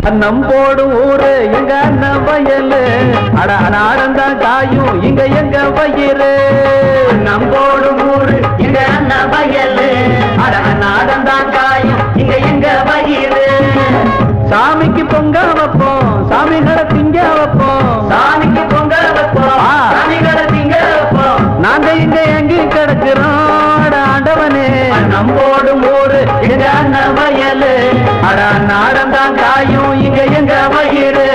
நம்போடும் ஊரு எங்க அண்ணன் வயலு அட நாடந்தான் காயும் இங்க எங்க வயிறு நம்போடும் ஊரு எங்க அண்ணன் வயலு அட நாடந்தான் காயும் இங்க எங்க வயிறு சாமிக்கு பொங்க வைப்போம் சாமிகளை திங்க வைப்போம் சாமிக்கு பொங்க வைப்போம் சாமிகளை திங்க வைப்போம் நாங்க இங்க எங்க கிடக்கிறோம் அட ஆண்டவனே நம்போடும் ஊரு எங்க அண்ணன் வயலு அட நாடந்தான் காயும் இங்க எங்க வயிறு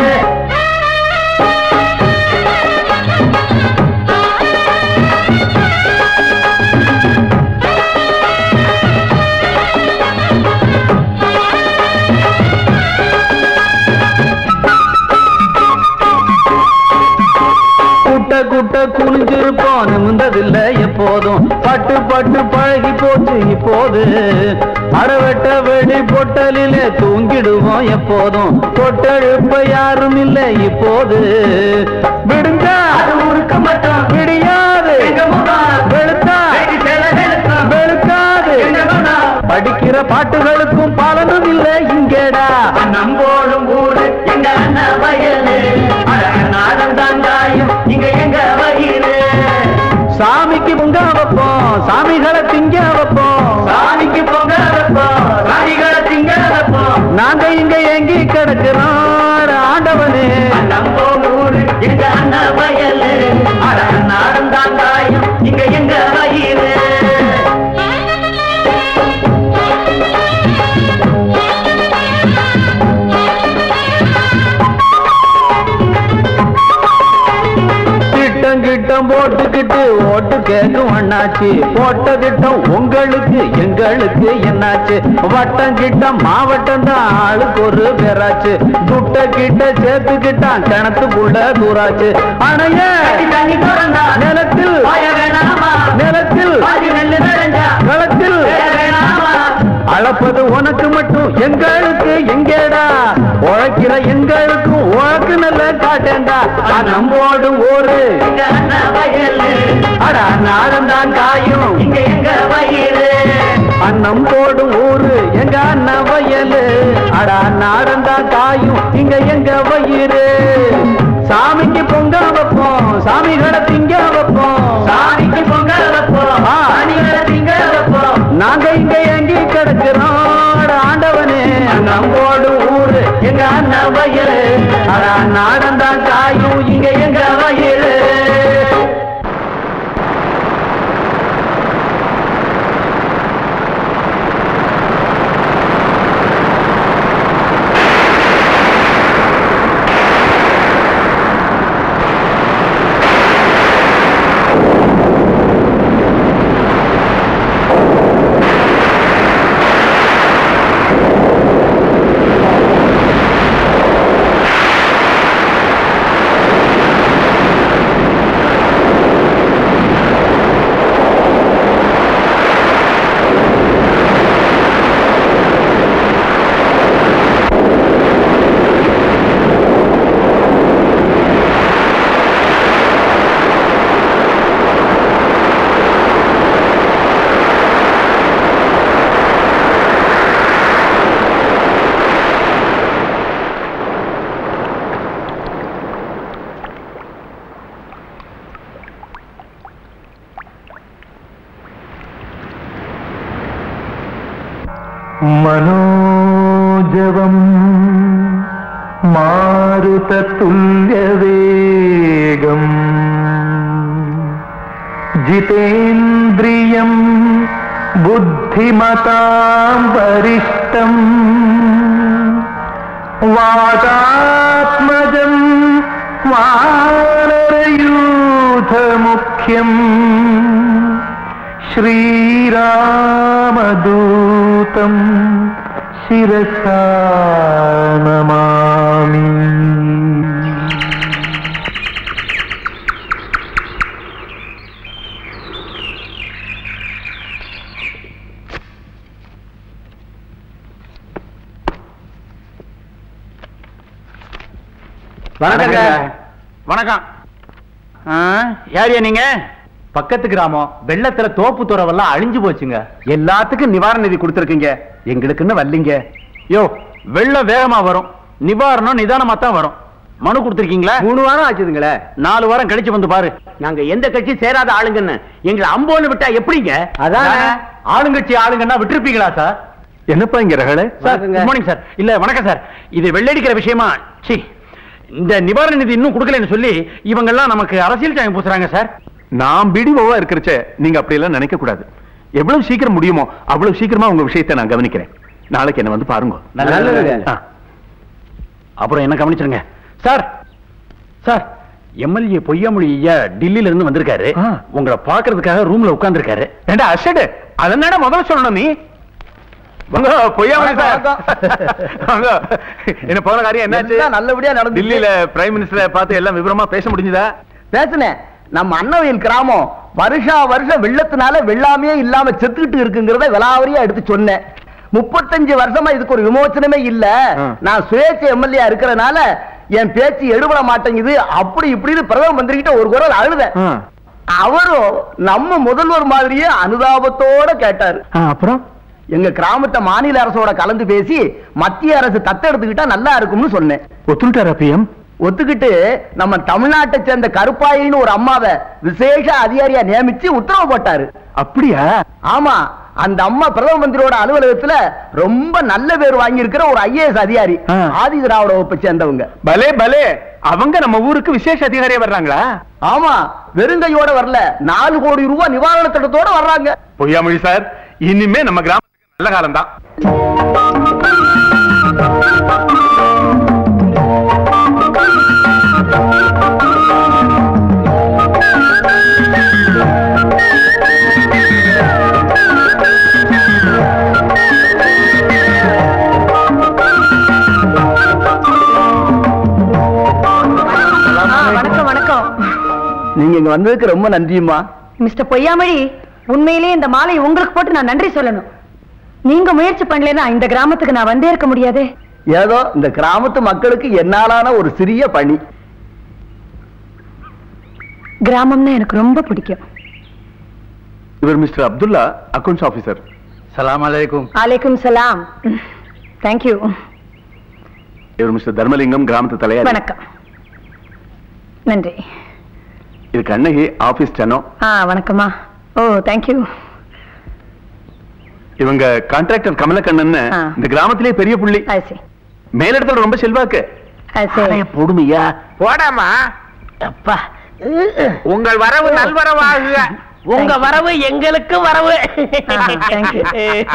குட்ட குட்ட குனிஞ்சிருப்போம் நிமிந்ததில்ல எப்போதும் பட்டு பட்டு பழகி போச்சு இப்போது அடவெட்ட வெடி பொட்டலிலே தூங்கிடுவோம் எப்போதும் தொட்டெழுப்ப யாரும் இல்லை இப்போது விடுங்க உருக்க மட்டும் விடியாது வெளுத்தா வெளுக்காது படிக்கிற பாட்டுகளுக்கும் பலனும் இல்லை இங்கேடா நம்போடும் ஊரு எங்க அண்ணன் வயலு நாடம் தாங்காயும் இங்க எங்க வயிறு சாமிக்கு பொங்க வைப்போம் சாமிகளை திங்க வைப்போம் சாமிக்கு பொங்க வைப்போம் சாமிகளை திங்க வைப்போம் நாங்க இங்க எங்கி கிடக்கிறோம் ஆண்டவனே நம்போடும் ஊரு எங்க அண்ணன் வயலு நாடம் தாங்காயும் இங்க எங்க வயிறு திட்டம் கிட்டம் போட்டுக்கிட்டு ஓட்டு கேட்கும் அண்ணாச்சி போட்ட திட்டம் உங்களுக்கு எங்களுக்கு என்னாச்சு வட்டம் கிட்டம் மாவட்டம் தான் ஆளுக்கு ஒரு பேராச்சு துட்ட கிட்ட சேர்த்துக்கிட்டான் கிணத்துக்குள்ள தூராச்சு அணைய நிலத்தில் நிலத்தில் களத்தில் அளப்பது உனக்கு மட்டும் எங்களுக்கு எங்கேடா உழைக்கிற எங்களுக்கும் உனக்கு நல்ல காட்டேண்டா நம்போடும் ஊரு அடா நாடம் தான் காயும் இங்க எங்க வயிறு அன்னம் போடும் ஊரு எங்க அண்ணன் வயலு அடா நாடம் தான் காயும் இங்க எங்க வயிறு சாமிக்கு பொங்க வைப்போம் சாமிகளை திங்க வைப்போம் சாமிக்கு பொங்க வைப்போம் சாமிகளை திங்க வைப்போம் நாங்க இங்க எங்கி கிடக்கிறோம் அட ஆண்டவனே நம்போடு ஊரு எங்க அண்ணன் வயலு அட நாடம் தான் காயும் இங்க எங்க வயலு മനോജവം മാരുതതുല്യവേഗം ജിതേന്ദ്രിയം ബുദ്ധിമതാം വരിഷ്ടം വാതാത്മജം വാനരയൂഥമുഖ്യം ശ്രീരാമദൂതം ശിരസാ നമാമി வணக்கங்க வணக்கம் யாரியா நீங்க பக்கத்து கிராமம் வெள்ளத்துல தோப்பு துறவெல்லாம் அழிஞ்சு போச்சுங்க எல்லாத்துக்கும் நிவாரண நிதி கொடுத்துருக்கீங்க எங்களுக்குன்னு வரலீங்க யோ வெள்ளம் வேகமா வரும் நிவாரணம் நிதானமா தான் வரும் மனு கொடுத்திருக்கீங்களா மூணு வாரம் ஆச்சுதுங்களே நாலு வாரம் கழிச்சு வந்து பாரு நாங்க எந்த கட்சி சேராத ஆளுங்கன்னு எங்களை அம்போன்னு விட்டா எப்படிங்க அதான் ஆளுங்கட்சி ஆளுங்கன்னா விட்டுருப்பீங்களா சார் என்னப்பா இங்க ரகல சார் வணக்கங்க. குட் மார்னிங் சார் இல்ல வணக்கம் சார் இது வெள்ளடிக்கிற விஷயமா சி இந்த நிவாரண நிதி இன்னும் கொடுக்கலன்னு சொல்லி இவங்க எல்லாம் நமக்கு அரசியல் சாயம் பூசுறாங்க சார் நான் பிடிஓவா இருக்கிறச்ச நீங்க அப்படி எல்லாம் நினைக்க கூடாது எவ்வளவு சீக்கிரம் முடியுமோ அவ்வளவு சீக்கிரமா உங்க விஷயத்தை நான் கவனிக்கிறேன் நாளைக்கு என்ன வந்து பாருங்க நல்லதுங்க. ஆ. அப்புறம் என்ன கவனிச்சிருங்க சார் சார் எம்எல்ஏ பொய்யாமொழி ஐயா டெல்லியில இருந்து வந்திருக்காரு ஆ. உங்களை பாக்குறதுக்காக ரூம்ல உட்கார்ந்திருக்காரு ஏண்டா அசடு அதனால முதல்ல சொல்லணும் நீ வாங்க பொய்யாமணி சார் வாங்க என்ன போன காரியம் என்னாச்சு எல்லாம் நல்லபடியா நடந்துச்சு. டெல்லியில பிரைம் மினிஸ்டரை பார்த்து எல்லாம் விவரமா பேச முடிஞ்சதா பேசுனேன் நம்ம அன்னவயல் கிராமம் வருஷா வருஷம் வெள்ளத்தினால வெள்ளாமையே இல்லாம செத்துக்கிட்டு இருக்குங்கிறத விலாவரியா எடுத்து சொன்னேன் முப்பத்தஞ்சு வருஷமா இதுக்கு ஒரு விமோச்சனமே இல்ல ஆ. நான் சுயேட்சை எம்எல்ஏ இருக்கிறனால என் பேச்சு எடுபட மாட்டேங்குது அப்படி இப்படின்னு பிரதம மந்திரி கிட்ட ஒரு குரல் அழுதேன் ஆ. அவரும் நம்ம முதல்வர் மாதிரியே அனுதாபத்தோட கேட்டாரு ஆ, அப்புறம் எங்க கிராமத்தை மாநில அரசோட கலந்து பேசி மத்திய அரசு தத்தெடுத்துக்கிட்டா நல்லா இருக்கும்னு சொன்னேன் ஒத்துக்கிட்டாரா பிஎம் ஒத்துக்கிட்டு நம்ம தமிழ்நாட்டை சேர்ந்த கருப்பாயின்னு ஒரு அம்மாவை விசேஷ அதிகாரியா நியமிச்சு உத்தரவு போட்டாரு அப்படியா ஆமா அந்த அம்மா பிரதம மந்திரியோட அலுவலகத்துல ரொம்ப நல்ல பேர் வாங்கி இருக்கிற ஒரு ஐஏஎஸ் அதிகாரி ஆ. ஆதி திராவிட வகுப்பை சேர்ந்தவங்க பலே பலே அவங்க நம்ம ஊருக்கு விசேஷ அதிகாரியா வர்றாங்களா ஆமா வெறுங்கையோட வரல நாலு கோடி ரூபாய் நிவாரண திட்டத்தோட வர்றாங்க பொய்யாமொழி சார் இனிமே நம்ம கிராமத்துக்கு நல்ல காலம் தான் வணக்கம் வணக்கம் நீங்க இங்க வந்ததுக்கு ரொம்ப நன்றியுமா மிஸ்டர் பொய்யாமொழி உண்மையிலே இந்த மாலை உங்களுக்கு போட்டு நான் நன்றி சொல்லணும் நீங்க முயற்சி பண்ணலைன்னா இந்த கிராமத்துக்கு நான் வந்தே இருக்க முடியாதே ஏதோ இந்த கிராமத்து மக்களுக்கு என்னாலான ஒரு சிறிய பணி கிராமம்னா எனக்கு ரொம்ப பிடிக்கும் இவர் மிஸ்டர் அப்துல்லா அக்கவுண்ட்ஸ் ஆபீசர் சலாம் அலைக்கும் அலைக்கும் சலாம் தேங்க்யூ இவர் மிஸ்டர் தர்மலிங்கம் கிராமத்து தலைவர் வணக்கம் நன்றி இது கண்ணகி ஆபீஸ் டனோ ஆ வணக்கம்மா ஓ தேங்க்யூ இவங்க கான்ட்ராக்டர் கமலக்கண்ணன் ஆ. இந்த கிராமத்திலே பெரிய புள்ளி அது சரி மேலிடத்துல ரொம்ப செல்வாக்கு அது சரி பொறுமையா போடாமா அப்பா உங்கள் வரவு நல்வரவாகுக உங்க Thank you. வரவு எங்களுக்கு வரவு thank you.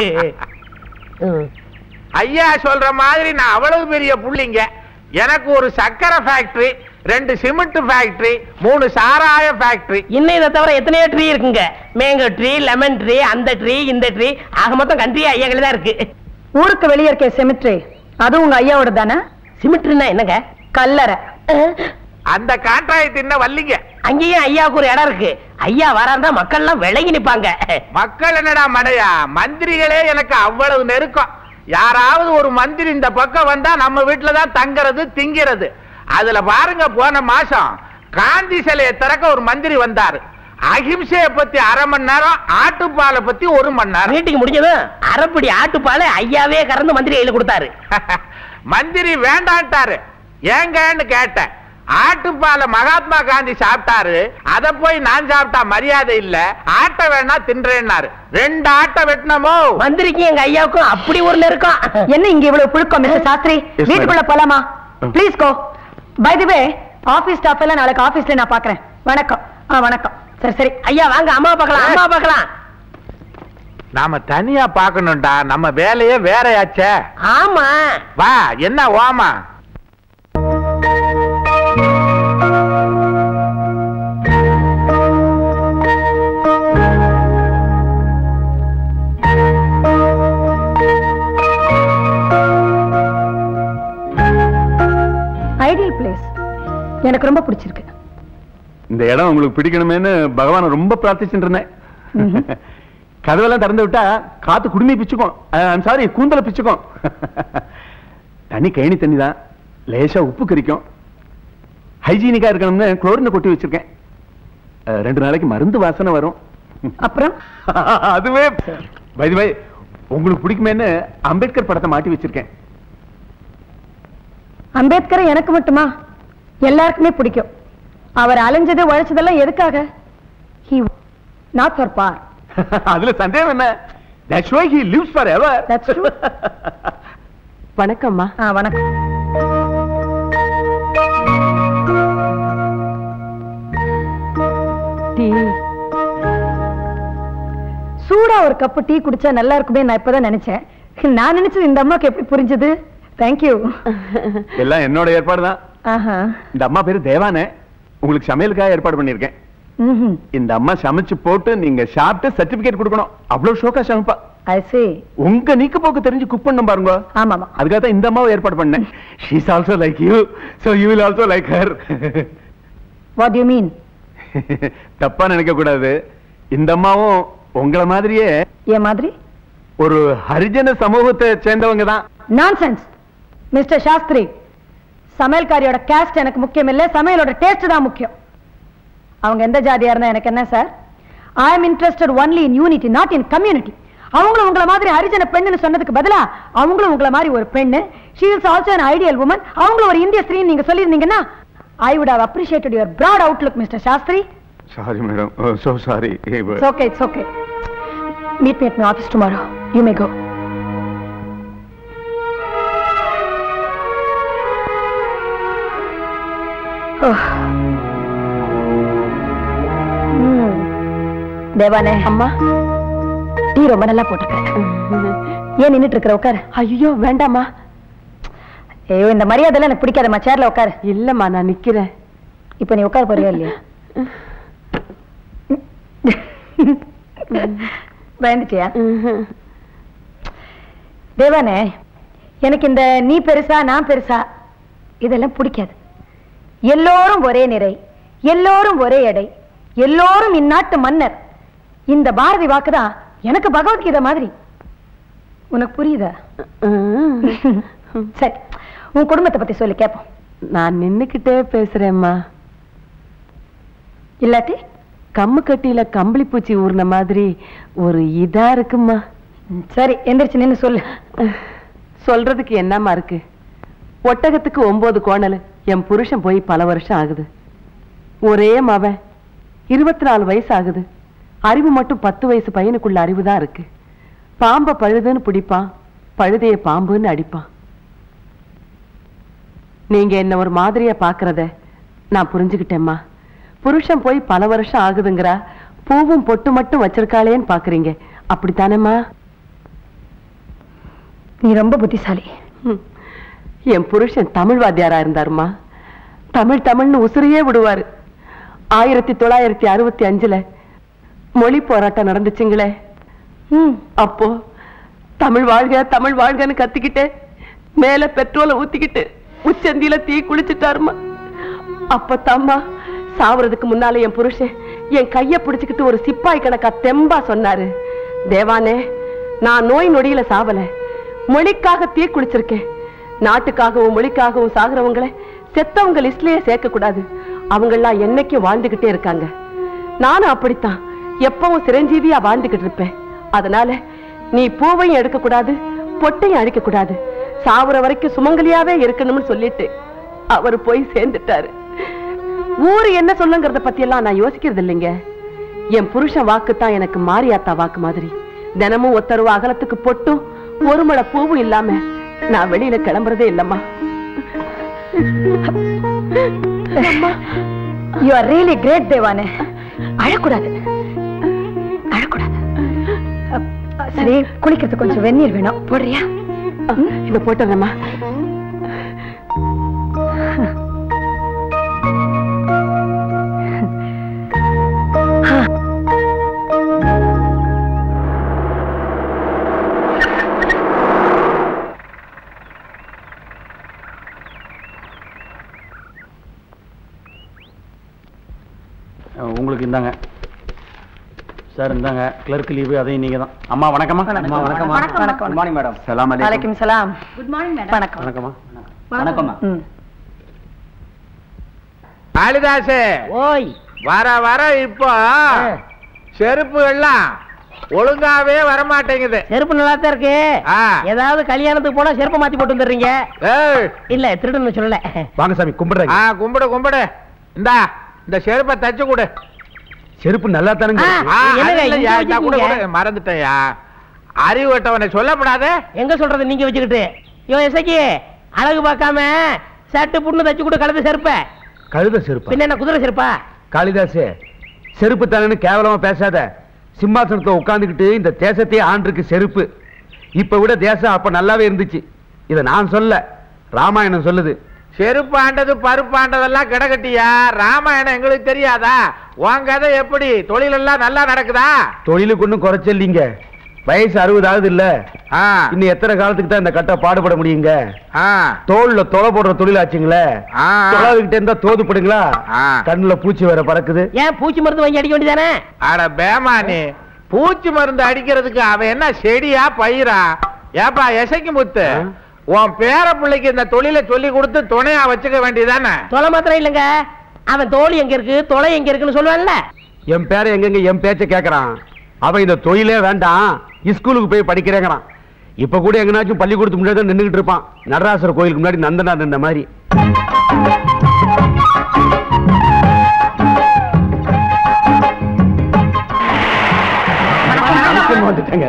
ஐயா சொல்ற மாதிரி நான் அவ்வளவு பெரிய புள்ளிங்க எனக்கு ஒரு சக்கரை ஃபேக்டரி ரெண்டு சிமெண்ட் ஃபேக்டரி மூணு சாராய ஃபேக்டரி இன்னும் இதை தவிர எத்தனையோ ட்ரீ இருக்குங்க மேங்கோ ட்ரீ லெமன் ட்ரீ அந்த ட்ரீ இந்த ட்ரீ ஆக மொத்தம் கண்ட்ரி ஐயாக்கள் தான் இருக்கு ஊருக்கு வெளியே இருக்க செமிட்ரி அதுவும் உங்க ஐயாவோட தானே சிமெண்ட்னா என்னங்க கல்லறை அந்த கான்ட்ராக்ட் இன்னும் வல்லிங்க அங்கேயும் ஐயாவுக்கு ஒரு இடம் இருக்கு ஐயா வராந்தா மக்கள் எல்லாம் விளங்கி நிப்பாங்க மக்கள் என்னடா மடையா மந்திரிகளே எனக்கு அவ்வளவு நெருக்கம் யாராவது ஒரு மந்திரி இந்த பக்கம் வந்தா நம்ம வீட்டுல தான் தங்குறது திங்கிறது அதுல பாருங்க போன மாசம் காந்தி சிலையை திறக்க ஒரு மந்திரி வந்தாரு அகிம்சையை பத்தி அரை மணி நேரம் ஆட்டுப்பாலை பத்தி ஒரு மணி நேரம் மீட்டிங் முடிஞ்சதும் அரைப்படி ஆட்டுப்பாலை ஐயாவே கறந்து மந்திரி கையில கொடுத்தாரு மந்திரி வேண்டான்ட்டாரு ஏங்கன்னு கேட்டேன் ஆட்டுப்பாலை மகாத்மா காந்தி சாப்பிட்டாரு அத போய் நான் சாப்பிட்டா மரியாதை இல்ல ஆட்டை வேணா தின்றேன்னாரு ரெண்டு ஆட்டை வெட்டினமோ மந்திரிக்கும் எங்க ஐயாவுக்கும் அப்படி ஒரு நெருக்கம் என்ன இங்க இவ்வளவு புழுக்கம் மிஸ்டர் சாஸ்திரி madam. வீட்டுக்குள்ள போலாமா ம். Please go by the way office staff எல்லாம் நாளைக்கு ஆபீஸ்ல நான் பாக்குறேன் வணக்கம் ஆ வணக்கம் சரி சரி ஐயா வாங்க அம்மா பார்க்கலாம் அம்மா பார்க்கலாம் நாம தனியா பாக்கணும்டா நம்ம வேலையே வேறையாச்சே ஆமா வா என்ன ஓமா ஐடியல் பிளேஸ் எனக்கு ரொம்ப பிடிச்சிருக்கு இந்த இடம் உங்களுக்கு பிடிக்கணுமேன்னு பகவானை ரொம்ப பிரார்த்திச்சுட்டு இருந்தேன் கதவெல்லாம் திறந்து விட்டா காத்து குடுமி பிச்சுக்கும் சாரி கூந்தல பிச்சுக்கும் தண்ணி கேணி தண்ணி தான் லேசா உப்பு கரிக்கும் ஹைஜீனிக்கா இருக்கணும்னு குளோரினை கொட்டி வச்சிருக்கேன் அஹ், ரெண்டு நாளைக்கு மருந்து வாசனை வரும் அப்புறம் அதுவே வைது வை உங்களுக்கு பிடிக்குமேன்னு அம்பேத்கர் படத்தை மாட்டி வச்சிருக்கேன் அம்பேத்கரை எனக்கு மட்டுமா எல்லாருக்குமே பிடிக்கும் அவர் அலைஞ்சது உழைச்சதெல்லாம் எதுக்காக ஹி நாட் ஃபார் பார் அதுல சந்தேகம் என்ன That's why he lives forever. That's true. வணக்கம்மா ஆ வணக்கம் டீ சூடா ஒரு கப்பு டீ குடிச்சா நல்லா இருக்குமே நான் இப்பதான் நினைச்சேன் நான் நினைச்சது இந்த அம்மாக்கு எப்படி புரிஞ்சது தேங்க்யூ எல்லாம் என்னோட ஏற்பாடு தான் ஆஹா இந்த அம்மா பேரு தேவானே உங்களுக்கு சமையலுக்காக ஏற்பாடு பண்ணிருக்கேன் ம்ஹும். இந்த அம்மா சமைச்சு போட்டு நீங்க சாப்பிட்டு சர்டிபிகேட் கொடுக்கணும் அவ்வளவு ஷோக்கா சமைப்பா I see. உங்க நீக்கு போக்கு தெரிஞ்சு குக் பண்ணும் பாருங்க ஆமாமா அதுக்காக தான் இந்த அம்மாவை ஏற்பாடு பண்ணேன் she's also like you so you will also like her what you mean தப்பா நினைக்க கூடாது இந்த அம்மாவும் உங்களை மாதிரியே என் மாதிரி ஒரு ஹரிஜன சமூகத்தை சேர்ந்தவங்க தான் நான்சென்ஸ் மிஸ்டர் சாஸ்திரி சமையல்காரியோட கேஸ்ட் எனக்கு முக்கியம் இல்ல சமையலோட டேஸ்ட் தான் முக்கியம் அவங்க எந்த ஜாதியா இருந்தா எனக்கு என்ன sir I am interested only in unity not in community அவங்களும் உங்களை மாதிரி ஹரிஜன பெண்ணுன்னு சொன்னதுக்கு பதிலா அவங்களும் உங்களை மாதிரி ஒரு பெண்ணு she is also an ideal woman அவங்களும் ஒரு இந்திய ஸ்திரீ நீங்க சொல்லியிருந்தீங்கன்னா I would have appreciated your broad outlook mister Shastri sorry madam so sorry It's okay, it's okay. Meet me at my office tomorrow. You may go. Oh. ம். தேவானே அம்மா tea ரொம்ப நல்லா போட்டிருக்க ஏன் நின்னுட்டு இருக்கிற உட்காரு ஐயோ வேண்டாம்மா ஐயோ இந்த மரியாதை எனக்கு பிடிக்காதம்மா சேர்ல உட்காரு இல்லம்மா நான் நிக்கிறேன் இப்ப நீ உட்கார போறியா இல்லையா பயந்துட்டியா தேவானே எனக்கு இந்த நீ பெருசா நான் பெருசா இதெல்லாம் பிடிக்காது எல்லோரும் ஒரே நிறை எல்லோரும் ஒரே எடை எல்லோரும் இந்நாட்டு மன்னர் இந்த பாரதி வாக்குதான் எனக்கு பகவத்கீதை மாதிரி உனக்கு புரியுதா சரி உன் குடும்பத்தை பத்தி சொல்லி கேட்போம் நான் நின்னுக்கிட்டே பேசுறேம்மா இல்லாட்டி கம்மு கட்டியில கம்பளி பூச்சி ஊர்ன மாதிரி ஒரு இதா இருக்கும்மா ம், சரி எந்திரிச்சு நின்னு சொல்லு சொல்றதுக்கு என்னம்மா இருக்கு ஒட்டகத்துக்கு ஒன்பது கோணல் என் புருஷன் போய் பல வருஷம் ஆகுது ஒரே மவன் இருபத்தி நாலு வயசு ஆகுது அறிவு மட்டும் பத்து வயசு பையனுக்குள்ள அறிவு தான் இருக்கு பாம்பை பழுதுன்னு பிடிப்பான் பழுதைய பாம்புன்னு அடிப்பான் நீங்க என்ன ஒரு மாதிரியா பாக்குறத நான் புரிஞ்சுக்கிட்டேம்மா புருஷன் போய் பல வருஷம் ஆகுதுங்கிறா பூவும் பொட்டு மட்டும் வச்சிருக்காளேன்னு பாக்குறீங்க அப்படித்தானேம்மா நீ ரொம்ப புத்திசாலி ஹம். என் புருஷன் தமிழ் வாத்தியாரா இருந்தாருமா தமிழ் தமிழ்னு உசுரையே விடுவாரு ஆயிரத்தி தொள்ளாயிரத்தி அறுபத்தி அஞ்சுல மொழி போராட்டம் நடந்துச்சுங்களே ம் அப்போ தமிழ் வாழ்க தமிழ் வாழ்கன்னு கத்திக்கிட்டு மேல பெட்ரோலை ஊத்திக்கிட்டு உச்சந்தியில தீ குளிச்சுட்டாருமா அப்பத்தாம்மா சாவறதுக்கு முன்னால என் புருஷன் என் கைய பிடிச்சுக்கிட்டு ஒரு சிப்பாய் கணக்கா தெம்பா சொன்னாரு தேவானே நான் நோய் நொடியில சாவல மொழிக்காக தீ குளிச்சிருக்கேன் நாட்டுக்காகவும் மொழிக்காகவும் சாகுறவங்களை செத்தவங்க லிஸ்ட்லயே சேர்க்க கூடாது அவங்கெல்லாம் என்னைக்கும் வாழ்ந்துகிட்டே இருக்காங்க நானும் அப்படித்தான் எப்பவும் சிரஞ்சீவியா வாழ்ந்துகிட்டு இருப்பேன் அதனால நீ பூவையும் எடுக்க கூடாது பொட்டையும் அழிக்க கூடாது சாவுற வரைக்கும் சுமங்கலியாவே இருக்கணும்னு சொல்லிட்டு அவர் போய் சேர்ந்துட்டாரு ஊரு என்ன சொல்லுங்கிறத பத்தி எல்லாம் நான் யோசிக்கிறது இல்லைங்க என் புருஷன் வாக்கு தான் எனக்கு மாரியாத்தா வாக்கு மாதிரி தினமும் ஒத்தருவ அகலத்துக்கு பொட்டும் ஒரு மழை பூவும் இல்லாம நான் வெளியில கிளம்புறதே இல்லம்மா யூ ஆர் ரியலி கிரேட் தேவானே அழக்கூடாது அழக்கூடாது அ, அ, சரி குளிக்கிறதுக்கு கொஞ்சம் வெந்நீர் வேணும் போடுறியா இத போட்டுறேம்மா உங்களுக்கு இந்தாங்க சார் இந்தாங்க கிளர்க் லீவு அதையும் நீங்க தான் அம்மா வணக்கம்மா அம்மா வணக்கம்மா வணக்கம் குட் மார்னிங் மேடம் சலாம் அலைக்கும் வலைக்கும் சலாம் குட் மார்னிங் மேடம் வணக்கம் வணக்கம்மா வணக்கம்மா ம் காளிதாசு ஓய் வர வர இப்போ செருப்பு எல்லாம் ஒழுங்காவே வரமாட்டேங்குது செருப்பு நல்லா தான் இருக்கு ஆ. ஏதாவது கல்யாணத்துக்கு போனா செருப்பு மாத்தி போட்டு வந்துடுறீங்க ஏய் இல்ல திருடுன்னு சொல்லல வாங்க சாமி கும்பிடுறேங்க ஆ கும்பிடு கும்பிடு இந்தா இந்த செருப்பை தச்சு கொடு செருப்பு நல்லா தானுங்க ஆ. ஆ, என்னங்க, அது இல்லையா, இங்க இந்தா கொடு, வச்சிருக்கீங்க? கொடு. மறந்துட்டேன்யா அறிவு விட்டவனை சொல்லப்படாதே எங்க சொல்றது நீங்க வச்சுக்கிட்டு யோ எசக்கி அழகு பார்க்காம சட்டு புண்ணு தச்சு கொடு கலந்து செருப்ப கழுத செருப்பு பின்ன என்ன குதிரை செருப்பா காளிதாசே செருப்பு தானேன்னு கேவலமா பேசாத சிம்மாசனத்துல உட்கார்ந்துகிட்டு இந்த தேசத்தையே ஆண்டிருக்கு செருப்பு இப்ப விட தேசம் அப்ப நல்லாவே இருந்துச்சு இத நான் சொல்ல ராமாயணம் சொல்லுது செருப்பாண்டது பருப்பாண்டதெல்லாம் கிடக்கட்டியா ராமாயணம் எங்களுக்கு தெரியாதா உன் கதை எப்படி தொழிலெல்லாம் நல்லா நடக்குதா தொழிலுக்கு ஒண்ணும் குறைச்சல்லிங்க வயசு அறுபது ஆகுது இல்ல ஆ இன்னும் எத்தனை காலத்துக்கு தான் இந்த கட்டை பாடுபட முடியுங்க ஆ தோல்ல தொலை போடுற தொழில் ஆச்சுங்களே ஆ. தொலைவிக்கிட்டே இருந்தா தோதுப்படுங்களா ஆ. கண்ணுல பூச்சி வேற பறக்குது ஏன் பூச்சி மருந்து வாங்கி அடிக்க வேண்டியதானே அட பேமானி பூச்சி மருந்து அடிக்கிறதுக்கு அவன் என்ன செடியா பயிரா ஏப்பா எசைக்கு முத்து ஆ? உன் பேர பிள்ளைக்கு இந்த தொழிலை சொல்லி கொடுத்து துணையா வச்சுக்க வேண்டியதானே தொலை மாத்திரம் இல்லைங்க அவன் தோல் எங்க இருக்கு தொலை எங்க இருக்குன்னு சொல்லுவான்ல என் பேர எங்கெங்க என் பேச்ச கேக்குறான் அவன் இந்த தொழிலே வேண்டாம் ஸ்கூலுக்கு போய் படிக்கிறேங்கிறான் இப்ப கூட எங்கனாச்சும் பள்ளிக்கூடத்துக்கு முன்னாடி தான் நின்னுகிட்டு இருப்பான் நடராசர் கோயிலுக்கு முன்னாடி நந்தனா நின்ன மாதிரி வணக்கம் வந்துட்டேங்க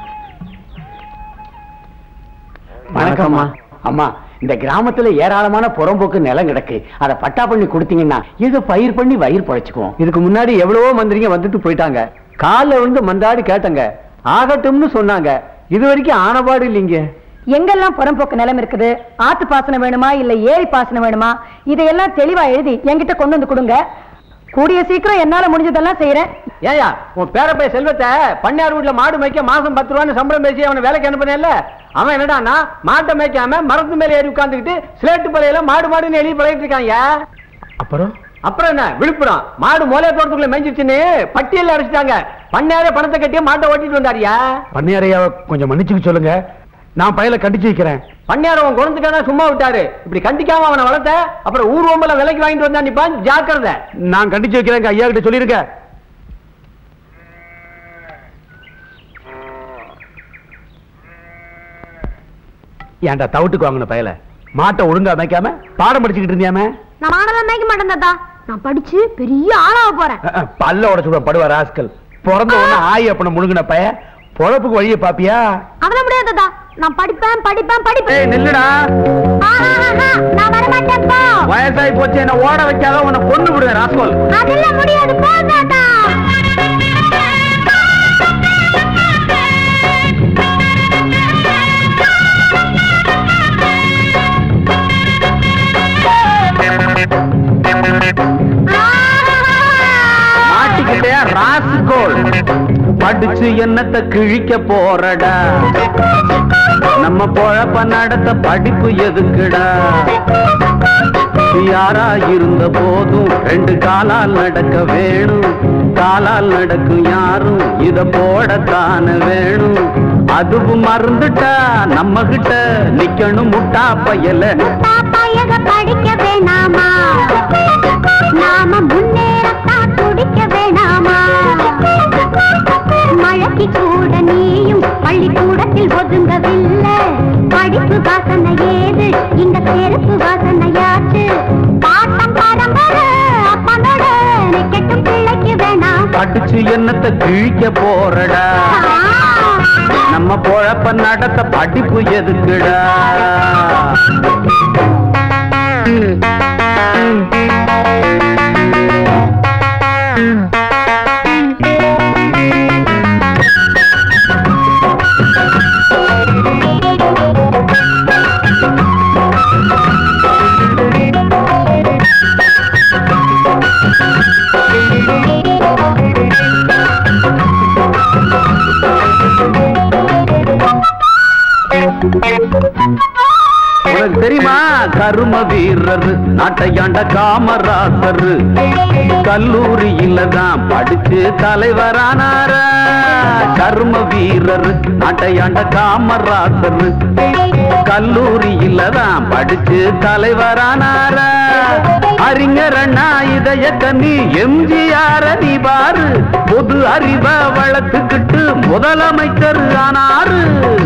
வணக்கம்மா அம்மா இந்த கிராமத்துல ஏராளமான புறம்போக்கு நிலம் கிடக்கு அதை பட்டா பண்ணி கொடுத்தீங்கன்னா ஏதோ பயிர் பண்ணி வயிறு பழைச்சுக்குவோம் இதுக்கு முன்னாடி எவ்வளவோ மந்திரிங்க வந்துட்டு போயிட்டாங்க காலில் விழுந்து மந்தாடி கேட்டங்க ஆகட்டும்னு சொன்னாங்க இது வரைக்கும் ஆனபாடு இல்லைங்க எங்கெல்லாம் புறம்போக்கு நிலம் இருக்குது ஆத்து பாசனம் வேணுமா இல்ல ஏரி பாசனம் வேணுமா இதையெல்லாம் தெளிவா எழுதி என்கிட்ட கொண்டு வந்து கொடுங்க கூடிய சீக்கிரம் என்னால முடிஞ்சதெல்லாம் செய்யறேன் ஏயா உன் பேரப்பைய செல்வத்தை பண்ணையார் வீட்டுல மாடு மேய்க்க மாசம் பத்து ரூபான்னு சம்பளம் பேசி அவனை வேலைக்கு அனுப்புனேன்ல அவன் என்னடான்னா மாட்டை மேய்க்காம மரத்து மேல ஏறி உட்கார்ந்துக்கிட்டு ஸ்லேட்டு பழையில மாடு மாடுன்னு எழுதி பழகிட்டு இருக்காங்க அப்புறம் அப்புறம் என்ன விழுப்புரம் மாடு மூலைய தோட்டத்துக்குள்ள மேய்ஞ்சிருச்சுன்னு பட்டியல்ல அடிச்சிட்டாங்க பண்ணையாரே பணத்தை கட்டியே மாட்டை ஓட்டிட்டு வந்தாரியா பண்ணையாரையாவை கொஞ்சம் மன்னிச்சுக்க சொல்லுங்க நான் பையல கண்டிச்சு வைக்கிறேன் பண்ணையார் அவன் குழந்தைக்கான சும்மா விட்டாரு இப்படி கண்டிக்காம அவனை வளர்த்த அப்புறம் ஊர் ஓம்பல விலைக்கு வாங்கிட்டு வந்தா நிப்பான் ஜாக்கிரதை நான் கண்டிச்சு வைக்கிறேன் ஐயா கிட்ட சொல்லிருங்க ஏன்டா தவிட்டுக்கு வாங்கின பயல மாட்டை ஒழுங்கா மேய்க்காம பாடம் படிச்சுக்கிட்டு இருந்தியாமே நான் மாடலாம் மேய்க்க மாட்டேன் தாத்தா நான் படிச்சு பெரிய ஆளாக போறேன் அஹ், அஹ், பல்ல உடச்சு படுவா ராஸ்கல் பிறந்த உடனே ஆய் அப்பன முழுங்கின பய பொழப்புக்கு வழியை பாப்பியா அதெல்லாம் முடியாது தாத்தா நான் படிப்பேன் படிப்பேன் ஏய் படிப்பேன் நில்லுடா ஆஹாஹாஹா, நான் வர மாட்டேன் போ வயசாகி போச்சு என்ன ஓட வைக்காத உன்னை கொண்டு விடுவேன் ராஸ்கோல் அதெல்லாம் முடியாது போ தாத்தா மாட்டிக்கிட்டே ராசுகோல் படிச்சு என்னத்தை கிழிக்க போறடா நம்ம பொழப்ப நடத்த படிப்பு எதுக்குடா யாரா இருந்த போதும் ரெண்டு காலால் நடக்க வேணும் காலால் நடக்கும் யாரும் இத போடத்தான வேணும் அதுவும் மறந்துட்டா நம்ம கிட்ட நிக்கணும் முட்டா பயல பயக படிக்க வேணாமா நாம முன்னேறத்தான் துடிக்க வேணாமா மழைக்கு கூட நீயும் பள்ளிக்கூடத்தில் ஒதுங்கவில்லை படிப்பு வாசனை ஏது இங்க செருப்பு வாசனையாச்சு பாட்டம் பரம்பரை அப்பனோட நிக்கட்டும் பிள்ளைக்கு வேணாம் படிச்சு என்னத்தை கிழிக்க போறடா நம்ம பொழப்ப நடத்த படிப்பு எதுக்குடா உனக்கு தெரியுமா கரும வீரர் நாட்டையாண்ட காமராசர் கல்லூரியில தான் படிச்சு தலைவரானார கர்ம வீரர் நாட்டையாண்ட காமராசர் கல்லூரியில தான் படிச்சு தலைவரானார அறிஞர் அண்ணா இதய கண்ணி எம்ஜிஆர் நீ பாரு பொது அறிவ வளர்த்துக்கிட்டு முதலமைச்சர் ஆனாரு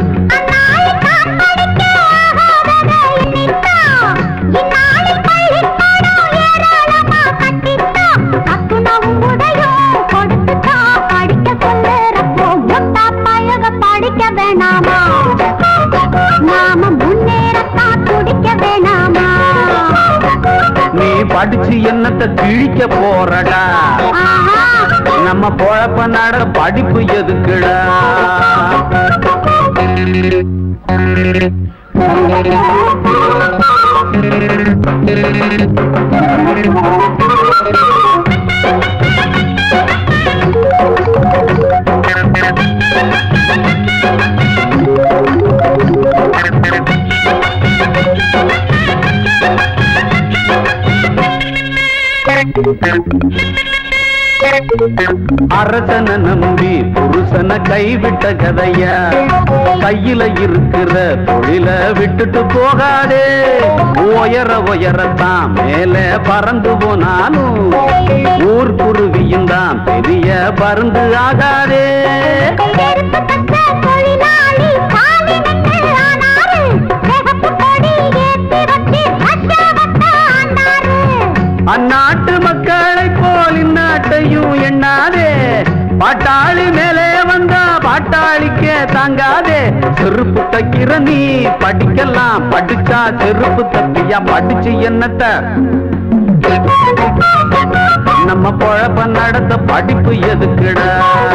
படிக்க வேணாமா நாம முன்னேறத்தான் துடிக்க வேணாமா நீ படிச்சு என்னத்த கிழிக்க போறடா ஆஹா நம்ம பொழப்ப நட படிப்பு எதுக்குடா அரசனை நம்பி புருஷனை கைவிட்ட கதைய கையில இருக்கிற தொழில விட்டுட்டு போகாதே உயர உயரத்தான் மேல பறந்து போனாலும் ஊர் குருவியும் தான் பெரிய பருந்து ஆகாதே செருப்பு தச்ச தொழிலாளி காலி நின்று ஆனாரு. சிகப்பு கொடி ஏத்தி வச்சு கஷ்டப்பட்டு ஆண்டாரு. அந்நாட்டு மக்களை போல் இந்நாட்டையும் எண்ணாதே பாட்டாளி மேலே வந்தா பாட்டாளிக்கே தாங்காதே செருப்பு தைக்கிற நீ படிக்கலாம் படிச்சா செருப்பு தப்பியா படிச்சு என்னத்த நம்ம பொழப்ப நடத்த படிப்பு எதுக்குடா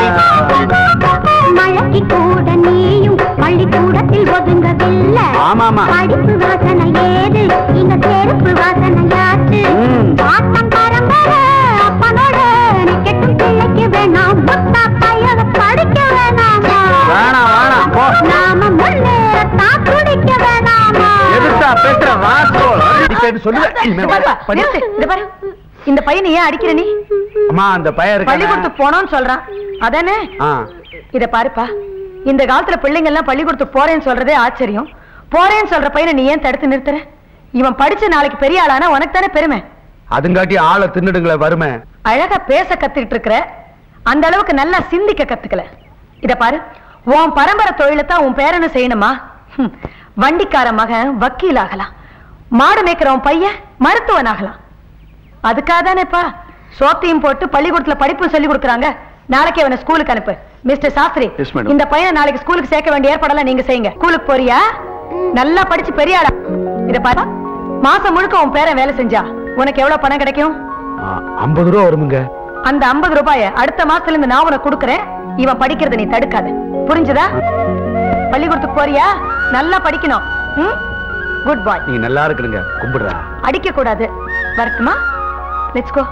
மழைக்கு கூட நீயும் பள்ளிக்கூடத்தில் ஒதுங்கவில்லை ஆமாமா. படிப்பு வாசனை ஏது இங்க செருப்பு வாசனையாச்சு ம். பாட்டம் பரம்பரை அப்பனோட நிக்கட்டும் பிள்ளைக்கு வேணாம் முத்தா பையக படிக்க வேணாமா வேணாம் வேணாம் போ நாம முன்னேறத்தான் துடிக்க வேணாமா எதுத்தா பேசுற ராஸ்கோல் அடிப்பேன்னு சொல்லுவேன் இனிமே இந்த பாரு, படி. நிறுத்து, இந்த பாரு. இந்த பையனை ஏன் அடிக்கிற நீ அம்மா அந்த பையன் இருக்கானே. பள்ளிக்கூடத்துக்கு போனோம்னு சொல்றான் அதானே ஆ இத பாருப்பா இந்த காலத்துல பிள்ளைங்க எல்லாம் பள்ளிக்கூடத்துக்கு போறேன்னு சொல்றதே ஆச்சரியம் போறேன்னு சொல்ற பையனை நீ ஏன் தடுத்து நிறுத்துற இவன் படிச்சு நாளைக்கு பெரிய ஆளானா உனக்கு தானே பெருமை அதுங்காட்டி ஆளை தின்னுடுங்களே வறுமை அழகா பேச கத்துக்கிட்டு இருக்கிற அந்த அளவுக்கு நல்லா சிந்திக்க கத்துக்கல இத பாரு உன் பரம்பரை தொழிலை தான் உன் பேரனை செய்யணுமா ஹம், வண்டிக்கார மகன் வக்கீல் ஆகலாம் மாடு மேய்க்கிறவன் பையன் மருத்துவன் ஆகலாம் அதுக்காக தானேப்பா சோத்தையும் போட்டு பள்ளிக்கூடத்துல படிப்பும் சொல்லி கொடுக்குறாங்க நாளைக்கே அவனை ஸ்கூலுக்கு அனுப்பு மிஸ்டர் சாஸ்திரி Yes, madam. இந்த பையனை நாளைக்கு ஸ்கூலுக்கு சேர்க்க வேண்டிய ஏற்பாடெல்லாம் நீங்க செய்யுங்க ஸ்கூலுக்கு போறியா நல்லா படிச்சு பெரிய ஆளா இத பாரு மாசம் முழுக்க உன் பேரன் வேலை செஞ்சா உனக்கு எவ்வளவு பணம் கிடைக்கும் ஐம்பது ரூபா வருமுங்க அந்த 50 ரூபாய அடுத்த மாசத்துல இருந்து நான் உனக்கு கொடுக்கறேன் இவன் படிக்கிறத நீ தடுக்காத புரிஞ்சுதா பள்ளிக்கூடத்துக்கு போறியா நல்லா படிக்கணும் குட் பாய் நீங்க நல்லா இருக்கணுங்க கும்பிடுறா அடிக்க கூடாது வரட்டுமா லெட்ஸ் கோ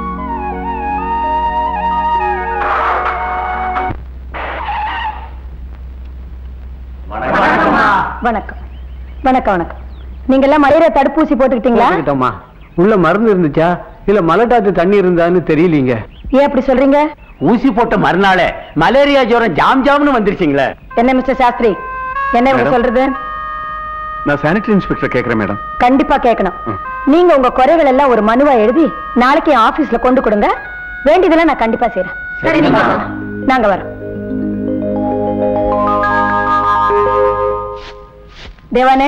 வணக்கம் வணக்கம் வணக்கம் நீங்க எல்லாம் மலேரியா தடுப்பூசி போட்டுக்கிட்டீங்களா போட்டுக்கிட்டோம்மா உள்ள மருந்து இருந்துச்சா இல்ல மலட்டாத்து தண்ணி இருந்தான்னு தெரியலீங்க ஏன் அப்படி சொல்றீங்க ஊசி போட்ட மறுநாளே மலேரியா ஜுரம் ஜாம் ஜாம்னு வந்துருச்சுங்களே என்ன மிஸ்டர் சாஸ்திரி என்ன இவங்க மேடம். சொல்றது நான் சானிட்டரி இன்ஸ்பெக்டர் கேக்குறேன் மேடம் கண்டிப்பா கேட்கணும் ம். நீங்க உங்க குறைகள் எல்லாம் ஒரு மனுவா எழுதி நாளைக்கு என் ஆபீஸ்ல கொண்டு கொடுங்க வேண்டியதெல்லாம் நான் கண்டிப்பா செய்யறேன் சரி, நீங்க நீங்க வாங்க. நாங்க வரோம் தேவானே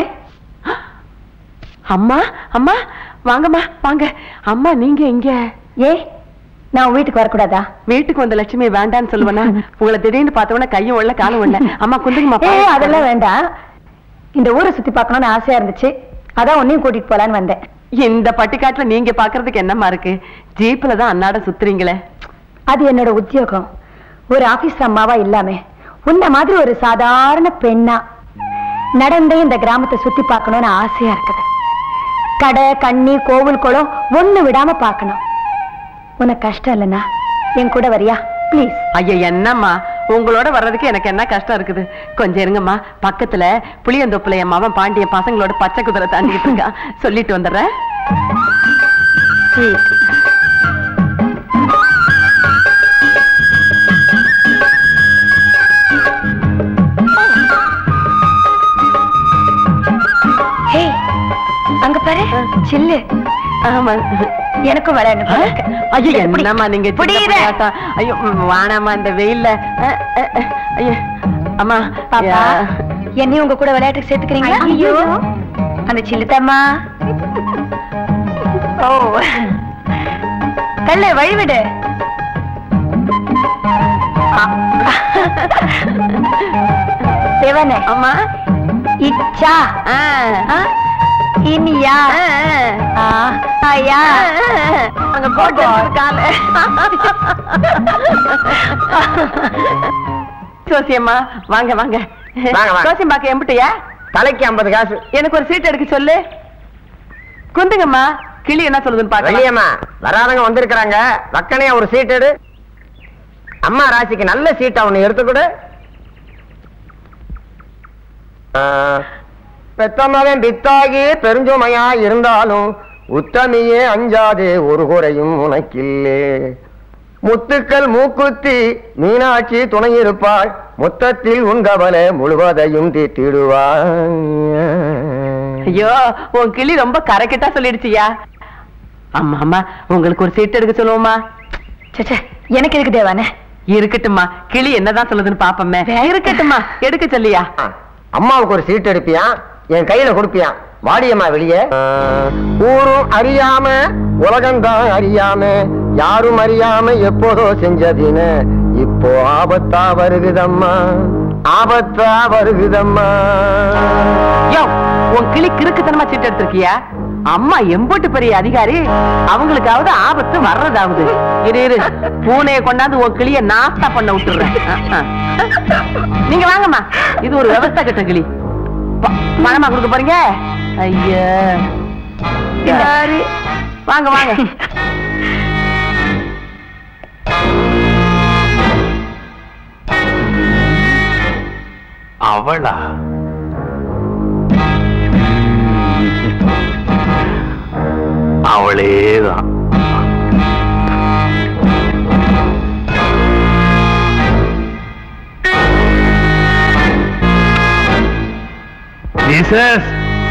அம்மா அம்மா வாங்கம்மா வாங்க அம்மா நீங்க இங்க ஏ நான் உன் வீட்டுக்கு வரக்கூடாதா வீட்டுக்கு வந்த லட்சுமி வேண்டான்னு சொல்லுவேனா உங்களை திடீர்னு பார்த்தவொடனே கையும் உள்ள காலும் உள்ள அம்மா குந்துங்கம்மா ஏ அதெல்லாம் வேண்டாம் இந்த ஊரை சுத்தி பார்க்கணும்னு ஆசையா இருந்துச்சு அதான் உன்னையும் கூட்டிட்டு போலான்னு வந்தேன் இந்த பட்டிக்காட்டுல நீங்க பாக்குறதுக்கு என்னம்மா இருக்கு ஜீப்ல தான் அன்னாட சுத்துறீங்களே அது என்னோட உத்தியோகம் ஒரு ஆபீஸ் அம்மாவா இல்லாம உன்ன மாதிரி ஒரு சாதாரண பெண்ணா நடந்தே இந்த கிராமத்தை சுத்தி பார்க்கணும்னு ஆசையா இருக்குது கடை கண்ணி கோவில் குளம் ஒண்ணு விடாம பார்க்கணும் உனக்கு கஷ்டம் இல்லைன்னா என் கூட வரியா ப்ளீஸ் ஐயா என்னம்மா உங்களோட வர்றதுக்கு எனக்கு என்ன கஷ்டம் இருக்குது கொஞ்சம் இருங்கம்மா பக்கத்துல புளியந்தோப்புல என் மவன் பாண்டியன் பசங்களோட பச்சை குதிரை தாண்டிட்டு இருக்கான் சொல்லிட்டு வந்துடுறேன் ஸ்வீட் ஹே அங்க பாரு சில்லு ஆமா எனக்கும் விளையாடணும் போல இருக்கு. ஐயோ பிடி. என்னம்மா நீங்க சின்ன பிடியிற. பிள்ளையாட்டம். ஐயோ ம், வேணாம்மா இந்த வெயில்ல அஹ், அஹ், அஹ், ஐயோ அம்மா பாப்பா யா. என்னையும் உங்க கூட விளையாட்டுக்கு சேர்த்துக்கிறீங்களா ஐயோ. அந்த சில்லுத்தம்மா ஓ தள்ளு வழிவிடு தேவனே அம்மா இச்சா ஆ. ஆ? இனியா ஆ, ஐயா அங்க போட்டு கால சோசியம்மா வாங்க வாங்க வாங்க, வாங்க. சோசியம் பாக்க எம்பிட்டியா தலைக்கு ஐம்பது காசு எனக்கு ஒரு சீட் எடுக்க சொல்லு குந்துங்கம்மா கிளி என்ன சொல்லுதுன்னு பாக்கலாம் வெள்ளியம்மா வராதவங்க வந்திருக்கிறாங்க வக்கனையா ஒரு சீட் எடு அம்மா ராசிக்கு நல்ல சீட்டா ஒண்ணு எடுத்துக்கொடு ஆ, பெத்தமகன் பித்தாகி பெருஞ்சுமையா இருந்தாலும் உத்தமியே அஞ்சாதே ஒரு குறையும் உனக்கில்லே முத்துக்கள் மூக்குத்தி மீனாட்சி துணை இருப்பாள் மொத்தத்தில் உன் கவலை முழுவதையும் தீட்டிடுவாள் ஐயோ உன் கிளி ரொம்ப கரைக்கிட்டா சொல்லிடுச்சியா அம்மா அம்மா உங்களுக்கு ஒரு சீட் எடுக்க சொல்லுவோமா சச்சே எனக்கு எதுக்கு தேவானே இருக்கட்டும்மா கிளி என்னதான் சொல்லுதுன்னு பாப்போமே இருக்கட்டும்மா எடுக்க சொல்லியா அம்மாவுக்கு ஒரு சீட் எடுப்பியா என் கையில கொடுப்பியா வாடியம்மா வெளியே ஊரும் அறியாம உலகம்தான் அறியாம யாரும் அறியாம எப்போதோ செஞ்சதின இப்போ ஆபத்தா வருகுதம்மா ஆபத்தா வருகுதம்மா யோ உன் கிளி கிறுக்குத்தனமா சீட் எடுத்திருக்கியா அம்மா எம்போட்டு பெரிய அதிகாரி அவங்களுக்காவது ஆபத்து வர்றதாவது இரு இரு பூனையை கொண்டாந்து உன் கிளிய நாஸ்தா பண்ண விட்டுறேன் அஹ், அஹ். நீங்க வாங்கம்மா இது ஒரு விவசாய கட்ட கிளி ப- பணமா கொடுக்க போறீங்க ஐயா யாரு வாங்க வாங்க அவளா அவளேதான் மிசஸ்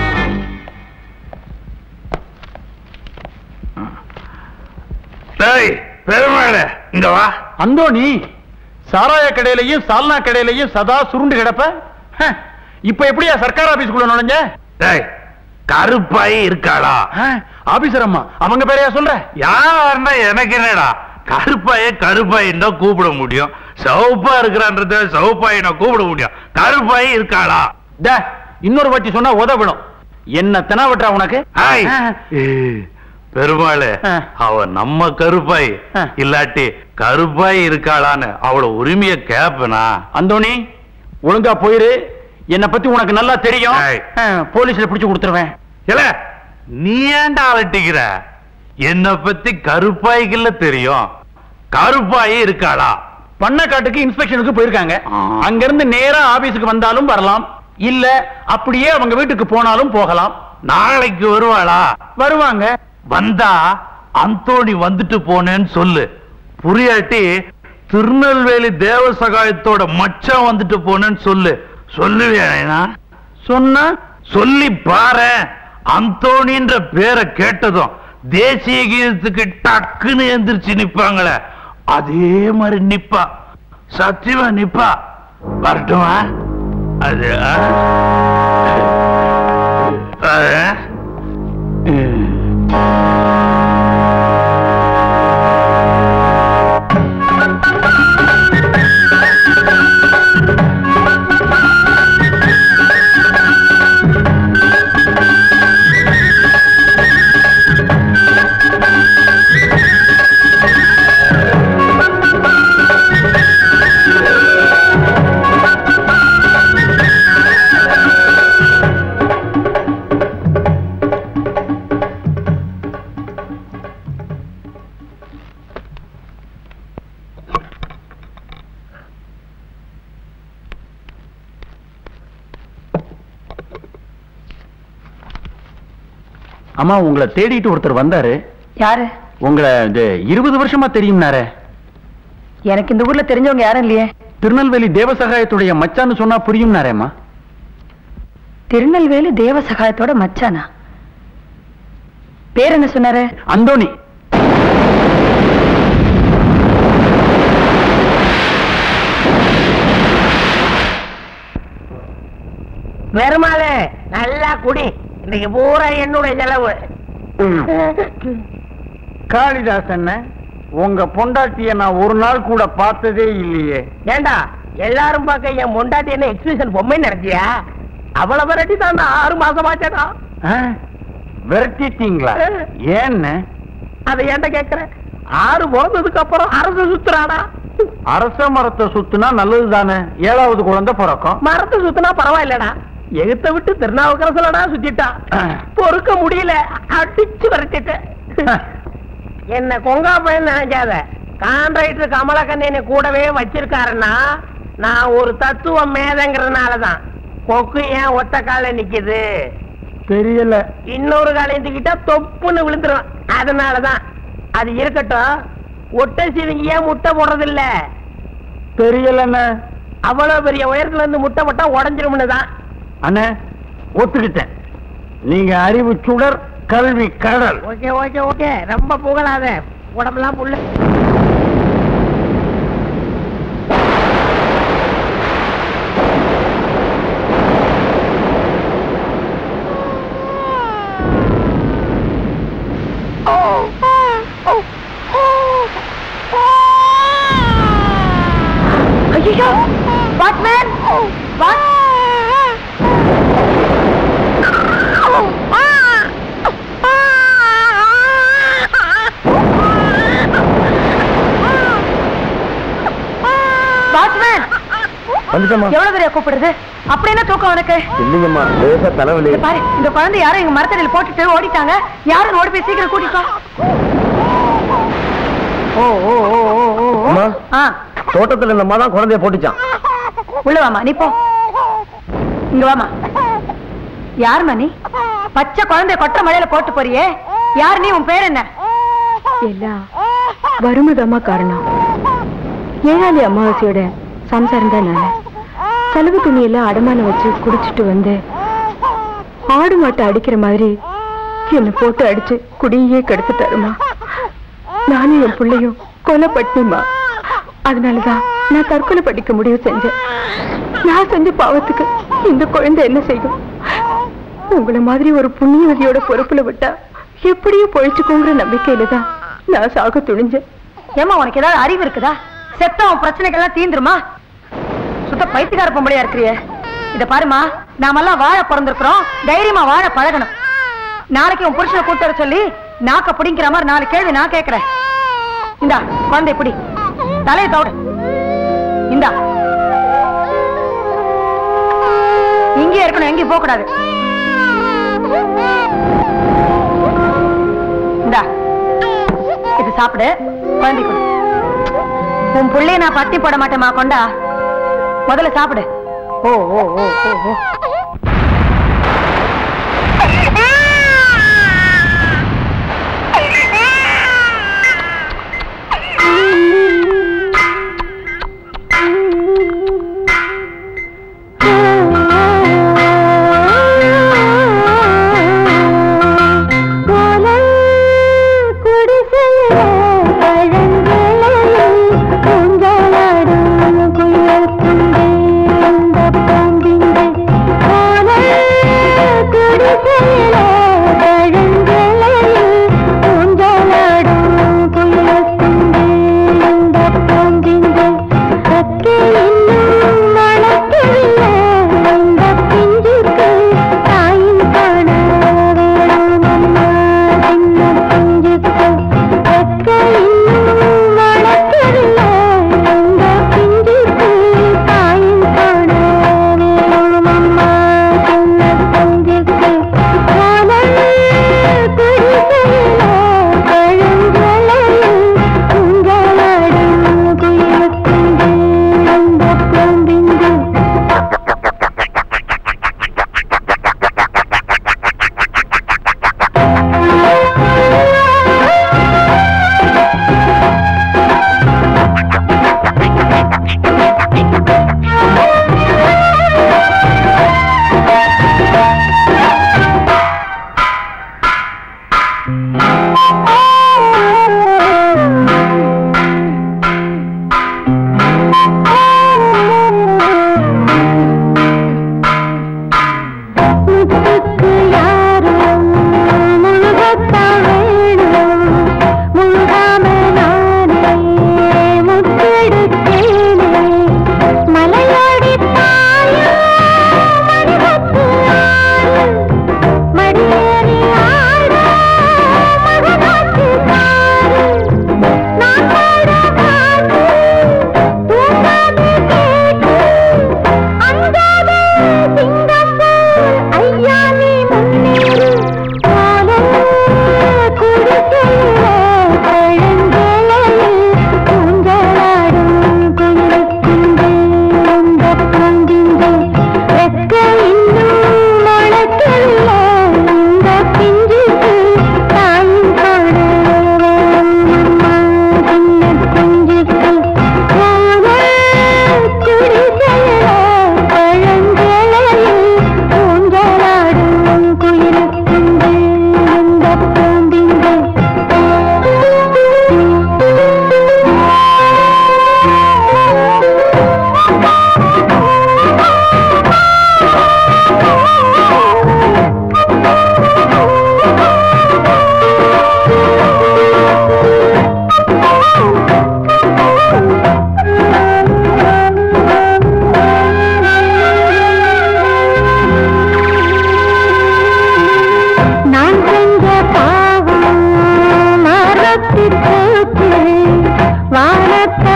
டேய் பெருமாள் இங்க வா அந்தோணி சாராய கடையிலையும் சால்னா கடையிலையும் சதா சுருண்டு கிடப்ப ஹ, இப்ப எப்படியா சர்க்கார் ஆபீஸ்க்குள்ள நுழைஞ்ச டேய் கருப்பாய் இருக்காளா ஹ, ஆபீசர் அம்மா அவங்க பேரையா சொல்ற யாருன்னா எனக்கு என்னடா கருப்பாய கருப்பாயின்னு தான் கூப்பிட முடியும் சிவப்பா இருக்கிறான்றத சிவப்பாயை நான் கூப்பிட முடியும் கருப்பாய் இருக்காளா டே, இன்னொரு வாட்டி சொன்னா உதவிடும் என்ன தெனாவட்டா உனக்கு ஹாய் ஆ. பெருமாள் ஆ. அவ நம்ம கருப்பாய் ஆ. இல்லாட்டி கருப்பாய் இருக்காளான்னு அவள உரிமைய கேப்பனா அந்தோணி ஒழுங்கா போயிரு என்ன பத்தி உனக்கு நல்லா தெரியும் ஏய். ஆ, போலீஸ்ல பிடிச்சு கொடுத்துருவேன் இல்ல நீ ஏன்டா அலட்டிக்கிற என்ன பத்தி கருப்பாய்க்குள்ள தெரியும் கருப்பாய் இருக்காளா பண்ணக்காட்டுக்கு இன்ஸ்பெக்ஷனுக்கு போயிருக்காங்க ஆ. அங்க இருந்து நேரா ஆபீஸுக்கு வந்தாலும் வரலாம் இல்ல அப்படியே அவங்க வீட்டுக்கு போனாலும் போகலாம் நாளைக்கு வருவாளா வருவாங்க வந்தா அந்தோணி வந்துட்டு போனேன்னு சொல்லு புரியாட்டி திருநெல்வேலி தேவசகாயத்தோட மச்சான் வந்துட்டு போனேன்னு சொல்லு சொல்லுவேனா சொன்னா சொல்லி பாரு அந்தோணின்ற பேரை கேட்டதும் தேசிய கீதத்துக்கு டக்குன்னு எந்திரிச்சு நிப்பாங்களே அதே மாதிரி நிப்பா சத்தியமா நிப்பா வரட்டுமா அது ஆ? அது, அம்மா உங்களை தேடிட்டு ஒருத்தர் வந்தாரு யாரு உங்களை இந்த இருபது வருஷமா தெரியும்னாரே எனக்கு இந்த ஊர்ல தெரிஞ்சவங்க யாரும் இல்லையே திருநெல்வேலி தேவசகாயத்துடைய மச்சான்னு சொன்னா புரியும்னாரேம்மா திருநெல்வேலி தேவ சகாயத்தோட மச்சானா பேர் என்ன சொன்னாரு அந்தோணி பெருமாளே நல்லா குடி இன்னைக்கு பூரா என்னுடைய செலவு காளிதாஸ் என்ன உங்க பொண்டாட்டிய நான் ஒரு நாள் கூட பார்த்ததே இல்லையே ஏண்டா எல்லாரும் பார்க்க என் மொண்டாட்டி என்ன எக்ஸிபிஷன் பொம்மை நடத்தியா அவ்வளவு விரட்டி தான் நான் ஆறு மாசம் ஆச்சடா ஆ? விரட்டிட்டீங்களா ஏன்னு அதை ஏன்டா கேக்குறேன் ஆறு பிறந்ததுக்கு அப்புறம் அரசு சுத்துறாடா அரச மரத்தை சுத்துனா நல்லது தானே ஏழாவது குழந்தை பிறக்கும் மரத்தை சுத்தினா பரவாயில்லடா எகுத்த விட்டு திருநாவுக்கரசலடா சுத்திட்டா பொறுக்க முடியல அடிச்சு விரட்டிட்டேன் என்ன கொங்கா பையன் நினைக்காத கான்ட்ராக்டர் கமலக்கண்ணனை கூடவே வச்சிருக்காருன்னா நான் ஒரு தத்துவ மேதங்கிறதுனாலதான் கொக்கு ஏன் ஒத்த கால நிக்குது தெரியல இன்னொரு காலையத்துக்கிட்ட தொப்புன்னு விழுந்துரும் அதனாலதான் அது இருக்கட்டும் ஒட்டை சிவிங்கி ஏன் முட்டை போடுறதில்ல தெரியலண்ணே அவ்வளவு பெரிய உயரத்துல இருந்து முட்டை போட்டா உடஞ்சிரும்னு தான் அண்ணே ஒத்துக்கிட்டேன் நீங்க அறிவு சுடர் கல்வி கடல் ஓகே ஓகே ஓகே ரொம்ப புகழாத உடம்பெல்லாம் புல்லு ஐயோ வாட்மேன் வாட் வாட்மேன் வந்துட்டமா எவ்வளவு பெரிய கூப்பிடுறது அப்படி என்ன தூக்கம் உனக்கு இல்லைங்கம்மா லேசா தலைவலி இங்க பாரு இந்த குழந்தை யாரும் எங்க மரத்தடியில போட்டுட்டு ஓடிட்டாங்க யாரும் ஓடி போய் சீக்கிரம் கூட்டிக்கோ ஓ ஓ ஓ ஓ ஓ, ஓ அம்மா. ஆ தோட்டத்துல இந்த அம்மா தான் குழந்தைய போட்டுச்சான் உள்ள வாமா நீ போ இங்க வாமா யாரும்மா நீ பச்சை குழந்தை கொட்ட மழையில போட்டு போறியே யார் நீ உன் பேர் என்ன எல்லாம் வருமதம்மா காரணம் ஏழாளி அமாவாசையோட சம்சாரம் தான் நான் செலவு துணியெல்லாம் அடமானம் வச்சு குடிச்சிட்டு வந்து ஆடு மாட்டை அடிக்கிற மாதிரி என்னை போட்டு அடிச்சு குடியே கெடுத்துட்டாருமா நானும் என் பிள்ளையும் கொலை பட்டினிமா அதனாலதான் நான் தற்கொலை படிக்க முடிவு செஞ்சேன் நான் செஞ்ச பாவத்துக்கு இந்த குழந்தை என்ன செய்யும் உங்களை மாதிரி ஒரு புண்ணியவதியோட பொறுப்புல விட்டா எப்படியும் பொழிச்சுக்கோங்கிற நம்பிக்கையில தான் நான் சாக துணிஞ்சேன் ஏமா உனக்கு ஏதாவது அறிவு இருக்குதா செத்த உன் பிரச்சனைகள்லாம் தீந்துருமா சுத்த பைத்தியக்கார பொம்பளையா இருக்கிறியே இத பாருமா நாமெல்லாம் வாழ பிறந்திருக்கிறோம் தைரியமா வாழ பழகணும் நாளைக்கு உன் புருஷனை கூட்டு வர சொல்லி நாக்க பிடிங்கிற மாதிரி நாலு கேள்வி நான் கேட்கிறேன் இந்தா குழந்தை பிடி தலையை தவிடு இந்தா இங்கே இருக்கணும் எங்கேயும் போக கூடாது இந்தா இது சாப்பிடு குழந்தை கொடு உன் புள்ளைய நான் பட்டி போட மாட்டேமா கொண்டா முதல்ல சாப்பிடு ஓ ஓ ஓ ஓ ஓ குடிசையில்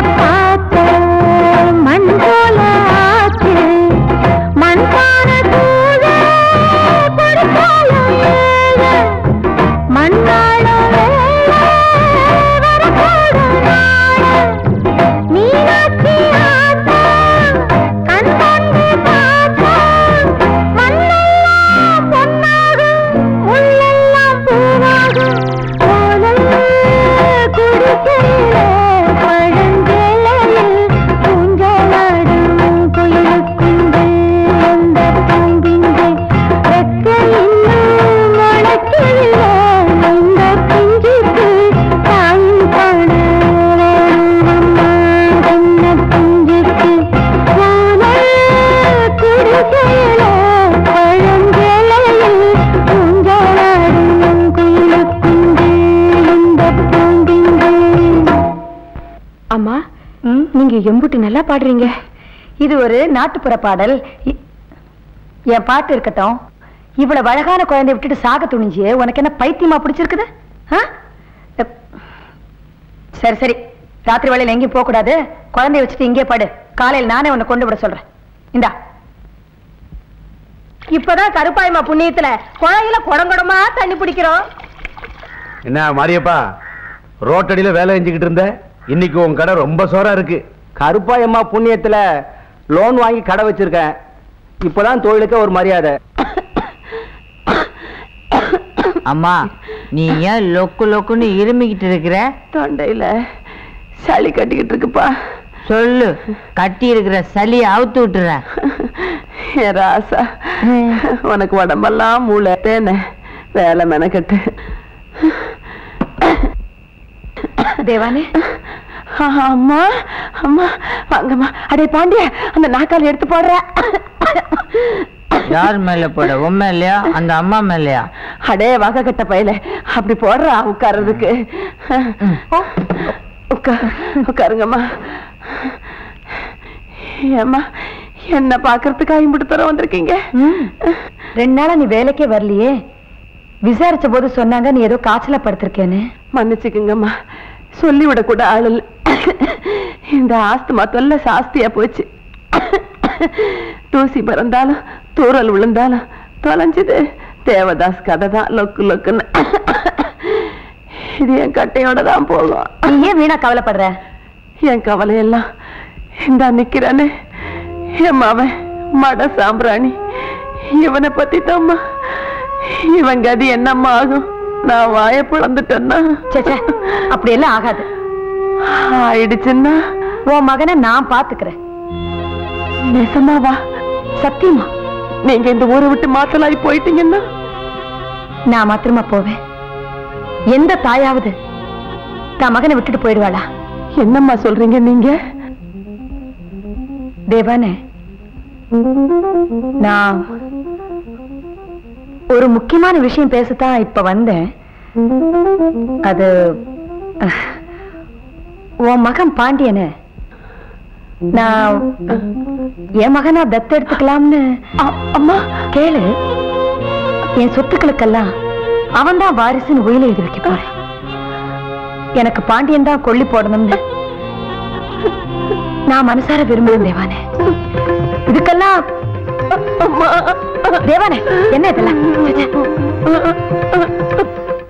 காத்து மண் போல ஆச்சு மண்பான தூத கொடுத்தாலும் ஏழை மண்ணாளும் வேலை வரக்கூடும் நாளை மீனாட்சி ஆத்தா கண் கொண்டு பார்த்தா மண்ணெல்லாம் பொன்னாகும் முள்ளெல்லாம் பூவாகும் கோலம் குடிசையிலே பழஞ்சேலையில் ஊஞ்சலாடும் குயிலுக்குண்டு அந்த பூம்பிங்கை ரெக்க இன்னும் முளைக்கவில்லை இந்த பிஞ்சுக்கு தாயும் காண வேணுமம்மா சின்ன பிஞ்சுக்கு கோலம் குடிசையிலே பழஞ்சேலையில் ஊஞ்சலாடும் குயிலுக்குண்டு இந்த பூம்பிங்கை அம்மா நீங்க எம்புட்டு நல்லா பாடுறீங்க இது ஒரு நாட்டுப்புற பாடல் இ- என் பாட்டு இருக்கட்டும் இவ்வளவு அழகான குழந்தைய விட்டுட்டு சாக துணிஞ்சியே உனக்கு என்ன பைத்தியமா பிடிச்சிருக்குது ஆ? எப். சரி சரி ராத்திரி வேளையில எங்கேயும் போக கூடாது குழந்தைய வச்சுட்டு இங்கே படு காலையில் நானே உன்னை கொண்டு விட சொல்றேன் இந்தா இப்பதான் கருப்பாயமா புண்ணியத்துல குழாயில குடங்குடமா தண்ணி பிடிக்கிறோம் என்ன மாரியப்பா ரோட்டடியில வேலை செஞ்சுக்கிட்டு இருந்த இன்னைக்கு உன் கடை ரொம்ப சோரா இருக்கு கருப்பாயம்மா புண்ணியத்துல லோன் வாங்கி கடை வச்சிருக்கேன் இப்பதான் தொழிலுக்கு ஒரு மரியாதை அம்மா நீ ஏன் லொக்கு லொக்குன்னு இருமிக்கிட்டு இருக்கிற தொண்டையில சளி கட்டிக்கிட்டு இருக்குப்பா சொல்லு கட்டி இருக்கிற சளியை அவுத்து விட்டுறேன் ஏ ராசா உனக்கு உடம்பெல்லாம் மூளை தேனே வேலை மெனக்கட்டு தேவானே அம்மா அம்மா வாங்கம்மா அடே பாண்டிய அந்த நாக்கால் எடுத்து போடுற யார் மேல போட உன் மேலயா அந்த அம்மா மேலயா அடே வகை கட்ட பையல அப்படி போடுறா உட்கார்றதுக்கு உட்கார் உட்காருங்கம்மா ஏம்மா என்ன பாக்குறதுக்கு ஐம்பது தர வந்திருக்கீங்க ரெண்டு நாளா நீ வேலைக்கே வரலையே விசாரிச்ச போது சொன்னாங்க நீ ஏதோ காய்ச்சல படுத்திருக்கேன்னு மன்னிச்சுக்குங்கம்மா சொல்லிவிட கூட ஆள் இல்ல இந்த ஆஸ்துமா தொல்லை சாஸ்தியா போச்சு தூசி பறந்தாலும் தூரல் விழுந்தாலும் தொலைஞ்சது தேவதாஸ் கதை தான் லொக்கு லொக்குன்னு இது என் கட்டையோட தான் போகும் நீ ஏன் வீணா கவலைப்படுற என் கவலையெல்லாம் இந்த நிக்கிறானே என் மாவன் மட சாம்பிராணி இவனை பத்தி தாம்மா இவன் கதி என்னம்மா ஆகும் நான் வாய பிளந்துட்டேன்னா சேச்சே அப்படி எல்லாம் ஆகாது ஆயிடுச்சுன்னா உன் மகனை நான் பாத்துக்கிறேன் நிசமாவா சத்தியமா நீங்க இந்த ஊரை விட்டு மாத்தலாகி போயிட்டீங்கன்னா நான் மாத்திரமா போவேன் எந்த தாயாவது தான் மகனை விட்டுட்டு போயிடுவாளா என்னம்மா சொல்றீங்க நீங்க தேவானே நான் ஒரு முக்கியமான விஷயம் பேசத்தான் இப்ப வந்தேன் அது அஹ், உன் மகன் பாண்டியனு நான் என் மகனா தத்தெடுத்துக்கலாம்னு அம்மா கேளு என் சொத்துக்களுக்கெல்லாம் அவன் தான் வாரிசுன்னு உயிரை எழுதி வைக்க போறேன் எனக்கு பாண்டியன் தான் கொல்லி போடணும்னு நான் மனசார விரும்புறேன் தேவானே இதுக்கெல்லாம் தேவானே என்ன இதெல்லாம் ச்சே, ச்சே.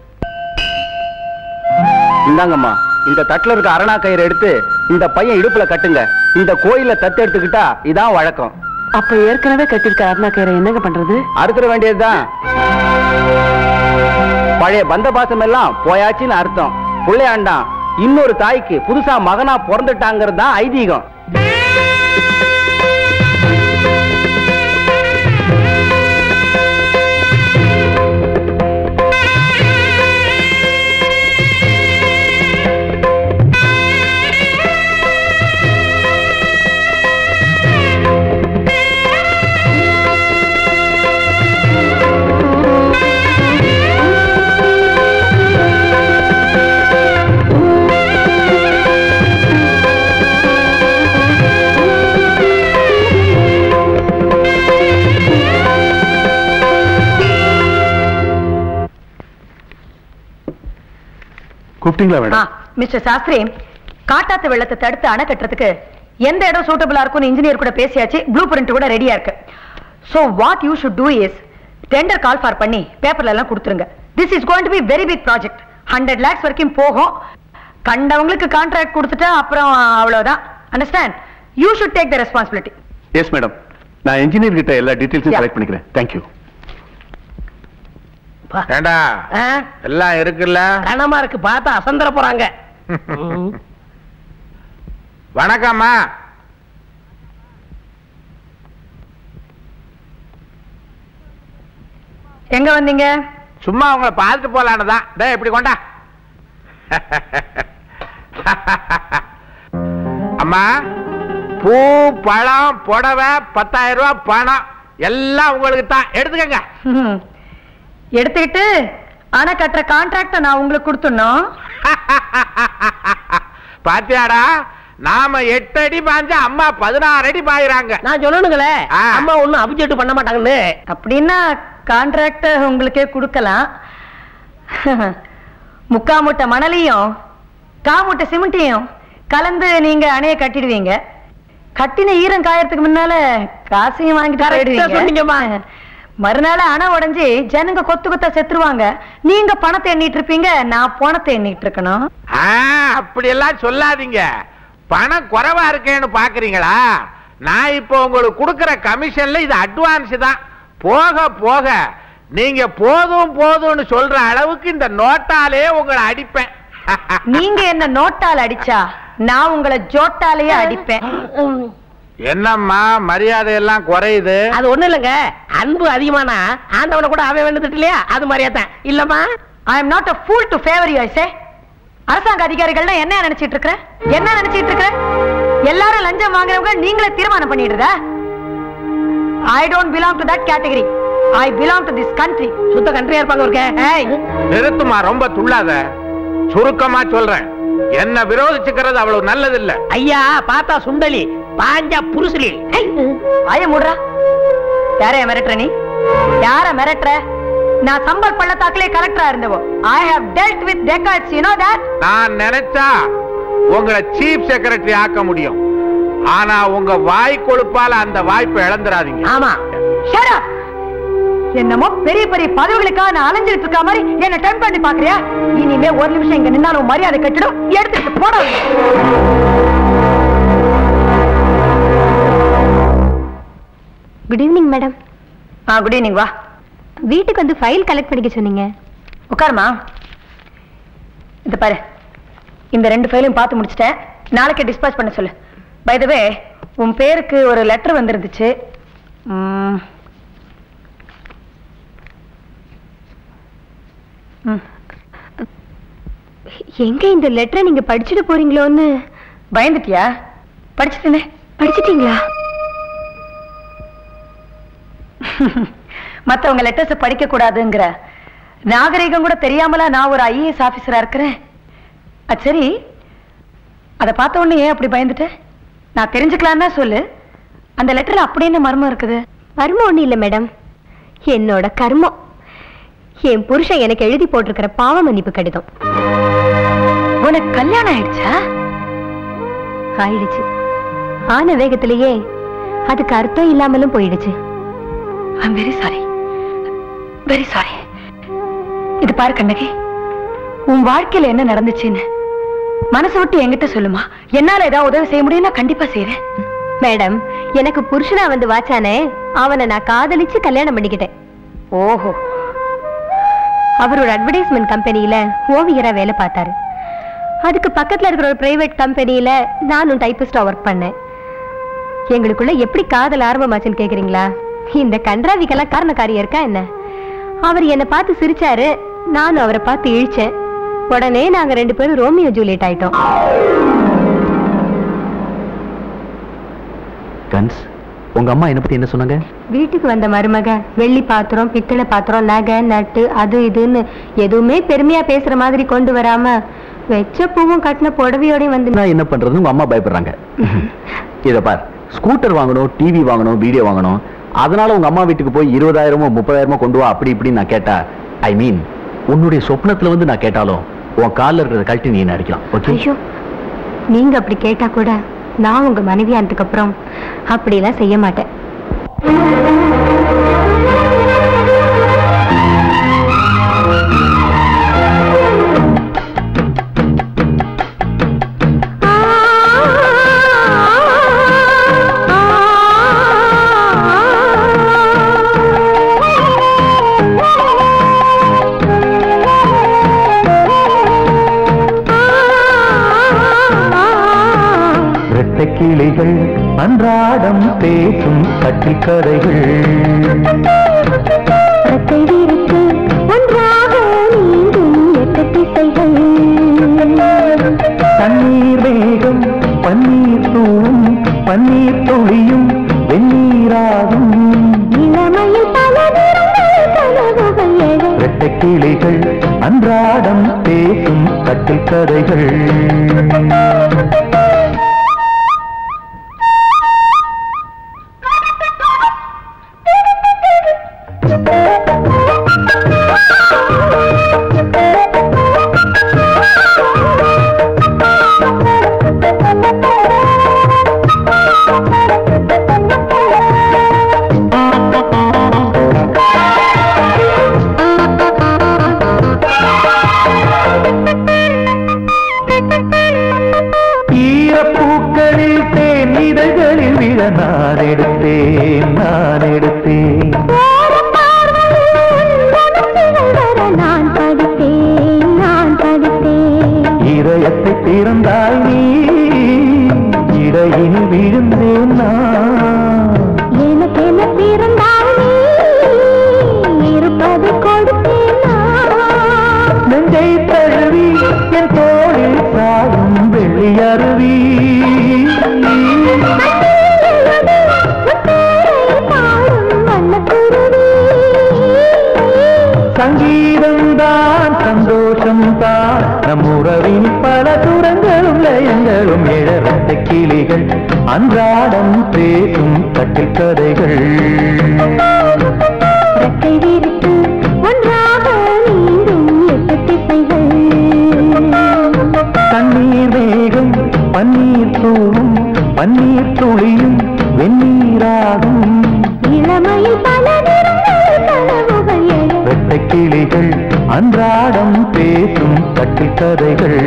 இந்தாங்கம்மா இந்த தட்டுல இருக்க அரணா கயிறு எடுத்து இந்த பையன் இடுப்புல கட்டுங்க இந்த கோயில தத்து எடுத்துக்கிட்டா இதான் வழக்கம் அப்ப ஏற்கனவே கட்டிருக்க அருணா கயிறை என்னங்க பண்றது அறுத்துற வேண்டியதுதான் பழைய பந்த பாசம் எல்லாம் போயாச்சுன்னு அர்த்தம் பிள்ளையாண்டான் இன்னொரு தாய்க்கு புதுசா மகனா பிறந்துட்டாங்கிறது தான் ஐதீகம் கூப்பிட்டீங்களா ஆ, மேடம் மிஸ்டர் சாஸ்திரி காட்டாத்து வெள்ளத்தை தடுத்து அணை கட்டுறதுக்கு எந்த இடம் சூட்டபிளா இருக்கும்னு இன்ஜினியர் கூட பேசியாச்சு ப்ளூ பிரிண்ட் கூட ரெடியா இருக்கு so what you should do is tender call for பண்ணி பேப்பர்ல எல்லாம் கொடுத்துருங்க this is going to be very big project hundred lakhs வரைக்கும் போகும் கண்டவங்களுக்கு கான்ட்ராக்ட் கொடுத்துட்டா அப்புறம் அவ்வளவுதான் understand you should take the responsibility yes madam நான் இன்ஜினியர் கிட்ட எல்லா டீடைல்ஸும் Yeah. கலெக்ட் பண்ணிக்கிறேன் தேங்க்யூ ஏண்டா ஆ, எல்லாம் இருக்குல்ல கனமா இருக்கு பார்த்தா அசந்தர போறாங்க ம். வணக்கம்மா எங்க வந்தீங்க சும்மா உங்களை பார்த்துட்டு போலான்னு தான் டேய் இப்படி கொண்டா அம்மா பூ பழம் புடவை பத்தாயிரம் ரூபாய் பணம் எல்லாம் உங்களுக்கு தான் எடுத்துக்கங்க ம். எடுத்துக்கிட்டு அணை கட்டுற கான்ட்ராக்ட நான் உங்களுக்கு கொடுத்துடணும் பாத்தியாடா நாம எட்டு அடி பாஞ்சா அம்மா பதினாறு அடி பாயிறாங்க நான் சொல்லணுங்களே ஆ. அம்மா ஒண்ணும் அபிஜெக்ட் பண்ண மாட்டாங்கன்னு அப்படின்னா கான்ட்ராக்ட் உங்களுக்கே கொடுக்கலாம் முக்கா மூட்டை மணலையும் கா மூட்டை சிமெண்ட்டையும் கலந்து நீங்க அணைய கட்டிடுவீங்க கட்டின ஈரம் காயறதுக்கு முன்னால காசையும் வாங்கிட்டு Correct ஆ போயிடுவீங்க சொன்னீங்கம்மா. மறுநாள் அணை உடைஞ்சு ஜனங்க கொத்து கொத்தா செத்துருவாங்க நீங்க பணத்தை எண்ணிட்டு இருப்பீங்க நான் பணத்தை எண்ணிட்டு இருக்கணும் ஆ, அப்படியெல்லாம் சொல்லாதீங்க பணம் குறைவா இருக்கேன்னு பாக்குறீங்களா நான் இப்போ உங்களுக்கு கொடுக்கிற கமிஷன்ல இது அட்வான்ஸ் தான் போக போக நீங்க போதும் போதும்னு சொல்ற அளவுக்கு இந்த நோட்டாலே உங்களை அடிப்பேன் நீங்க என்ன நோட்டால் அடிச்சா நான் உங்களை ஜோட்டாலேயே அடிப்பேன் என்னம்மா மரியாதை எல்லாம் குறையுது அது ஒண்ணு இல்லைங்க அன்பு அதிகமானா ஆண்டவனை கூட அவன் வேண்டுட்டு இல்லையா அது மாதிரியா தான் இல்லம்மா I am not a fool to favour you I அரசாங்க அதிகாரிகள்னா என்ன நினைச்சிட்டு இருக்கிற என்ன நினைச்சிட்டு இருக்கிற எல்லாரும் லஞ்சம் வாங்குறவங்க நீங்களே தீர்மானம் பண்ணிடுறதா I don't belong to that category I belong to this country சுத்த கண்ட்ரியா இருப்பாங்க ஒரு ஏய் நிறுத்துமா ரொம்ப துள்ளாத சுருக்கமா சொல்றேன் என்ன விரோதிச்சுக்கிறது அவ்வளவு நல்லது இல்ல ஐயா பார்த்தா சுண்டலி பாஞ்சா புருசலி ஆய மூடுறா யாரைய மிரட்டுற நீ யார மிரட்டுற நான் சம்பல் பள்ளத்தாக்கிலே கலெக்டரா இருந்தவோ I have dealt with dacoits you know that நான் நினைச்சா உங்களை சீஃப் செக்ரட்டரி ஆக்க முடியும் ஆனா உங்க வாய் கொழுப்பால அந்த வாய்ப்பை இழந்துடாதீங்க ஆமா Shut up! என்னமோ பெரிய பெரிய பதவிகளுக்காக நான் அலைஞ்சிட்டு இருக்க மாதிரி என்ன டைம் பண்ணி பாக்குறியா இனிமே ஒரு நிமிஷம் இங்க நின்னாலும் மரியாதை கட்டிடும் எடுத்துட்டு போட குட் ஈவினிங் மேடம் ஆ குட் ஈவினிங் வா வீட்டுக்கு வந்து ஃபைல் கலெக்ட் பண்ணிக்க சொன்னீங்க உட்காருமா இந்த பாரு இந்த ரெண்டு ஃபைலையும் பார்த்து முடிச்சிட்டேன் நாளைக்கே டிஸ்பாச் பண்ண சொல்லு பை த வே உன் பேருக்கு ஒரு லெட்டர் வந்திருந்துச்சு ம். ம். எங்க இந்த லெட்டரை நீங்க படிச்சுட்டு போறீங்களோன்னு பயந்துட்டியா படிச்சுட்டேனே படிச்சிட்டீங்களா மத்தவங்க லெட்டர்ஸ் படிக்க கூடாதுங்கிற நாகரிகம் கூட தெரியாமலா நான் ஒரு ஐஏஎஸ் ஆபீசரா இருக்கிறேன் அது சரி அதை பார்த்த உடனே ஏன் அப்படி பயந்துட்ட நான் தெரிஞ்சுக்கலான்னா சொல்லு அந்த லெட்டர்ல அப்படி என்ன மர்மம் இருக்குது மர்மம் ஒண்ணும் இல்ல மேடம் என்னோட கர்மம் என் புருஷன் எனக்கு எழுதி போட்டிருக்கிற பாவ மன்னிப்பு கடிதம் உனக்கு கல்யாணம் ஆயிடுச்சா ஆயிடுச்சு ஆன வேகத்திலேயே அதுக்கு அர்த்தம் இல்லாமலும் போயிடுச்சு I'm very sorry very sorry இது பாரு கண்ணகி உன் வாழ்க்கையில என்ன நடந்துச்சுன்னு மனசு விட்டு என்கிட்ட சொல்லுமா என்னால ஏதாவது உதவி செய்ய முடியும்னா கண்டிப்பா செய்யறேன் மேடம் எனக்கு புருஷனா வந்து வாச்சானே அவனை நான் காதலிச்சு கல்யாணம் பண்ணிக்கிட்டேன் ஓஹோ அவர் ஒரு அட்வர்டைஸ்மெண்ட் கம்பெனியில ஓவியரா வேலை பார்த்தாரு அதுக்கு பக்கத்துல இருக்கிற ஒரு பிரைவேட் கம்பெனியில நானும் டைப்பிஸ்டா ஒர்க் பண்ணேன் எங்களுக்குள்ள எப்படி காதல் ஆரம்பமாச்சுன்னு கேக்குறீங்களா இந்த கன்றாவிக்கெல்லாம் காரணக்காரியா இருக்கா என்ன அவர் என்னை பார்த்து சிரிச்சாரு நானும் அவரை பார்த்து இழிச்சேன் உடனே நாங்க ரெண்டு பேரும் ரோமியோ ஜூலியட் ஆயிட்டோம் கன்ஸ் உங்க அம்மா என்ன பத்தி என்ன சொன்னாங்க வீட்டுக்கு வந்த மருமக வெள்ளி பாத்திரம் பித்தளை பாத்திரம் நகை நட்டு அது இதுன்னு எதுவுமே பெருமையா பேசுற மாதிரி கொண்டு வராம வெச்ச பூவும் கட்டின புடவையோடயும் வந்து நான் என்ன பண்றதுன்னு உங்க அம்மா பயப்படுறாங்க இத பார் ஸ்கூட்டர் வாங்கணும் டிவி வாங்கணும் வீடியோ வாங்கணும் அதனால உங்க அம்மா வீட்டுக்கு போய் இருபதாயிரமோ முப்பதாயிரமோ கொண்டு வா அப்படி இப்படின்னு நான் கேட்டா ஐ மீன் உன்னுடைய சொப்னத்துல வந்து நான் கேட்டாலும் உன் கால்ல இருக்கிறத கழட்டி நீ என்ன அடிக்கலாம் ஓகே ஐயோ நீங்க அப்படி கேட்டா கூட நான் உங்க மனைவி ஆனதுக்கு அப்புறம் அப்படியெல்லாம் செய்ய மாட்டேன் இரட்டை கிளிகள் அன்றாடம் பேசும் கட்டில் கதைகள் ரத்தை விரித்து ஒன்றாக நீந்தும் எட்டு திசைகள் தண்ணீர் வேகம் பன்னீர் தூவும் பன்னீர் துளியும் வெந்நீராகும் இளமையில் பல நிறங்கள் கனவுகள் எழ இரட்டை கிளிகள் அன்றாடம் பேசும் கட்டில் கதைகள் ஈரப்பூக்களில் தேன் இதழ்களில் விழ நான் எடுத்தேன் நான் எடுத்தேன் வர நான் படித்தேன் நான் படித்தேன் இதயத்தை திறந்தாய் நீ இடையில் விழுந்தேன் நான் எனக்கென பிறந்தால் நீ இருப்பது கொடுத்தேன் நான். நெஞ்சை தழுவி என் தோளில் சாயும் வெள்ளி அருவி சங்கீதம் தான் சந்தோஷம் தான் நம் உறவின் பல துரங்களும் லயங்களும் இழந்த கிளிகள் அன்றாடம் பேசும் கட்டில் கதைகள் ரெக்கை விரித்து ஒன்றாக நீந்தும் எட்டு திசைகள் தண்ணீர் வேகம் பன்னீர் தூவும் பன்னீர் துளியும் வெந்நீராகும் இளமையில் பல நிறங்கள் கனவுகள் எழ வெட்டை கிளிகள் அன்றாடம் பேசும் கட்டில் கதைகள்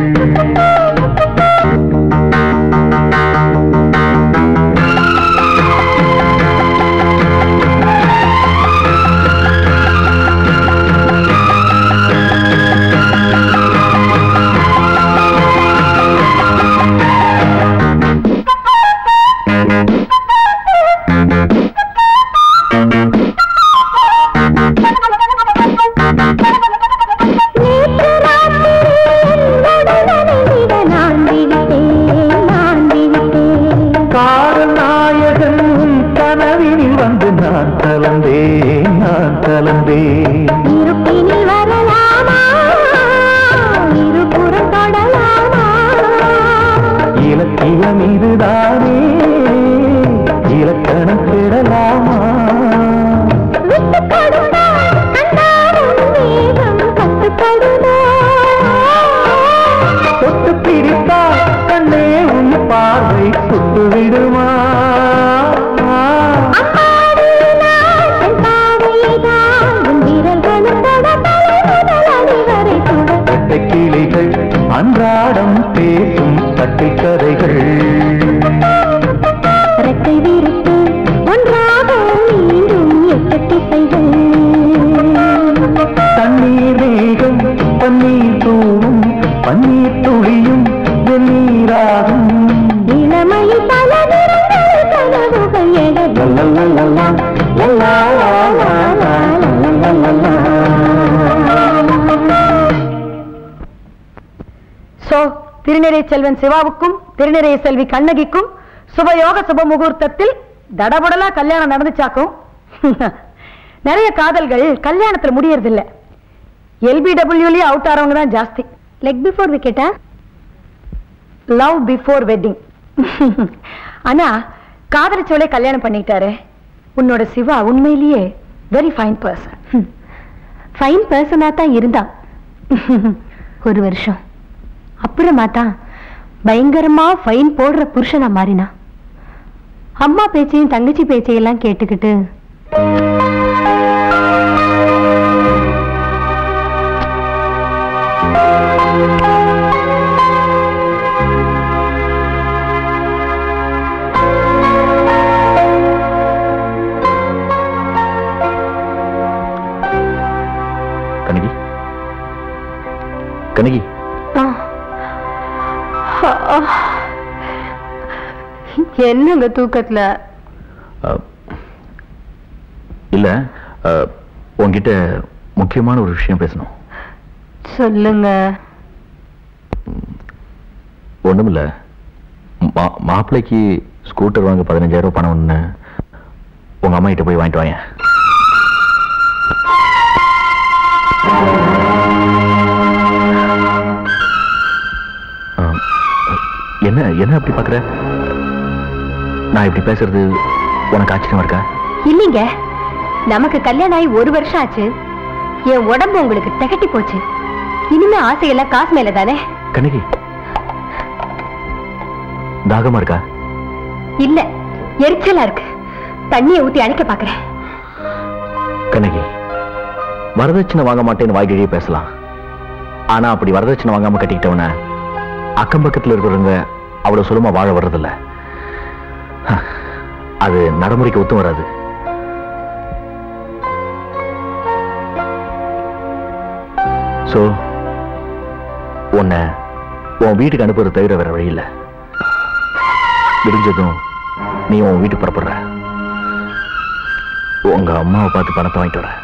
நேற்று ராத்திரி நான் விழித்தேன் நான் விழித்தேன் காதல் நாயகன் உன் கனவினில் வந்து நான் கலந்தேன் நான் கலந்தேன் இருப்பினில் வரலாமா இருபுறம் தொடலாமா இலக்கியம் இதுதானே இலக்கணம் பெறலாமா விட்டு கொடுத்தா கண்டாரும் வேகம் கட்டுப்படுதா தொட்டு பிரித்தால் கண்ணே உன் பார்வை சுட்டு விடுமா அம்மாடி நான் தன் பாவையைதான் உன் விரல்களும் தொட தலை முதல் அடி வரை தொட வெட்டை கிளிகள் அன்றாடம் பேசும் கட்டில் கதைகள் ரெக்கை விரித்து ஒன்றாக மீண்டும் எட்டு திசைகள் தண்ணீர் வேகம் பன்னீர் தூவும் பன்னீர் துளியும் வெந்நீராகும் இளமையில் பல நிறங்கள் கனவுகள் எழ லல்லல்லல்லல்லா, லல்லா, லா, லா, லா, லல்லல்லல்லல்லா. சோ திருநிறை செல்வன் சிவாவுக்கும் திருநிறை செல்வி கண்ணகிக்கும் சுபயோக சுப முகூர்த்தத்தில் தடபுடலா கல்யாணம் நடந்துச்சாக்கும் நிறைய காதல்கள் கல்யாணத்துல முடியறதில்ல எல்பிடபிள்யூலயே அவுட் ஆறவங்க தான் ஜாஸ்தி லெக் பிஃபோர் விக்கெட்டா லவ் பிஃபோர் வெட்டிங் ஆனா காதலிச்சவளே கல்யாணம் பண்ணிட்டாரு உன்னோட சிவா உண்மையிலேயே வெரி ஃபைன் பர்சன் ஃபைன் பர்சனா தான் இருந்தான் ஒரு வருஷம் அப்புறமா தான் பயங்கரமா ஃபைன் போடுற புருஷனா மாறினா அம்மா பேச்சையும் தங்கச்சி பேச்சையெல்லாம் கேட்டுக்கிட்டு கனகி கனகி என்னங்க தூக்கத்துல அஹ், இல்ல அஹ், உன்கிட்ட முக்கியமான ஒரு விஷயம் பேசணும் சொல்லுங்க ஒண்ணுமில்ல மா- மாப்பிள்ளைக்கு ஸ்கூட்டர் வாங்க பதினஞ்சாயிரம் ரூபாய் பணம் ஒண்ணு உங்க அம்மா கிட்ட போய் வாங்கிட்டு வாங்க அஹ், என்ன என்ன அப்படி பாக்குற நான் இப்படி பேசுறது உனக்கு ஆச்சரியமா இருக்கா இல்லைங்க நமக்கு கல்யாணம் ஆகி ஒரு வருஷம் ஆச்சு என் உடம்பு உங்களுக்கு திகட்டி போச்சு இனிமே ஆசையெல்லாம் காசு மேல தானே கண்ணகி தாகமா இருக்கா இல்ல எரிச்சலா இருக்கு தண்ணியை ஊத்தி அணைக்க பாக்குறேன் கண்ணகி வரதட்சணை வாங்க மாட்டேன்னு வாய்கிழியே பேசலாம் ஆனா அப்படி வரதட்சணை வாங்காம கட்டிக்கிட்டவன அக்கம் பக்கத்துல இருக்கிறவங்க அவ்வளவு சுலமா வாழ வர்றதில்ல ஹ, அது நடைமுறைக்கு ஒத்தும் வராது சோ உன்னை உன் வீட்டுக்கு அனுப்புறது தவிர வேற வழி இல்ல விடிஞ்சதும் நீ உன் வீட்டுக்கு புறப்படுற உங்க அம்மாவை பார்த்து பணத்தை வாங்கிட்டு வர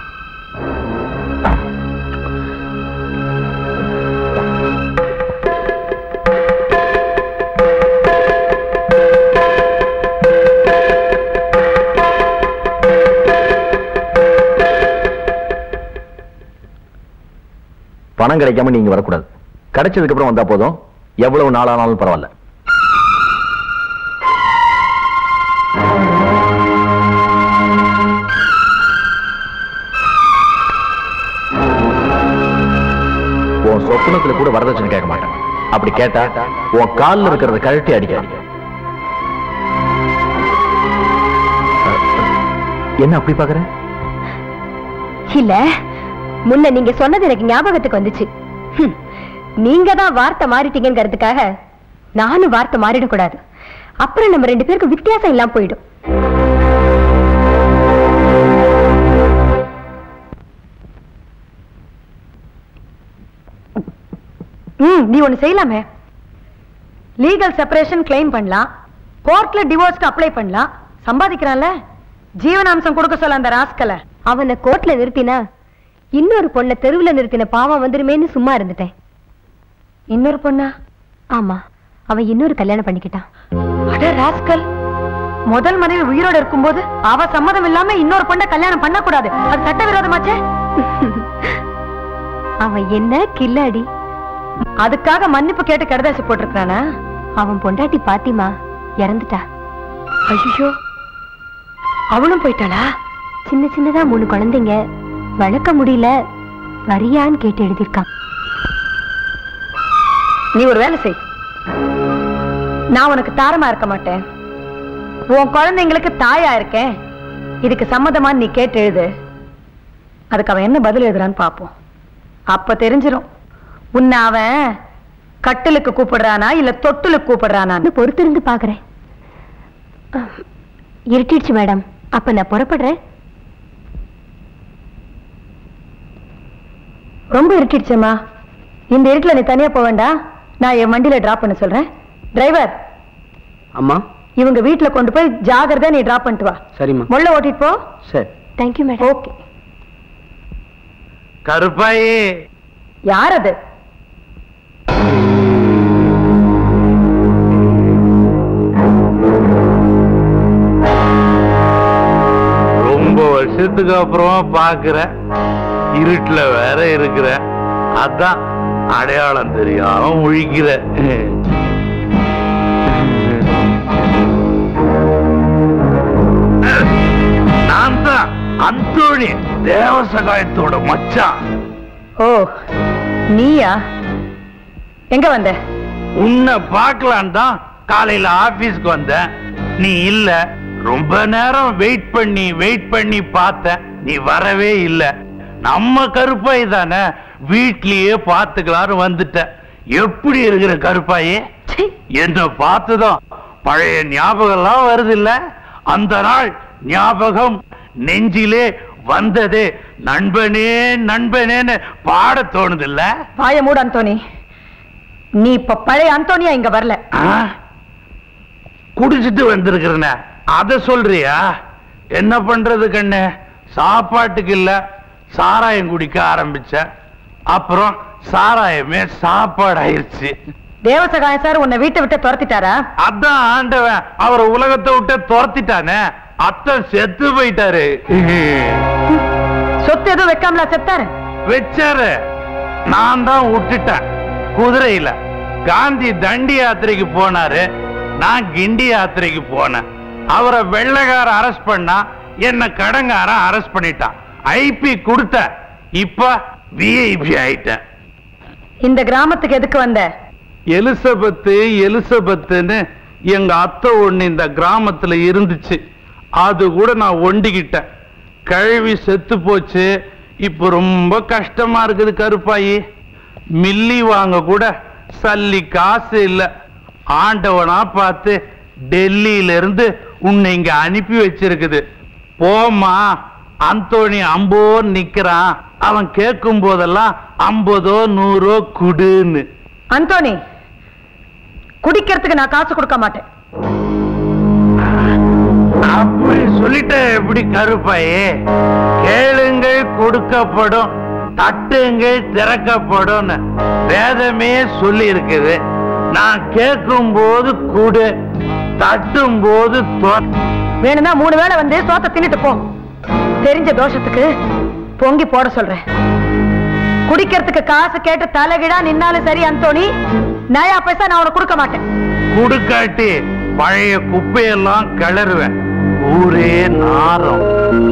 பணம் கிடைக்காம நீங்க வரக்கூடாது கிடைச்சதுக்கு அப்புறம் வந்தா போதும் எவ்வளவு நாளானாலும் பரவாயில்ல உன் சொப்பனத்துல கூட வரதட்சணை கேட்க மாட்டேன் அப்படி கேட்டா உன் கால்ல இருக்கிறத கழட்டி அடிக்க என்ன அப்படி பாக்குற இல்ல முன்ன நீங்க சொன்னது எனக்கு ஞாபகத்துக்கு வந்துச்சு ஹம், நீங்க தான் வார்த்தை மாறிட்டீங்கிறதுக்காக நானும் வார்த்தை மாறிடக்கூடாது அப்புறம் நம்ம ரெண்டு பேருக்கும் வித்தியாசம் இல்லாம போயிடும் ம் நீ ஒண்ணு செய்யலாமே லீகல் செப்பரேஷன் கிளைம் பண்ணலாம் கோர்ட்ல டிவோர்ஸ்க்கு அப்ளை பண்ணலாம் சம்பாதிக்கிறான்ல ஜீவனாம்சம் கொடுக்க சொல்ல அந்த ராஸ்கலை அவனை கோர்ட்ல நிறுத்தினா இன்னொரு பொண்ணை தெருவுல நிறுத்தின பாவம் வந்துருமேன்னு சும்மா இருந்துட்டேன் இன்னொரு பொண்ணா ஆமா அவன் இன்னொரு கல்யாணம் பண்ணிக்கிட்டான் அட ராஸ்கல் முதல் மனைவி உயிரோட இருக்கும்போது அவ சம்மதம் இல்லாம இன்னொரு பொண்ணை கல்யாணம் பண்ணக்கூடாது அது சட்டவிரோதமாச்சே அவன் என்ன கில்லாடி அதுக்காக மன்னிப்பு கேட்டு கடுதாசி போட்டிருக்கானா அவன் பொண்டாட்டி பாத்திமா இறந்துட்டா ஐயோ அவளும் போயிட்டாளா சின்ன சின்னதா மூணு குழந்தைங்க வளர்க்க முடியல வரியான்னு கேட்டு எழுதியிருக்கான் நீ ஒரு வேலை செய் நான் உனக்கு தாரமா இருக்க மாட்டேன் உன் குழந்தைங்களுக்கு தாயா இருக்கேன் இதுக்கு சம்மதமா நீ கேட்டு எழுது அதுக்கு அவன் என்ன பதில் எழுதுறான்னு பாப்போம் அப்ப தெரிஞ்சிரும் உன்னை அவன் கட்டிலுக்கு கூப்பிடுறானா இல்ல தொட்டிலுக்கு கூப்பிடுறானான்னு பொறுத்திருந்து பாக்குறேன் அஹ், இருட்டிடுச்சு மேடம் அப்ப நான் புறப்படுறேன் ரொம்ப இருட்டிடுச்சேம்மா இந்த இருட்டுல நீ தனியா போக வேண்டாம் நான் என் வண்டியில டிராப் பண்ண சொல்றேன் டிரைவர் அம்மா இவங்க வீட்டுல கொண்டு போய் ஜாகிரதையா நீ டிராப் பண்ணிட்டு வா சரிம்மா முள்ள ஓட்டிட்டு போ சரி தேங்க்யூ மேடம் ஓகே கருப்பாயி யார் அது ரொம்ப வருஷத்துக்கு அப்புறமா பாக்குற இருட்டுல வேற இருக்கிற அதான் அடையாளம் தெரியாம முழிக்கிற நான் தான் அந்தோணி தேவசகாயத்தோட மச்சான் ஓ நீயா எங்க வந்த உன்னை பார்க்கலாம் தான் காலையில ஆபீஸ்க்கு வந்தேன் நீ இல்ல ரொம்ப நேரம் வெயிட் பண்ணி வெயிட் பண்ணி பார்த்தேன் நீ வரவே இல்ல நம்ம கருப்பாய் தானே வீட்லயே பார்த்துக்கலான்னு வந்துட்டேன் எப்படி இருக்கிற கருப்பாயே என்ன பார்த்ததும் பழைய ஞாபகம் எல்லாம் வருது இல்ல அந்த நாள் ஞாபகம் நெஞ்சிலே வந்ததே நண்பனே நண்பனேன்னு பாட தோணுது இல்ல வாய மூடு அந்தோனி நீ இப்ப பழைய அந்தோனியா இங்க வரல குடிச்சிட்டு வந்திருக்கிறன அத சொல்றியா என்ன பண்றது கண்ணு சாப்பாட்டுக்கு இல்ல சாராயம் குடிக்க ஆரம்பிச்ச அப்புறம் சாராயமே சாப்பாடு ஆயிருச்சு தேவசகாயம் சார் உன்னை வீட்டை விட்டு துரத்திட்டாரா அதான் ஆண்டவன் அவரை உலகத்தை விட்டு துரத்திட்டானே அத்தன் செத்து போயிட்டாரு சொத்து எதுவும் வைக்காமலா செத்தாரு வச்சாரு நான் தான் விட்டுட்டேன் குதிரையில காந்தி தண்டி யாத்திரைக்கு போனாரு நான் கிண்டி யாத்திரைக்கு போனேன் அவரை வெள்ளைக்கார அரெஸ்ட் பண்ணா என்ன கடங்காரன் அரெஸ்ட் பண்ணிட்டான் ஐபி கொடுத்த இப்ப விஐபி ஆயிட்டேன் இந்த கிராமத்துக்கு எதுக்கு வந்த எலிசபெத்து எலிசபெத்துன்னு எங்க அத்தை ஒண்ணு இந்த கிராமத்துல இருந்துச்சு அது கூட நான் ஒண்டிக்கிட்டேன் கழுவி செத்து போச்சு இப்ப ரொம்ப கஷ்டமா இருக்குது கருப்பாயி மில்லி வாங்க கூட சல்லி காசு இல்ல ஆண்டவனா பார்த்து டெல்லியில இருந்து உன்னை இங்க அனுப்பி வச்சிருக்குது போமா அந்தோணி அம்போ நிக்கிறான் அவன் கேட்கும் போதெல்லாம் ஐம்பதோ நூறோ குடுன்னு அந்தோனி குடிக்கிறதுக்கு நான் காசு கொடுக்க மாட்டேன் அப்படி சொல்லிட்ட எப்படி கருப்பாயே கேளுங்கள் கொடுக்கப்படும் தட்டுங்கள் திறக்கப்படும் வேதமே சொல்லி இருக்குது நான் கேட்கும் போது குடு தட்டும் போது வேணும்னா மூணு வேளை வந்து சோத்த தின்னுட்டு போ தெரிஞ்ச தோஷத்துக்கு பொங்கி போட சொல்றேன் குடிக்கிறதுக்கு காசு கேட்டு தலைகிடா நின்னாலும் சரி அந்தோணி நயா பைசா நான் உனக்கு கொடுக்க மாட்டேன் குடுக்காட்டி பழைய குப்பையெல்லாம் கிளறுவேன் ஊரே நாரம்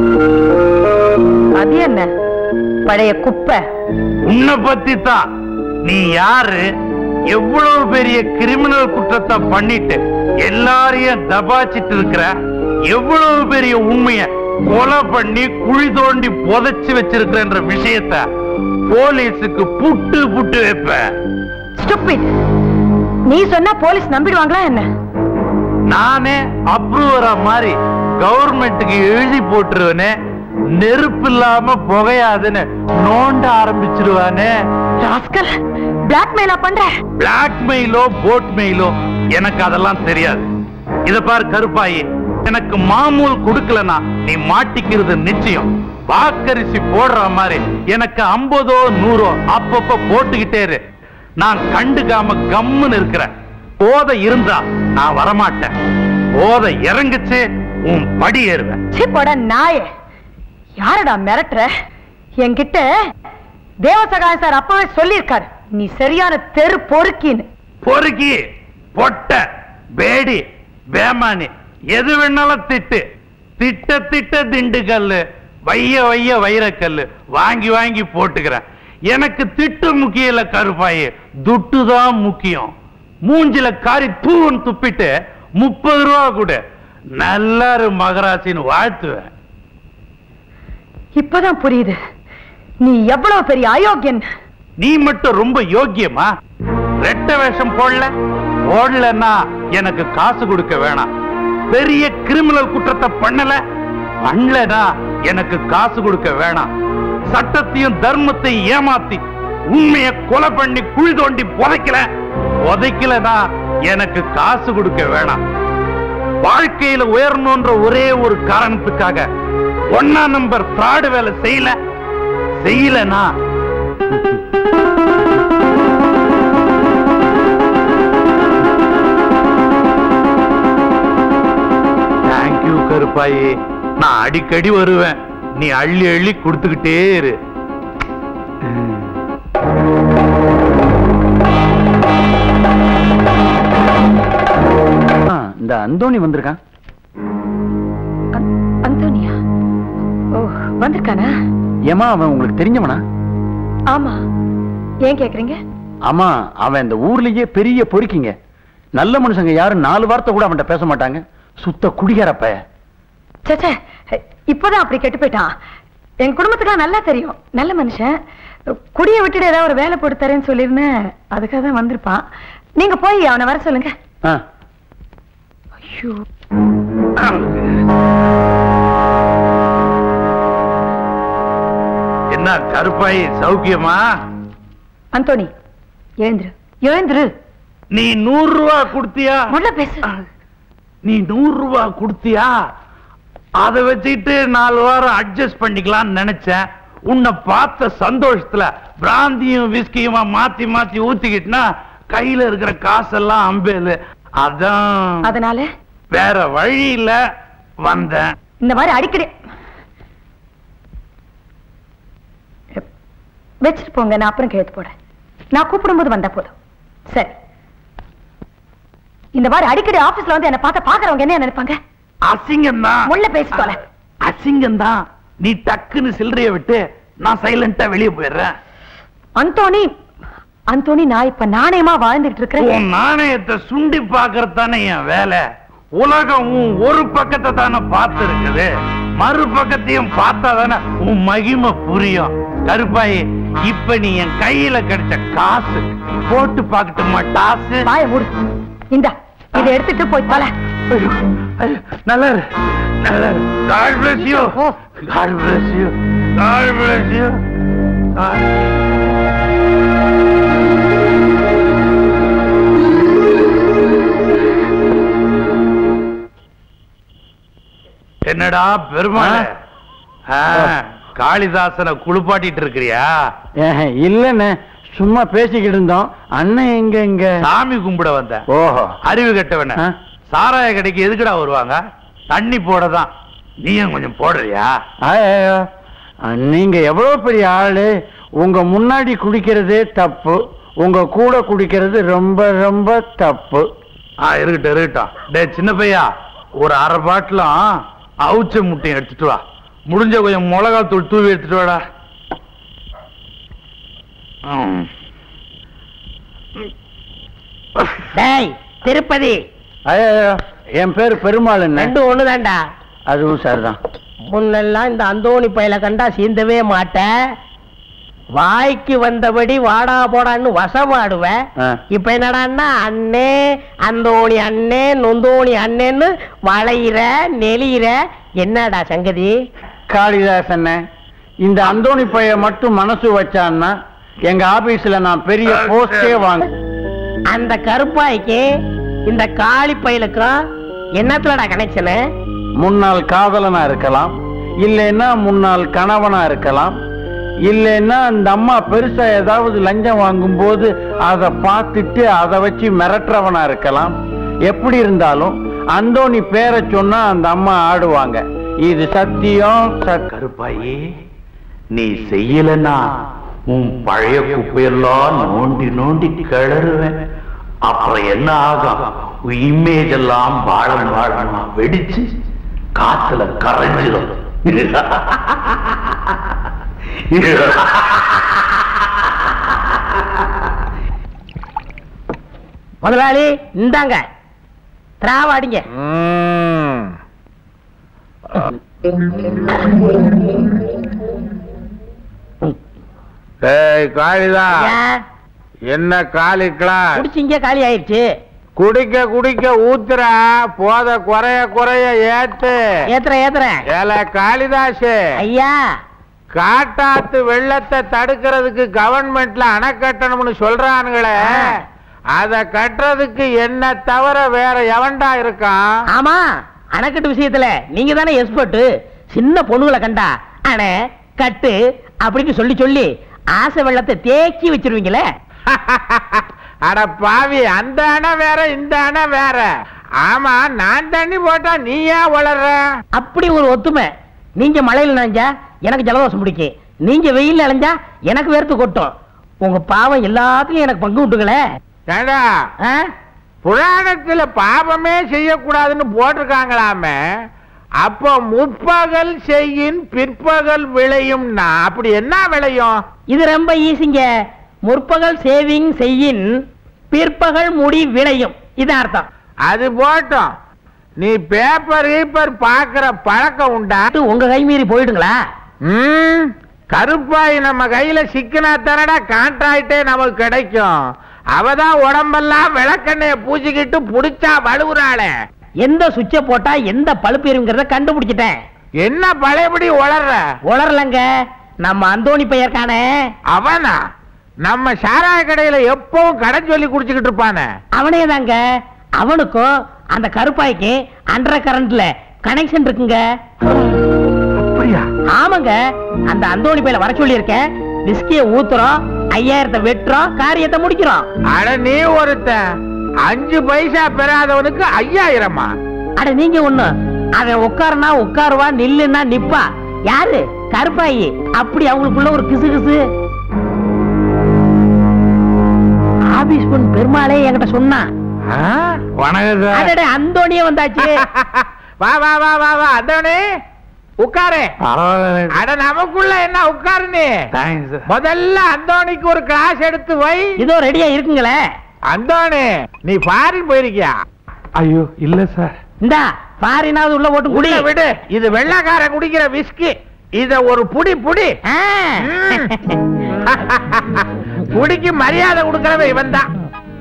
அது என்ன பழைய குப்பை உன்னை பத்தி தான் நீ யாரு எவ்வளவு பெரிய கிரிமினல் குற்றத்தை பண்ணிட்டு எல்லாரையும் தபாச்சிட்டு இருக்கிற எவ்வளவு பெரிய உண்மைய கொலை பண்ணி குழி தோண்டி புதைச்சு வச்சிருக்கிற விஷயத்த போலீஸுக்கு புட்டு புட்டு வைப்ப Stupid. நீ சொன்னா போலீஸ் நம்பிடுவாங்களா என்ன நானே அப்ரூவரா மாதிரி கவர்மெண்ட்டுக்கு எழுதி போட்டுருவனே நெருப்பு இல்லாம புகையாதுன்னு நோண்ட ஆரம்பிச்சிருவானே ராஸ்கல் பிளாக்மெயிலா பண்ற பிளாக்மெயிலோ போட் மெயிலோ எனக்கு அதெல்லாம் தெரியாது இத பாரு கருப்பாயி எனக்கு மாமூல் கொடுக்கலனா நீ மாட்டிக்கிறது நிச்சயம் வாக்கரிசி போடுற மாதிரி எனக்கு ஐம்பதோ நூறோ அப்பப்ப போட்டுக்கிட்டே இரு நான் கண்டுக்காம கம்முன்னு இருக்கிறேன் போதை இருந்தா நான் வரமாட்டேன் போதை இறங்குச்சு உன் படி ஏறுவேன் சீ போட நாயே யாரடா மிரட்டுற என்கிட்ட தேவசகாயம் சார் அப்பவே சொல்லியிருக்காரு நீ சரியான தெரு பொறுக்கின்னு பொறுக்கி பொட்ட பேடி பேமானி எது வேணாலும் திட்டு திட்ட திட்ட திண்டுக்கல்லு வைய வைய வைரக்கல்லு வாங்கி வாங்கி போட்டுக்கிறேன் எனக்கு திட்டு முக்கியம் இல்ல கருப்பாயி துட்டு தான் முக்கியம் மூஞ்சில காரி தூன்னு துப்பிட்டு முப்பது ரூபா கொடு நல்லாரு மகராசின்னு வாழ்த்துவேன் இப்பதான் புரியுது நீ எவ்வளவு பெரிய அயோக்கியன் நீ மட்டும் ரொம்ப யோக்கியமா ரெட்ட வேஷம் போடல போடலன்னா எனக்கு காசு கொடுக்க வேணாம் பெரிய கிரிமினல் குற்றத்தை பண்ணல பண்ணலனா எனக்கு காசு கொடுக்க வேணாம் சட்டத்தையும் தர்மத்தையும் ஏமாத்தி உண்மையை கொலை பண்ணி குழி தோண்டி புதைக்கல புதைக்கலனா எனக்கு காசு கொடுக்க வேணாம் வாழ்க்கையில உயரணும்ன்ற ஒரே ஒரு காரணத்துக்காக ஒன்னா நம்பர் ஃப்ராடு வேலை செய்யல செய்யலனா தேங்க்யூ கருப்பாயி நான் அடிக்கடி வருவேன் நீ அள்ளி அள்ளி கொடுத்துக்கிட்டே இரு இந்த அந்தோணி வந்திருக்கான் அந்தோனியா ஓ வந்திருக்கானா ஏமா அவன் உங்களுக்கு தெரிஞ்சவனா ஆமா ஏன் கேக்குறீங்க ஆமா அவன் இந்த ஊர்லயே பெரிய பொறுக்கிங்க நல்ல மனுஷங்க யாரும் நாலு வார்த்தை கூட அவன்கிட்ட பேச மாட்டாங்க சுத்த குடிகாரப்ப சேச்சே இப்பதான் அப்படி கெட்டு போயிட்டான் என் குடும்பத்துக்குலாம் நல்லா தெரியும் நல்ல மனுஷன் குடியை விட்டுட்டு ஏதாவது ஒரு வேலை போட்டு தரேன்னு சொல்லியிருந்தேன் அதுக்காக தான் வந்திருப்பான் நீங்க போய் அவனை வர சொல்லுங்க ஆ. ஐயோ என்ன கருப்பாயி சௌக்கியமா அந்தோணி எழுந்துரு எழுந்துரு நீ நூறு ரூபா கொடுத்தியா முதல்ல பேசு நீ நூறு ரூபா கொடுத்தியா அதை வச்சுக்கிட்டு நாலு வாரம் அட்ஜஸ்ட் பண்ணிக்கலாம்னு நினைச்சேன் உன்னை பார்த்த சந்தோஷத்துல பிராந்தியும் விஸ்கியுமா மாத்தி மாத்தி ஊத்திக்கிட்டுனா கையில இருக்கிற காசெல்லாம் அம்பேலு அதான் அதனால வேற வழி இல்ல வந்தேன் இந்த மாதிரி அடிக்கடி வச்சுட்டு போங்க நான் அப்புறம் கேட்டு போறேன் நான் கூப்பிடும்போது வந்தா போதும் சரி இந்த மாதிரி அடிக்கடி ஆபீஸ்ல வந்து என்ன பார்த்த பாக்குறவங்க என்ன நினைப்பாங்க அசிங்கம் தான் உள்ள பேசி போல அசிங்கம் தான் நீ டக்குன்னு சில்லறைய விட்டு நான் சைலண்டா வெளியே போயிடுறேன் அந்தோணி அந்தோணி நான் இப்ப நாணயமா வாழ்ந்துட்டு இருக்கிறேன் உன் நாணயத்தை சுண்டி பாக்குறது தானே என் வேலை உலகம் உன் ஒரு பக்கத்தை தானே பார்த்து இருக்குது மறு பக்கத்தையும் பார்த்தா தானே உன் மகிமை புரியும் கருப்பாயி இப்ப நீ என் கையில கிடைச்ச காசு போட்டு பார்க்கட்டுமா டாசு வாய மூடு இந்தா இதை எடுத்துட்டு போய் தொலை ஐயோ, ஐயோ, நல்லா இரு, நல்லா இரு. God bless you. God bless you. God bless you. God- என்னடா பெருமாள் காளிதாசனை குளிப்பாட்டிட்டு இருக்கிறியா இல்லன்னு சும்மா பேசிக்கிட்டு இருந்தோம் அண்ணன் எங்க இங்க சாமி கும்பிட வந்தேன் ஓஹோ அறிவு கெட்டவன ஆ? சாராய கடைக்கு எதுக்குடா வருவாங்க தண்ணி போடதான் நீயும் கொஞ்சம் போடுறியா ஐயோ, நீங்க எவ்வளவு பெரிய ஆளு உங்க முன்னாடி குடிக்கிறதே தப்பு உங்க கூட குடிக்கிறது ரொம்ப ரொம்ப தப்பு ஆ இருக்கட்டும் இருக்கட்டும் டே சின்ன பையா ஒரு அரை பாட்டிலும் அவுச்ச முட்டையும் எடுத்துட்டு வா முடிஞ்ச கொஞ்சம் மிளகா தூள் தூவி எடுத்துட்டு வாடா ம். டேய் திருப்பதி ஐயோ என் பேர் பெருமாள் என்ன ரெண்டும் ஒண்ணுதான்டா அதுவும் சரிதான் முன்னெல்லாம் இந்த அந்தோணி பயல கண்டா சீந்தவே மாட்டேன் வாய்க்கு வந்தபடி வாடா போடான்னு வசமாடுவேன் ஆ. இப்ப என்னடான்னா அண்ணே அந்தோணி அண்ணே நொந்தோணி அண்ணேன்னு வளையிற நெளியிற என்னடா சங்கதி காளிதாசன் இந்த அந்தோணி பைய மட்டும் மனசு வச்சான்னா எங்க ஆபீஸ்ல நான் பெரிய போஸ்டே வாங்க அந்த கருப்பாய்க்கு இந்த காளி பயலுக்கும் என்னத்துலடா கனெக்ஷனு முன்னாள் காதலனா இருக்கலாம் இல்லைன்னா முன்னாள் கணவனா இருக்கலாம் இல்லைன்னா அந்த அம்மா பெருசா ஏதாவது லஞ்சம் வாங்கும்போது அதை பார்த்துட்டு அதை வச்சு மிரட்டுறவனா இருக்கலாம் எப்படி இருந்தாலும் அந்தோணி பேரை சொன்னா அந்த அம்மா ஆடுவாங்க இது சத்தியம் சத் கருப்பாயி நீ செய்யலன்னா உன் பழைய குப்பையெல்லாம் நோண்டி நோண்டி கிளறுவேன் அப்புறம் என்ன ஆகும் உன் இமேஜ் எல்லாம் பாழம் பாழமா வெடிச்சு காத்துல கரைஞ்சிடும் முதலாளி இந்தாங்க திராவாடிங்க ஏய் காளிதா ஏன்? என்ன காளிக்கலாம் குடிச்சிங்க காலி ஆயிடுச்சு குடிக்க குடிக்க ஊத்துற போத குறைய குறைய ஏத்து ஏத்துறேன் ஏத்துறேன் ஏல காளிதாசு ஐயா காட்டாத்து வெள்ளத்தை தடுக்கிறதுக்கு கவர்மெண்ட்ல அணை கட்டணும்னு சொல்றானுங்களே ஆ. அத கட்டுறதுக்கு என்ன தவிர வேற எவன்டா இருக்கான் ஆமா அணைக்கட்டு விஷயத்துல நீங்க தானே எக்ஸ்பர்ட் சின்ன பொண்ணுகளை கண்டா அணை கட்டு அப்படின்னு சொல்லி சொல்லி ஆசை வெள்ளத்தை தேக்கி வச்சிருவீங்களே அட பாவி அந்த அணை வேற இந்த அணை வேற ஆமா நான் தண்ணி போட்டா நீ ஏன் வளர்ற அப்படி ஒரு ஒத்துமை நீங்க மழையில நனைஞ்சா எனக்கு ஜலதோஷம் பிடிக்கும் நீங்க வெயில்ல அலைஞ்சா எனக்கு வேர்த்து கொட்டும் உங்க பாவம் எல்லாத்துலயும் எனக்கு பங்கு விட்டுங்களே ஏண்டா ஆ? புராணத்துல பாவமே செய்யக்கூடாதுன்னு போட்டிருக்காங்களாமே அப்போ முற்பகல் செய்யின் பிற்பகல் விளையும்னா அப்படி என்ன விளையும் இது ரொம்ப ஈஸிங்க முற்பகல் சேவிங் செய்யின் பிற்பகல் முடி விளையும் இதான் அர்த்தம் அது போட்டும் நீ பேப்பர் கீப்பர் பாக்குற பழக்கம் உண்டா உங்க கை மீறி போயிடுங்களா ம் கருப்பாய் நம்ம கையில சிக்கினா தானடா கான்ட்ராக்டே நமக்கு கிடைக்கும் அவதான் உடம்பெல்லாம் விளக்கெண்ணைய பூச்சிக்கிட்டு புடிச்சா வலுவுறாளே எந்த சுவிட்ச போட்டா எந்த பழுப்பு எரியுங்கிறத கண்டுபிடிச்சிட்டேன் என்ன பழையபடி உளர்ற உளரலங்க நம்ம அந்தோணி பெயர்க்கானே அவனா நம்ம சாராய கடையில எப்பவும் கடை சொல்லி குடிச்சுக்கிட்டு இருப்பானே அவனே தாங்க அவனுக்கும் அந்த கருப்பாய்க்கு அண்டர் கரண்ட்ல கனெக்ஷன் இருக்குங்க அப்படியா ஆமாங்க அந்த அந்தோணி பையில வர சொல்லி இருக்கேன் விஸ்கிய ஊத்துறோம் ஐயாயிரத்தை வெட்டுறோம் காரியத்தை முடிக்கிறோம் அட நீ ஒருத்தன் அஞ்சு பைசா பெறாதவனுக்கு ஐயாயிரமா அட நீங்க ஒண்ணு அவன் உட்காருனா உட்காருவா நில்லுன்னா நிப்பா யாரு கருப்பாயி அப்படி அவங்களுக்குள்ள ஒரு கிசு கிசு ஆபீஸ் பொண்ணு பெருமாளே என்கிட்ட சொன்னான் வணக்கம் சார் அடடே அந்தோணியே வந்தாச்சு வா வா வா வா வா அந்தவனே உட்காரு அட நமக்குள்ள என்ன உட்காரு நீ முதல்ல அந்தோணிக்கு ஒரு கிளாஸ் எடுத்து வை இதோ ரெடியா இருக்குங்களே அந்தோணி நீ ஃபாரின் போயிருக்கியா ஐயோ இல்ல சார் இந்தா பாரினாவது உள்ள போட்டு குடி குடி விடு இது வெள்ளைக்காரன் குடிக்கிற விஸ்கி இத ஒரு புடி புடி ஆ. குடிக்கு மரியாதை கொடுக்கறவன் இவன் தான்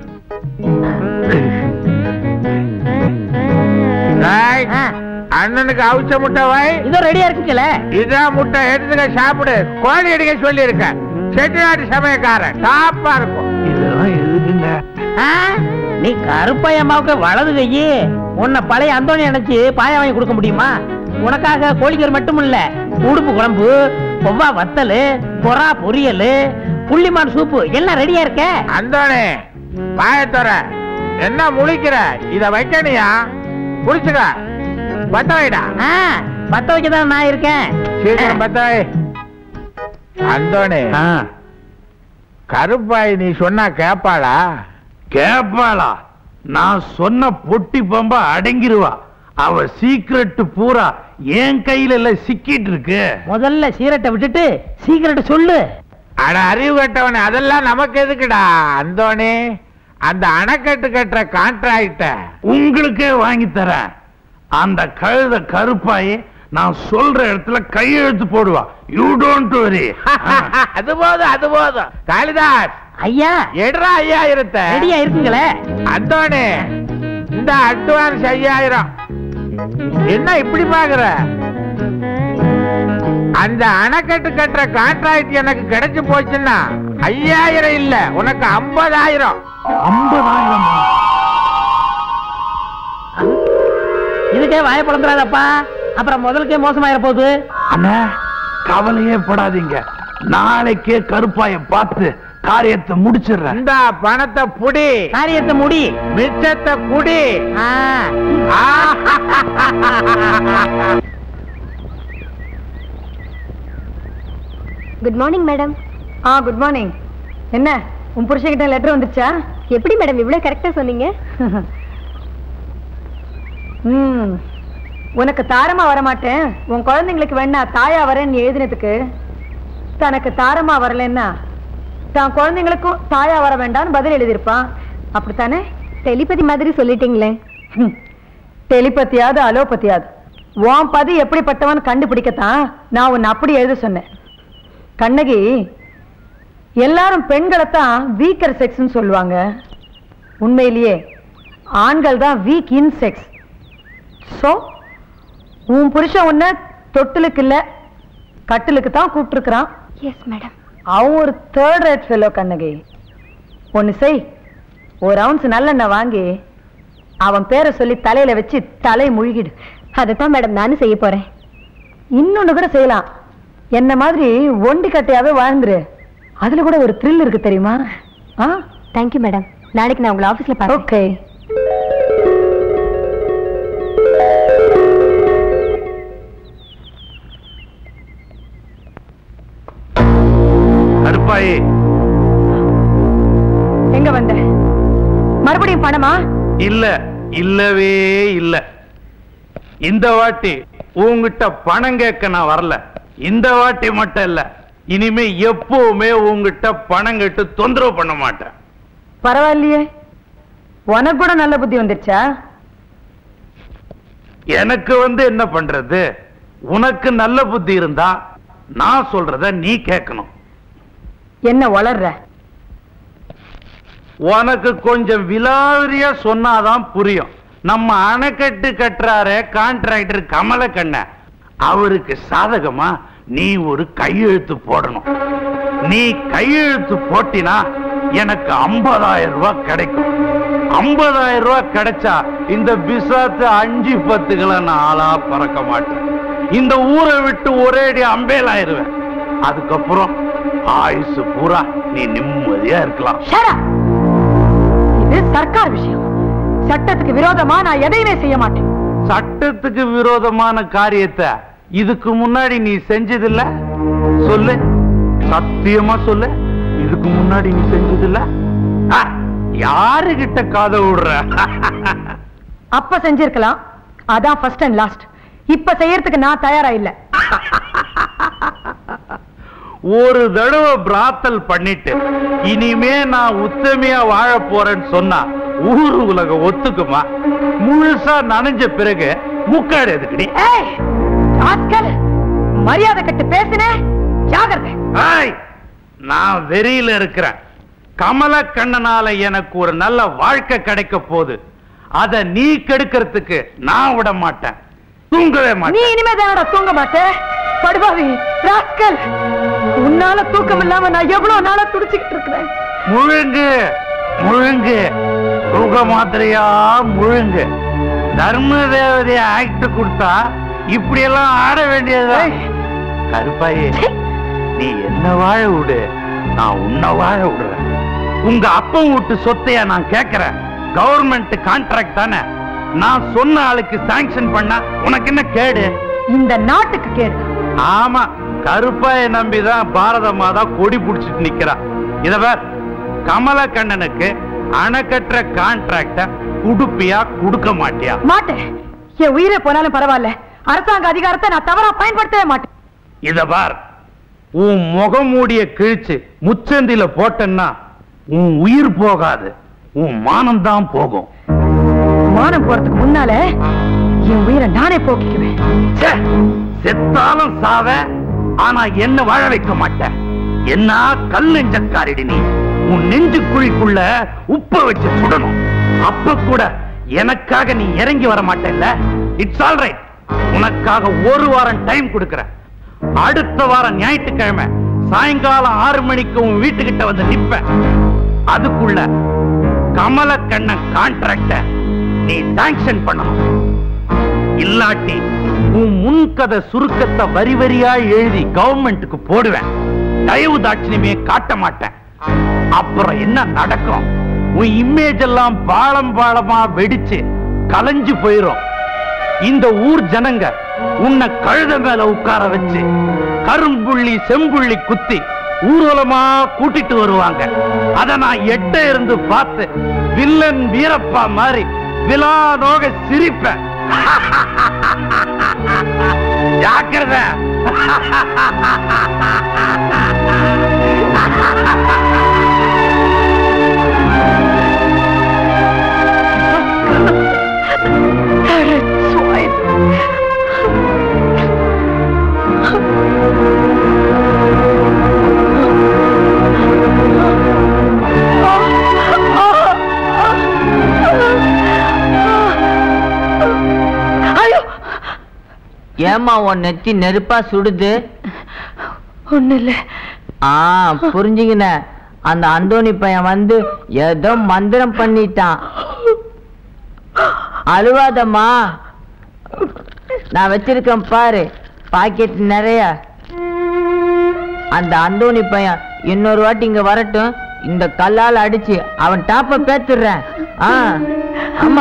ஆ. அண்ணனுக்கு அவிச்ச முட்டை வை இதோ ரெடியா இருக்குங்களே இதான் முட்டை எடுத்துக்க சாப்பிடு கோழி அடிக்க சொல்லி இருக்க செட்டிநாட்டு சமயக்காரன் டாப்பா இருக்கும் இதெல்லாம் எதுக்குங்க ஆ? நீ கருப்பாய் அம்மாவுக்கு வலது கையி உன்னை பழைய அந்தோணி நினைச்சு பாயா வாங்கி கொடுக்க முடியுமா உனக்காக கோழிக்கறி மட்டும் இல்ல உடுப்பு குழம்பு கொவ்வா வத்தல் பொறா பொரியல் புள்ளிமான் சூப்பு எல்லாம் ரெடியா இருக்க அந்தோனே பாயத்தோற என்ன முழிக்கிற இத வைக்கணியா குடிச்சுக்க பத்த வைடா ஆ, பத்த வைக்க தான் நான் இருக்கேன் சீக்கிரம் பத்த வை அந்தோனே கருப்பாய் நீ சொன்னா கேப்பாளா கேப்பாளா நான் சொன்ன பொட்டி பம்ப அடங்கிருவா அவ சீக்ரெட் பூரா என் கையில இல்ல சிக்கிட்டு இருக்கு முதல்ல சீரட்டை விட்டுட்டு சீக்கிரட்டை சொல்லு அட அறிவு கட்டவனே அதெல்லாம் நமக்கு எதுக்குடா அந்தோனே அந்த அணைக்கட்டு கட்டுற கான்ட்ராக்ட உங்களுக்கே வாங்கி தரேன் அந்த கழுத கருப்பாயி நான் சொல்ற இடத்துல கையெழுத்து போடுவா யூ டோன்ட் வரி அது போதும் அது போதும் காளிதாஸ் ஐயா எடுறா ஐயாயிரத்தை ரெடியா இருக்குங்களே அந்தோனே இந்த அட்வான்ஸ் ஐயாயிரம் என்ன இப்படி பாக்குற அந்த அணைக்கட்டு கட்டுற கான்ட்ராக்ட் எனக்கு கிடைச்சு போச்சுன்னா ஐயாயிரம் இல்ல உனக்கு ஐம்பதாயிரம் ஐம்பதாயிரமா இதுக்கே வாய பிளந்துடாதப்பா அப்புறம் முதலுக்கே மோசமாயிர போகுது அண்ணா கவலையே படாதீங்க நாளைக்கே கருப்பாய பார்த்து காரியத்தை முடிச்சிடுறேன் இந்த பணத்தை புடி காரியத்தை முடி மிச்சத்தை குடி ஆ. குட் மார்னிங் மேடம் ஆ குட் மார்னிங் என்ன உன் புருஷன்கிட்ட லெட்டர் வந்துச்சா எப்படி மேடம் இவ்வளவு கரெக்டா சொன்னீங்க ம் உனக்கு தாரமா வரமாட்டேன் உன் குழந்தைங்களுக்கு வேணா தாயா வரேன்னு எழுதினதுக்கு தனக்கு தாரமா வரலன்னா தான் குழந்தைங்களுக்கும் தாயா வர வேண்டாம்னு பதில் எழுதியிருப்பான் அப்படித்தானே டெலிபதி மாதிரி சொல்லிட்டீங்களே ஹம். டெலிபதியாவது அலோபதியாவது உன் பதி எப்படிப்பட்டவன் கண்டுபிடிக்கத்தான் நான் உன்னை அப்படி எழுத சொன்னேன் கண்ணகி எல்லாரும் பெண்களைத்தான் வீக்கர் செக்ஸ்னு சொல்லுவாங்க உண்மையிலேயே ஆண்கள் தான் வீக் இன் செக்ஸ் ஸோ உன் புருஷன் உன்னை தொட்டிலுக்கு இல்ல கட்டிலுக்கு தான் கூப்பிட்டுருக்கிறான் எஸ் மேடம் அவன் ஒரு தேர்ட் ரேட் ஃபெல்லோ கண்ணகி ஒன்னு செய் ஒரு அவுன்ஸ் நல்லெண்ணெய் வாங்கி அவன் பேரை சொல்லி தலையில வச்சு தலை முழுகிடு அதைத்தான் மேடம் நானும் செய்ய போறேன் இன்னொன்னு கூட செய்யலாம் என்ன மாதிரி ஒண்டி கட்டையாவே வாழ்ந்துரு அதுல கூட ஒரு த்ரில் இருக்கு தெரியுமா ஆ தேங்க்யூ மேடம் நாளைக்கு நான் உங்களை ஆபீஸ்ல பார்க்கறேன் ஓகே கருப்பாயி எங்க வந்த மறுபடியும் பணமா இல்ல இல்லவே இல்ல இந்த வாட்டி உன்கிட்ட பணம் கேட்க நான் வரல இந்த வாட்டி மட்டும் இல்ல இனிமே எப்பவுமே உங்ககிட்ட பணம் கட்டு தொந்தரவு பண்ண மாட்டேன் பரவாயில்லையே உனக்கு கூட நல்ல புத்தி வந்துருச்சா எனக்கு வந்து என்ன பண்றது உனக்கு நல்ல புத்தி இருந்தா நான் சொல்றத நீ கேட்கணும் என்ன வளர்ற உனக்கு கொஞ்சம் விலாவரியா சொன்னாதான் புரியும் நம்ம அணைக்கட்டு கட்டுறாரே கான்ட்ராக்டர் கமலக்கண்ண அவருக்கு சாதகமா நீ ஒரு கையெழுத்து போடணும் நீ கையெழுத்து போட்டினா எனக்கு 50000 ரூபாய் கிடைக்கும் 50000 ரூபாய் கிடைச்சா இந்த பிசாத்து அஞ்சு பத்துக்களை நான் ஆளா பறக்க மாட்டேன் இந்த ஊரை விட்டு ஒரேடி அம்பேலாயிருவேன் அதுக்கப்புறம் ஆயுசு பூரா நீ நிம்மதியா இருக்கலாம் Shut up! இது சர்க்கார் விஷயம் சட்டத்துக்கு விரோதமா நான் எதையுமே செய்ய மாட்டேன் சட்டத்துக்கு விரோதமான காரியத்தை இதுக்கு முன்னாடி நீ செஞ்சதில்ல சொல்லு சத்தியமா சொல்லு இதுக்கு முன்னாடி நீ செஞ்சதில்ல ஆ, யாருகிட்ட காதை விடுற அப்ப செஞ்சிருக்கலாம் அதான் ஃபர்ஸ்ட் அண்ட் லாஸ்ட் இப்ப செய்யறதுக்கு நான் தயாரா இல்ல ஒரு தடவை பிராத்தல் பண்ணிட்டு இனிமே நான் உத்தமையா வாழ போறேன்னு சொன்னா ஊரு உலகம் ஒத்துக்குமா முழுசா நனைஞ்ச பிறகு முக்காடு எதுக்குடி ஏய் ராஸ்கல் மரியாதை கட்டு பேசின ஜாகிரதை ஏய், நான் வெறியில இருக்கிறேன் கமலக்கண்ணனால எனக்கு ஒரு நல்ல வாழ்க்கை கிடைக்க போகுது அத நீ கெடுக்கிறதுக்கு நான் விட மாட்டேன் தூங்கவே நீ மாட்டேன் இனிமே தானடா தூங்க மாட்டே படுபாவி ராஸ்கல் உன்னால தூக்கம் இல்லாம நான் எவ்வளவு நாளா துடிச்சுக்கிட்டு இருக்கிறேன் முழுங்கு முழுங்கு தூக்க மாத்திரையா முழுங்கு தர்ம தேவதைய ஆக்ட் கொடுத்தா இப்படி எல்லாம் ஆட வேண்டியதா கருப்பாயே நீ என்ன வாழ விடு நான் உன்னை வாழ விடுறேன் உங்க அப்பன் வீட்டு சொத்தையா நான் கேட்கிறேன் கவர்மெண்ட் கான்ட்ராக்ட் தானே நான் சொன்ன ஆளுக்கு சாங்ஷன் பண்ணா உனக்கு என்ன கேடு இந்த நாட்டுக்கு கேடு ஆமா கருப்பாய நம்பிதான் பாரத மாதா கொடி புடிச்சிட்டு நிக்கிறா இத பார் கமலக்கண்ணனுக்கு அணைக்கட்டுற கான்ட்ராக்ட குடுப்பியா கொடுக்க மாட்டியா மாட்டேன் என் உயிரே போனாலும் பரவாயில்ல அரசாங்க அதிகாரத்தை நான் தவறா பயன்படுத்தவே மாட்டேன் இத பார் உன் முகமூடிய கிழிச்சு முச்சந்தில போட்டேன்னா உன் உயிர் போகாது உன் மானம் தான் போகும் மானம் போறதுக்கு முன்னால என் உயிரை நானே போக்கிக்குவேன் ச்சே, செத்தாலும் சாவ ஆனா என்ன வாழ வைக்க மாட்டேன் என்ன கல் நெஞ்சக்காரிடி நீ உன் நெஞ்சு குழிக்குள்ள உப்ப வச்சு சுடணும் அப்ப கூட எனக்காக நீ இறங்கி வர மாட்டேல்ல இட்ஸ் ஆல் ரைட் உனக்காக ஒரு வாரம் டைம் கொடுக்கறேன் அடுத்த வாரம் ஞாயிற்றுக்கிழமை சாயங்காலம் ஆறு மணிக்கு உன் வீட்டுக்கிட்ட வந்து நிப்பேன் அதுக்குள்ள கமலக்கண்ணன் கான்ட்ராக்ட நீ சாங்ஷன் பண்ணணும் இல்லாட்டி உன் முன்கதை சுருக்கத்தை வரி வரியா எழுதி கவர்மெண்ட்டுக்கு போடுவேன் தயவு தாட்சியமே காட்ட மாட்டேன் அப்புறம் என்ன நடக்கும் உன் இமேஜ் எல்லாம் பாலம் பாலமா வெடிச்சு கலைஞ்சு போயிரும் இந்த ஊர் ஜனங்க உன்னை கழுத மேல உட்கார வச்சு கரும்புள்ளி செம்புள்ளி குத்தி ஊர்வலமா கூட்டிட்டு வருவாங்க அத நான் எட்ட இருந்து பார்த்து வில்லன் வீரப்பா மாதிரி விலானோக சிரிப்பேன் ஜாக்கிரதை ஏமா உன் நெத்தி நெருப்பா சுடுது ஒண்ணு இல்ல ஆ புரிஞ்சுக்கின அந்த அந்தோணி பையன் வந்து ஏதோ மந்திரம் பண்ணிட்டான் அழுவாதம்மா நான் வச்சிருக்கேன் பாரு பாக்கெட் நிறைய அந்த அந்தோணி பையன் இன்னொரு வாட்டி இங்க வரட்டும் இந்த கல்லால் அடிச்சு அவன் டாப்ப பேத்துடுறேன் ஆ ஆமா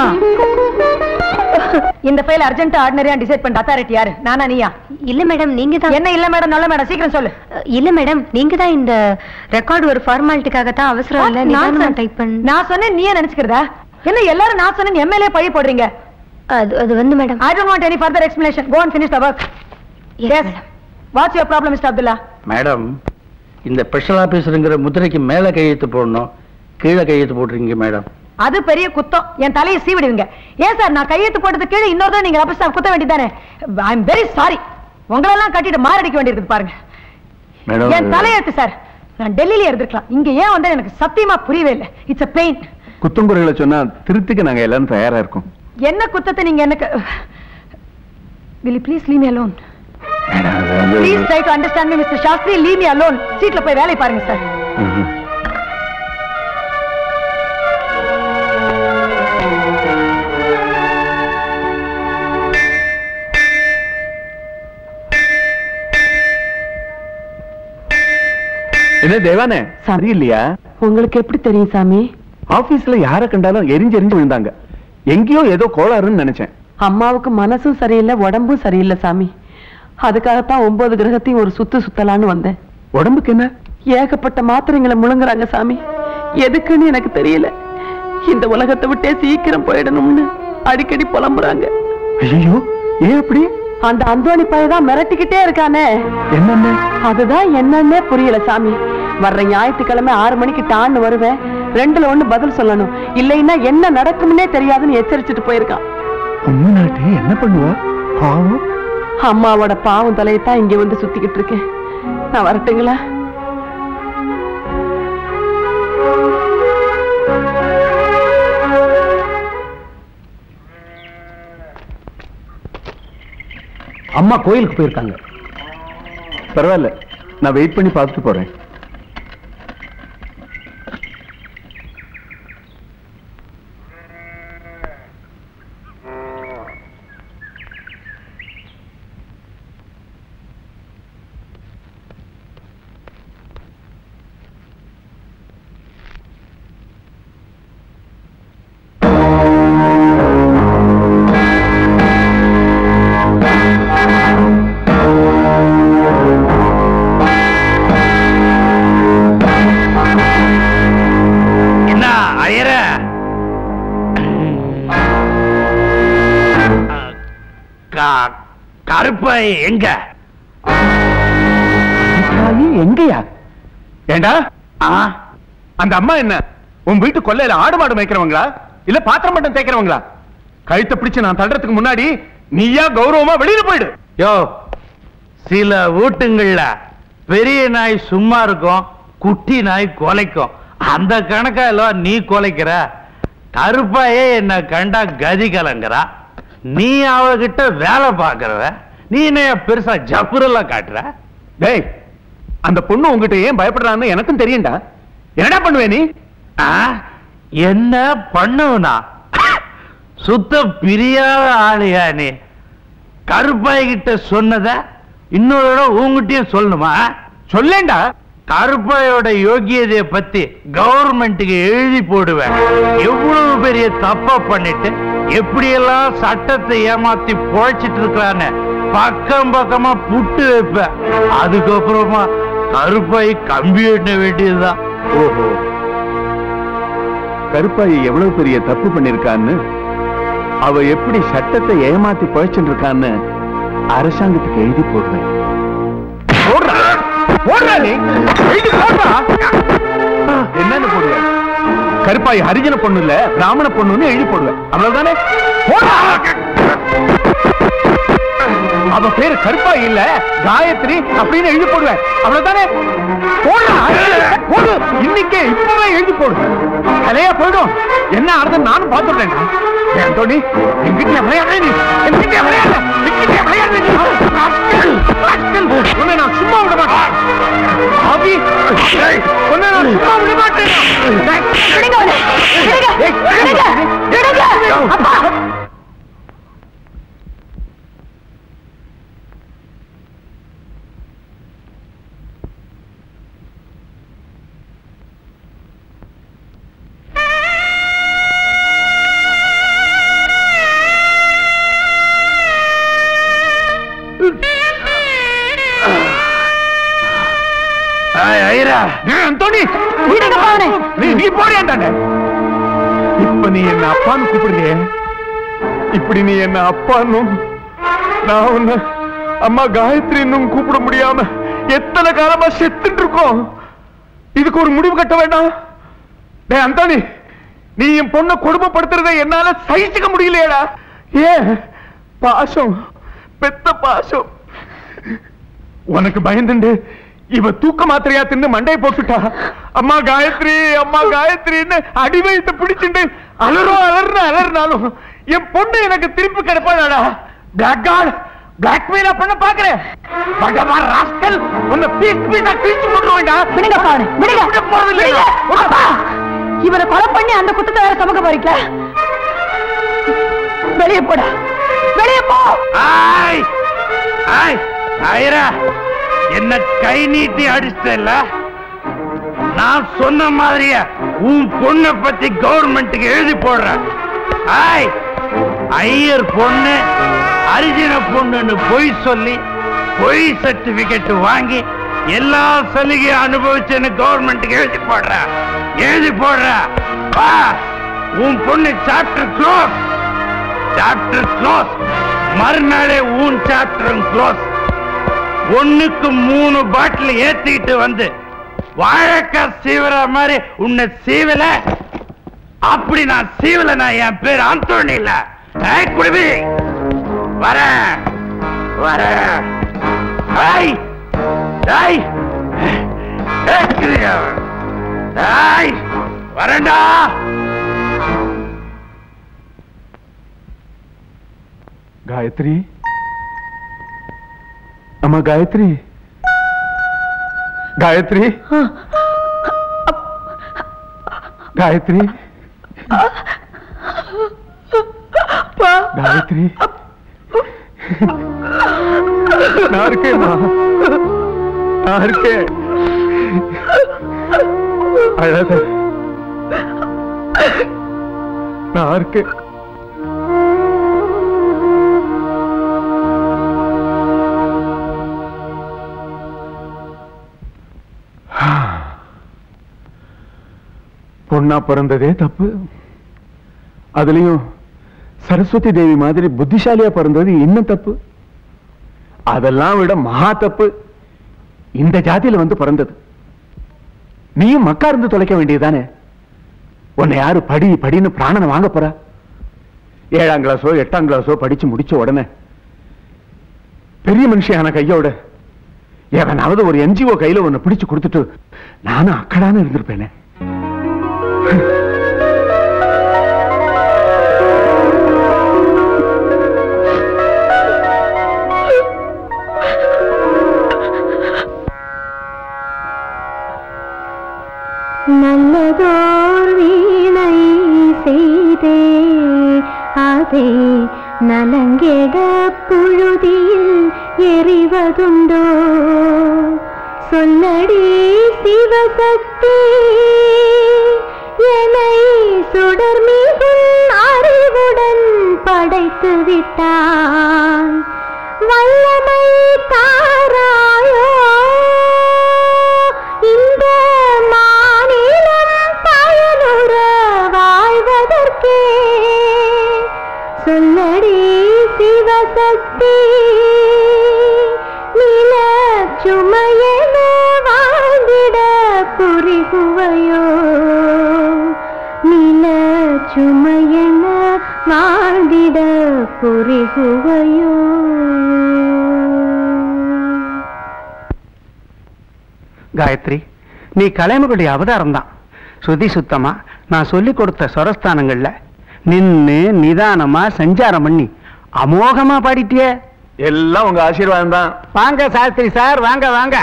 இந்த ஃபைல் அர்ஜென்ட் ஆர்டினரியா டிசைட் பண்ண அத்தாரிட்டி யாரு நானா நீயா இல்ல மேடம் நீங்க தான் என்ன இல்ல மேடம் நல்ல மேடம் சீக்கிரம் சொல்லு இல்ல மேடம் நீங்க தான் இந்த ரெக்கார்டு ஒரு ஃபார்மாலிட்டிக்காக தான் அவசரம் இல்ல நான் நான் டைப் பண்ண நான் சொன்னேன் நீயே நினைச்சுக்கிறதா என்ன எல்லாரும் நான் சொன்னேன் எம்எல்ஏ பழி போடுறீங்க அது அது வந்து madam I don't want any further explanation go and finish the work yes what's your problem mister Abdullah madam இந்த ஸ்பெஷல் ஆபீசருங்கிற முத்திரைக்கு மேல கையெழுத்து போடணும் கீழே கையெழுத்து போட்டுருங்க மேடம் அது பெரிய குத்தம் என் தலையை சீவிடுவீங்க ஏன் சார் நான் கையெழுத்து போட்டது கீழே இன்னொரு தடவை நீங்க ரப்பர் ஸ்டாம்ப் குத்த வேண்டியதானே ஐ எம் வெரி சாரி உங்களெல்லாம் கட்டிட்டு மாரடிக்க வேண்டியிருக்கு பாருங்க மேடம் என் தலையெழுத்து சார் நான் டெல்லியில இருந்திருக்கலாம் இங்க ஏன் வந்து எனக்கு சத்தியமா புரியவே இல்லை இட்ஸ் a பெயின் குத்தங்குறைகளை சொன்னா திருத்திக்க நாங்க எல்லாரும் தயாரா இருக்கோம் என்ன குத்தத்தை நீங்க எனக்கு will you please leave me alone please try to understand me mr shastri leave me alone சீட்ல போய் வேலை பாருங்க சார் ம்ஹும். என்ன தேவானே சரி இல்லையா உங்களுக்கு எப்படி தெரியும் சாமி ஆபீஸ்ல யார கண்டாலும் எரிஞ்சு எரிஞ்சு விழுந்தாங்க எங்கேயோ ஏதோ கோளாறுன்னு நினைச்சேன் அம்மாவுக்கு மனசும் சரியில்லை உடம்பும் சரியில்லை சாமி அதுக்காகத்தான் ஒன்பது கிரகத்தையும் ஒரு சுத்து சுத்தலான்னு வந்தேன் உடம்புக்கு என்ன ஏகப்பட்ட மாத்திரைங்களை முழுங்குறாங்க சாமி எதுக்குன்னு எனக்கு தெரியல இந்த உலகத்தை விட்டே சீக்கிரம் போயிடணும்னு அடிக்கடி புலம்புறாங்க ஐயோ ஏன் அப்படி அந்த அந்தோணி பையதான் மிரட்டிக்கிட்டே இருக்கானே என்னென்ன அதுதான் என்னன்னே புரியல சாமி வர்ற ஞாயிற்றுக்கிழமை ஆறு மணிக்கு டான்னு வருவேன் ரெண்டுல ஒண்ணு பதில் சொல்லணும் இல்லைன்னா என்ன நடக்கும்னே தெரியாதுன்னு எச்சரிச்சுட்டு போயிருக்கான் பொண்ணு நாட்டி என்ன பண்ணுவா பாவம் அம்மாவோட பாவம் தலையத்தான் இங்க வந்து சுத்திக்கிட்டு இருக்கேன் நான் வரட்டுங்களா அம்மா கோயிலுக்கு போயிருக்காங்க பரவாயில்ல நான் வெயிட் பண்ணி பார்த்துட்டு போறேன் என்ன ஐயர கருப்பை எங்க தாயி எங்கயா ஏண்டா ஆ? அந்த அம்மா என்ன உன் வீட்டு கொல்லையில ஆடு மாடு மேய்க்கிறவங்களா இல்ல பாத்திரம் மட்டும் தேய்க்கிறவங்களா கழுத்தை பிடிச்சு நான் தள்ளுறதுக்கு முன்னாடி நீயா கௌரவமா வெளியில போயிடு யோ சில வீட்டுங்கள்ல பெரிய நாய் சும்மா இருக்கும் குட்டி நாய் கொலைக்கும் அந்த கணக்கா எல்லாம் நீ கொலைக்கிற கருப்பாயே என்ன கண்டா கதி கலங்குறா நீ அவகிட்ட வேலை பாக்குறவ நீ என்ன பெருசா ஜப்புரெல்லாம் காட்டுற டேய் அந்த பொண்ணு உங்ககிட்ட ஏன் பயப்படுறான்னு எனக்கும் தெரியும்டா என்னடா பண்ணுவே நீ ஆ? என்ன பண்ணுவனா சுத்த பிரியாத ஆளியா நீ கருப்பாய் கிட்ட சொன்னத இன்னொரு தடவை உங்ககிட்டயும் சொல்லணுமா சொல்லேன்டா கருப்பாயோட யோகியதைய பத்தி கவர்மெண்ட்டுக்கு எழுதி போடுவேன் எவ்வளவு பெரிய தப்ப பண்ணிட்டு எப்படியெல்லாம் சட்டத்தை ஏமாத்தி பொழைச்சிட்டு இருக்கிறான்னு பக்கம் பக்கமா புட்டு வைப்பேன் அதுக்கப்புறமா கருப்பாய் கம்பி எண்ண வேண்டியதுதான் ஓஹோ கருப்பாயி எவ்வளவு பெரிய தப்பு பண்ணிருக்கான்னு அவ எப்படி சட்டத்தை ஏமாத்தி பழிச்சுட்டு இருக்கான்னு அரசாங்கத்துக்கு எழுதி போடுவேன் போடுறா போடுறா நீ எழுதி போடுறா என்னன்னு போடுவேன் கருப்பாயி ஹரிஜன பொண்ணு இல்ல பிராமண பொண்ணுன்னு எழுதி போடுவேன் அவ்வளவுதானே போடுறா அவ பேரு கருப்பாயி இல்ல காயத்ரி அப்படின்னு எழுதி போடுவேன் அவ்வளவுதானே போடுறா போடு இன்னைக்கே இப்பவே எழுதி போடு கலையா போயிடும் என்ன அர்த்தம் நானும் பார்த்துடுறேன் தோனி எங்கிட்ட விளையாட நீ எங்கிட்ட விளையாட எங்கிட்ட விளையாட நீ ராஸ்கல், ராஸ்கல். உன்னை நான் சும்மா விட மாட்டேன் ஆபி உன்னை நான் சும்மா விட மாட்டேன் விடுங்க அவனை. விடுங்க. விடுங்க. விடுங்க. அப்பா. ஐயரா தோனி விடுங்க பாவனே. நீ நீ போறியாண்டாண்ட இப்ப நீ என்ன அப்பான்னு கூப்பிடுறியே இப்படி நீ என்ன அப்பான்னும் நான் உன்னை அம்மா காயத்ரின்னும் கூப்பிட முடியாம எத்தனை காலமா செத்துட்டு இருக்கோம் இதுக்கு ஒரு முடிவு கட்ட வேண்டாம் டேய் அந்தானி நீ என் பொண்ணை கொடுமைப்படுத்துறதை என்னால சகிச்சுக்க முடியலையேடா ஏன் பாசம் பெத்த பாசம் உனக்கு பயந்துண்டு இவ தூக்க மாத்திரையா தின்னு மண்டையை போட்டுட்டா அம்மா காயத்ரி அம்மா காயத்ரின்னு அடி வயிற்று பிடிச்சிட்டு அலறோ அலர்னு அலர்னாலும் என் பொண்ணு எனக்கு திருப்பி கிடைப்பாடா பிளாக் கார்டு பிளாக்மெயிலா பண்ண பாக்குறேன் பகவா ராஸ்கல் உன்னை பீஸ் பீஸா கிழிச்சு போட்டுருவேன்டா விடுங்க பாரு விடுங்க விட போறதில்லை. விடுங்க. அப்பா, இவனை கொலை பண்ணி அந்த குத்தத்தை வேற சமக்க போறீங்களா வெளியே போடா வெளியே போ ஆய் ஆய் ஐரா என்ன கை நீட்டி அடிச்சல நான் சொன்ன மாதிரியே உன் பொண்ணை பத்தி கவர்மெண்ட்டுக்கு எழுதி போடுறேன் ஆய் ஐயர் பொண்ணு அரிஜின பொண்ணுன்னு பொய் சொல்லி பொய் சர்டிபிகேட் வாங்கி எல்லா சலுகையும் அனுபவிச்சுன்னு கவர்மெண்ட்டுக்கு எழுதி போடுற எழுதி போடுற வா உன் பொண்ணு சாப்டர் க்ளோஸ் சாப்டர் க்ளோஸ் மறுநாளே உன் சாப்டரும் க்ளோஸ் ஒண்ணுக்கு மூணு பாட்டில் ஏத்திக்கிட்டு வந்து வாழைக்காய் சீவர மாதிரி உன்னை சீவல அப்படி நான் சீவல நான் என் பேர் ஆந்தோணி இல்ல ஏய், குருவி வர வர ஐய் ஐய் ஏய், கிரியா. ஏய், வரேன்டா காயத்ரி அம்மா காயத்ரி காயத்ரி காயத்ரி காயத்ரி நான் இருக்கேன்மா நான் இருக்கேன் அழாத நான் இருக்கேன் பொண்ணா பிறந்ததே தப்பு அதுலயும் சரஸ்வதி தேவி மாதிரி புத்திசாலியா பிறந்தது இன்னும் தப்பு அதெல்லாம் விட மகா தப்பு இந்த ஜாதியில வந்து பிறந்தது நீயும் மக்கா இருந்து தொலைக்க வேண்டியதுதானே உன்னை யாரு படி படின்னு பிராணனை வாங்க போறா ஏழாம் கிளாஸோ எட்டாம் கிளாஸோ படிச்சு முடிச்ச உடனே பெரிய மனுஷியான கையோட எவனாவது ஒரு என்ஜிஓ கையில ஒன்னு பிடிச்சு கொடுத்துட்டு நானும் அக்கடான்னு இருந்திருப்பேனே நல்லதோர் வீணை செய்தே அதை நலங்கெட புழுதியில் எறிவதுண்டோ சொல்லடி சிவசக்தி என்னை சுடர் மிகும் அறிவுடன் படைத்து விட்டான் வல்லமை தாராயோ இந்த மாநிலம் பயனுற வாழ்வதற்கே சொல்லடி சிவசக்தி நில சுமையென வாழ்ந்திட புரிகுவையோ நில சுமையென வாழ்ந்திட புரிகுவையோ காயத்ரி நீ கலைமகளுடைய அவதாரம் தான் சுதி சுத்தமா நான் சொல்லி கொடுத்த சொரஸ்தானங்கள்ல நின்னு நிதானமா சஞ்சாரம் பண்ணி அமோகமா பாடிட்டியே எல்லாம் உங்க ஆசீர்வாதம் தான் வாங்க சாஸ்திரி சார் வாங்க வாங்க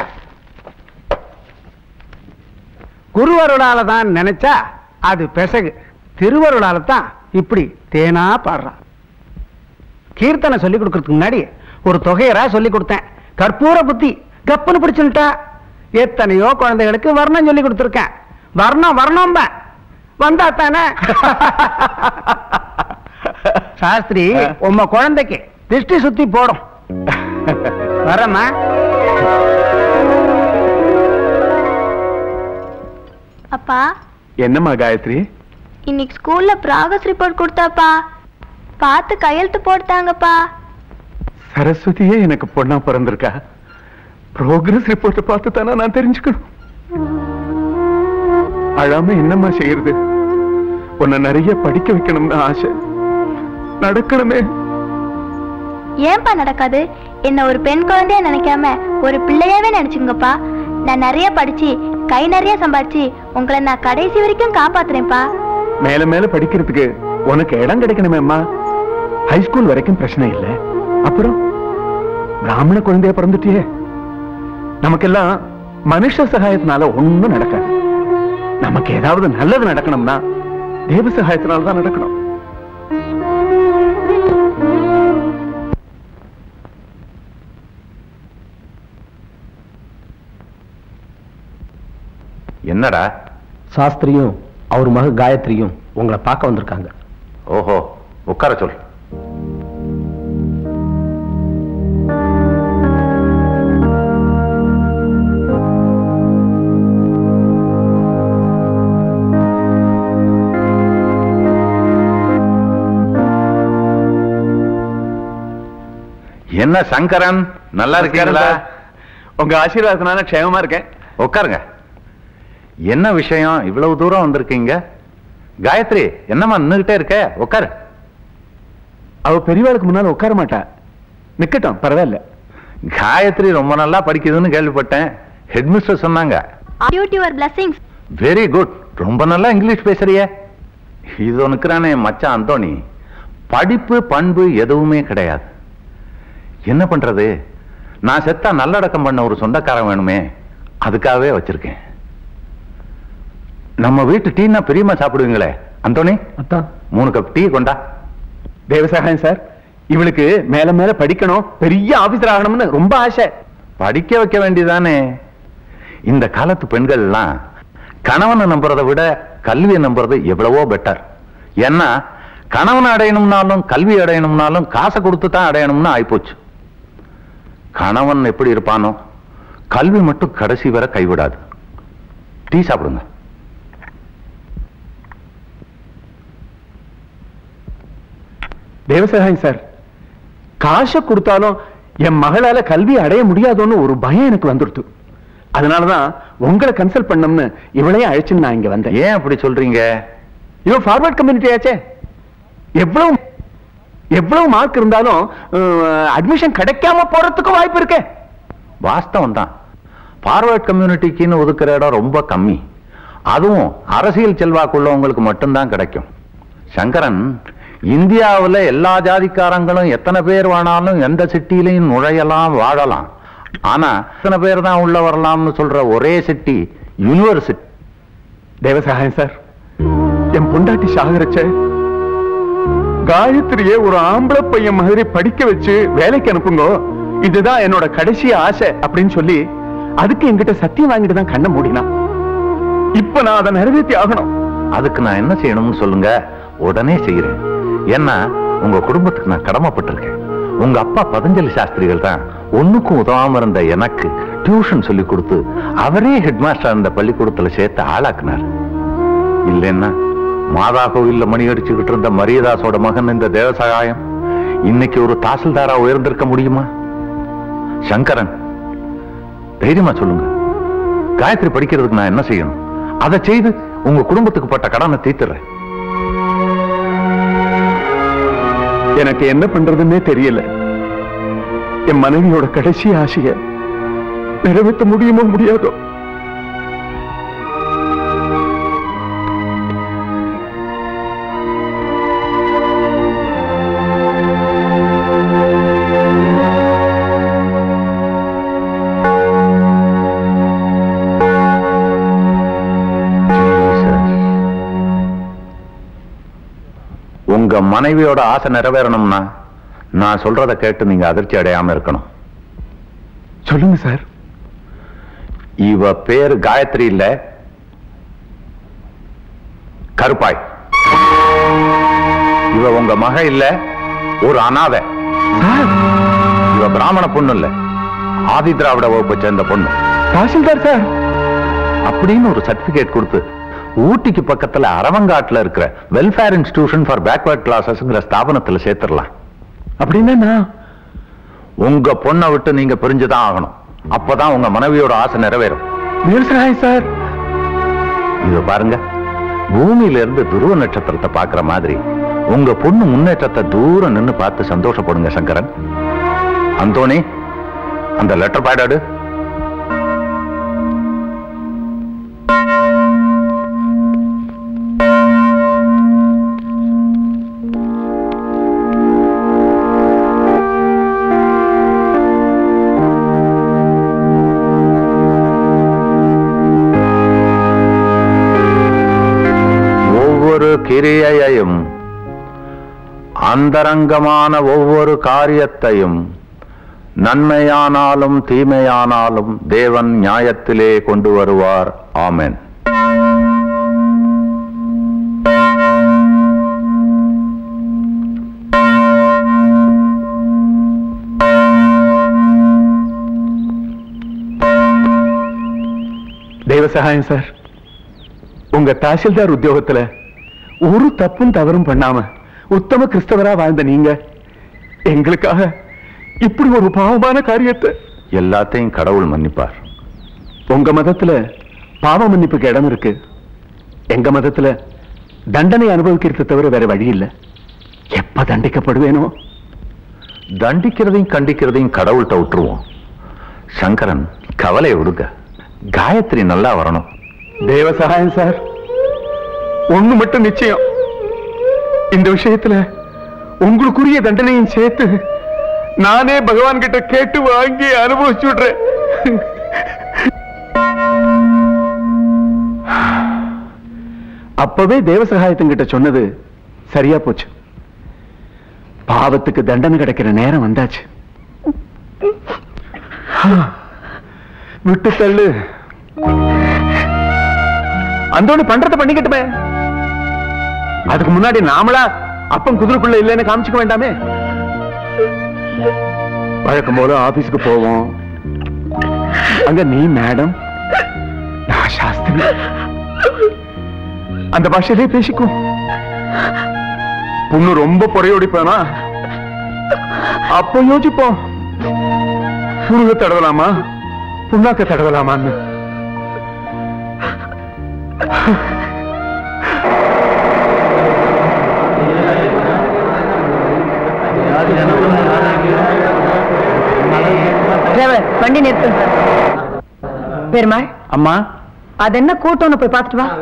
குருவருளால தான் நினைச்சா அது பெசகு திருவருளால தான் இப்படி தேனா பாடுறான் கீர்த்தனை சொல்லி கொடுக்கறதுக்கு முன்னாடி ஒரு தொகையரா சொல்லி கொடுத்தேன் கற்பூர புத்தி கப்புன்னு பிடிச்சுட்டா எத்தனையோ குழந்தைகளுக்கு வர்ணம் சொல்லி கொடுத்துருக்கேன் வர்ணம் வர்ணம் வந்தா தானே சாஸ்திரி உம்ம குழந்தைக்கு திருஷ்டி சுத்தி போடும் வரமா அப்பா என்னம்மா காயத்ரி இன்னைக்கு ஸ்கூல்ல ப்ராகஸ் ரிப்போர்ட் கொடுத்தாப்பா பார்த்து கையெழுத்து போட்டாங்கப்பா சரஸ்வதியே எனக்கு பொண்ணா பிறந்திருக்கா ப்ரோக்ரஸ் ரிப்போர்ட்டை பார்த்து தானே நான் தெரிஞ்சுக்கணும் அழாம என்னம்மா செய்யறது உன்னை நிறைய படிக்க வைக்கணும்னு ஆசை நடக்கணுமே ஏன்பா நடக்காது என்ன ஒரு பெண் குழந்தைய நினைக்காம ஒரு பிள்ளையாவே நினைச்சுங்கப்பா நான் நிறைய படிச்சு கை நிறைய சம்பாதிச்சு உங்களை நான் கடைசி வரைக்கும் காப்பாத்துறேன்ப்பா மேல மேல படிக்கிறதுக்கு உனக்கு இடம் கிடைக்கணுமே அம்மா ஹைஸ்கூல் வரைக்கும் பிரச்சனை இல்ல அப்புறம் பிராமண குழந்தைய பிறந்துட்டியே நமக்கெல்லாம் மனுஷ சகாயத்தினால ஒண்ணும் நடக்காது நமக்கு ஏதாவது நல்லது நடக்கணும்னா தேவ சகாயத்தினால தான் நடக்கணும் என்னடா சாஸ்திரியும் அவர் மக காயத்ரியும் உங்களை பார்க்க வந்திருக்காங்க ஓஹோ உட்கார சொல் என்ன சங்கரன் நல்லா இருக்கீங்களா உங்க ஆசீர்வாதத்தினால க்ஷேமமா இருக்கேன் உட்காருங்க என்ன விஷயம் இவ்வளவு தூரம் வந்திருக்கீங்க காயத்ரி என்னம்மா நின்னுகிட்டே இருக்க உட்காரு அவ பெரியவாளுக்கு முன்னால உட்கார மாட்டா நிக்கட்டும் பரவாயில்ல காயத்ரி ரொம்ப நல்லா படிக்குதுன்னு கேள்விப்பட்டேன் ஹெட்மிஸ்டர் சொன்னாங்க due to your blessings very good ரொம்ப நல்லா இங்கிலீஷ் பேசுறியே இது நிற்கிறானே மச்சான் அந்தோணி படிப்பு பண்பு எதுவுமே கிடையாது என்ன பண்றது நான் செத்தா நல்லடக்கம் பண்ண ஒரு சொந்தக்காரன் வேணுமே அதுக்காகவே வச்சிருக்கேன் நம்ம வீட்டு டீனா பெரியமா சாப்பிடுவீங்களே அந்தோணி அத்தான் மூணு கப் டீ கொண்டா தேவசகாயம் சார் இவளுக்கு மேல மேல படிக்கணும் பெரிய ஆபீசர் ஆகணும்னு ரொம்ப ஆசை படிக்க வைக்க வேண்டியதானே இந்த காலத்து பெண்கள் எல்லாம் கணவனை நம்புறதை விட கல்வியை நம்புறது எவ்வளவோ பெட்டர் ஏன்னா கணவனை அடையணும்னாலும் கல்வி அடையணும்னாலும் காசை கொடுத்து தான் அடையணும்னு ஆயிப்போச்சு கணவன் எப்படி இருப்பானோ கல்வி மட்டும் கடைசி வரை கைவிடாது டீ சாப்பிடுங்க தேவசகாயம் சார் காசை கொடுத்தாலும் என் மகளால கல்வி அடைய முடியாதோன்னு ஒரு பயம் எனக்கு வந்துடுத்து அதனாலதான் உங்களை கன்சல்ட் பண்ணோம்னு இவளையும் அழைச்சுன்னு நான் இங்க வந்தேன் ஏன் அப்படி சொல்றீங்க இவன் ஃபார்வர்ட் கம்யூனிட்டி ஆச்சே எவ்வளவு எவ்வளவு மார்க் இருந்தாலும் அட்மிஷன் கிடைக்காம போறதுக்கு வாய்ப்பு இருக்கே வாஸ்தவம் தான் ஃபார்வர்ட் கம்யூனிட்டிக்குன்னு ஒதுக்குற இடம் ரொம்ப கம்மி அதுவும் அரசியல் செல்வாக்குள்ளவங்களுக்கு மட்டும்தான் கிடைக்கும் சங்கரன் இந்தியாவுல எல்லா ஜாதிக்காரங்களும் எத்தனை பேர் வேணாலும் எந்த சிட்டிலையும் நுழையலாம் வாழலாம் ஆனா எத்தனை பேர் தான் உள்ள வரலாம்னு சொல்ற ஒரே சிட்டி யூனிவர்சிட்டி தேவசகாயம் சார் என் பொண்டாட்டி சாகரச்ச காயத்ரியே ஒரு ஆம்பளை பையன் மாதிரி படிக்க வச்சு வேலைக்கு அனுப்புங்க இதுதான் என்னோட கடைசி ஆசை அப்படின்னு சொல்லி அதுக்கு என்கிட்ட சத்தியம் வாங்கிட்டு தான் கண்ண மூடினா இப்ப நான் அதை நிறைவேற்றி ஆகணும் அதுக்கு நான் என்ன செய்யணும்னு சொல்லுங்க உடனே செய்யறேன் ஏன்னா உங்க குடும்பத்துக்கு நான் கடமைப்பட்டிருக்கேன் உங்க அப்பா பதஞ்சலி சாஸ்திரிகள் தான் ஒண்ணுக்கும் உதவாம இருந்த எனக்கு டியூஷன் சொல்லி கொடுத்து அவரே ஹெட் மாஸ்டர் அந்த பள்ளிக்கூடத்துல சேர்த்து ஆளாக்குனார் இல்லைன்னா மாதா கோவில்ல மணி அடிச்சுக்கிட்டு இருந்த மரியதாசோட மகன் இந்த தேவசகாயம் இன்னைக்கு ஒரு தாசில்தாரா உயர்ந்திருக்க முடியுமா சங்கரன் தைரியமா சொல்லுங்க காயத்ரி படிக்கிறதுக்கு நான் என்ன செய்யணும் அதை செய்து உங்க குடும்பத்துக்கு பட்ட கடனை தீர்த்துறேன் எனக்கு என்ன பண்றதுன்னே தெரியல என் மனைவியோட கடைசி ஆசைய நிறைவேற்ற முடியுமோ முடியாதோ உங்க மனைவியோட ஆசை நிறைவேறணும்னா நான் சொல்றத கேட்டு நீங்க அதிர்ச்சி அடையாம இருக்கணும் சொல்லுங்க சார் இவ பேரு காயத்ரி இல்ல கருப்பாய் இவ உங்க மக இல்ல ஒரு அனாதை இவ பிராமண பொண்ணு இல்ல ஆதி திராவிட வகுப்பை சேர்ந்த பொண்ணு தாசில்தார் சார் அப்படின்னு ஒரு சர்டிபிகேட் கொடுத்து ஊட்டிக்கு பக்கத்துல அரவங்காட்டுல இருக்கிற வெல்ஃபேர் இன்ஸ்டிடியூஷன் ஃபார் பேக்வர்ட் கிளாஸஸ்ங்கிற ஸ்தாபனத்துல சேர்த்துடலாம் அப்படின்னா நான் உங்க பொண்ணை விட்டு நீங்க பிரிஞ்சுதான் ஆகணும் அப்பதான் உங்க மனைவியோட ஆசை நிறைவேறும் சார் இது பாருங்க பூமியில இருந்து துருவ நட்சத்திரத்தை பாக்குற மாதிரி உங்க பொண்ணு முன்னேற்றத்தை தூரம் நின்னு பார்த்து சந்தோஷப்படுங்க சங்கரன் அந்தோணி அந்த லெட்டர் பாடாடு ஒவ்வொரு கிரியையையும் அந்தரங்கமான ஒவ்வொரு காரியத்தையும் நன்மையானாலும் தீமையானாலும் தேவன் நியாயத்திலே கொண்டு வருவார் ஆமென் தெய்வ சகாயம் சார் உங்க தாசில்தார் உத்தியோகத்துல ஒரு தப்பும் தவறும் பண்ணாம உத்தம கிறிஸ்தவரா வாழ்ந்த நீங்க எங்களுக்காக இப்படி ஒரு பாவமான காரியத்தை எல்லாத்தையும் கடவுள் மன்னிப்பார் உங்க மதத்துல பாவ மன்னிப்புக்கு இடம் இருக்கு எங்க மதத்துல தண்டனை அனுபவிக்கிறது தவிர வேற வழி இல்ல எப்ப தண்டிக்கப்படுவேனோ தண்டிக்கிறதையும் கண்டிக்கிறதையும் கடவுள்கிட்ட விட்டுருவோம் சங்கரன் கவலையை விடுங்க காயத்ரி நல்லா வரணும் தேவ சகாயம் சார் ஒண்ணு மட்டும் நிச்சயம் இந்த விஷயத்துல உங்களுக்குரிய தண்டனையும் சேர்த்து நானே பகவான் கிட்ட கேட்டு வாங்கி அனுபவிச்சு விடுறேன் அப்பவே தேவ சகாயத்துங்கிட்ட சொன்னது சரியா போச்சு பாவத்துக்கு தண்டனை கிடைக்கிற நேரம் வந்தாச்சு விட்டு தள்ளு அந்தோணி பண்றத பண்ணிக்கட்டுமே அதுக்கு முன்னாடி நாமளா அப்பன் குதிரைக்குள்ள இல்லைன்னு காமிச்சுக்க வேண்டாமே வழக்கம் போல ஆபீஸ்க்கு போவோம் அங்க நீ மேடம் நான் சாஸ்திரி அந்த பாஷையிலே பேசிக்கும் பொண்ணு ரொம்ப பொறையோடிப்பானா அப்ப யோசிப்போம் புருக தடவலாமா புண்ணாக்க தடவலாமான்னு டிரைவர் வண்டி நிறுத்து பெருமாள் அம்மா அது என்ன கூட்டம்னு போய் பார்த்துட்டு வா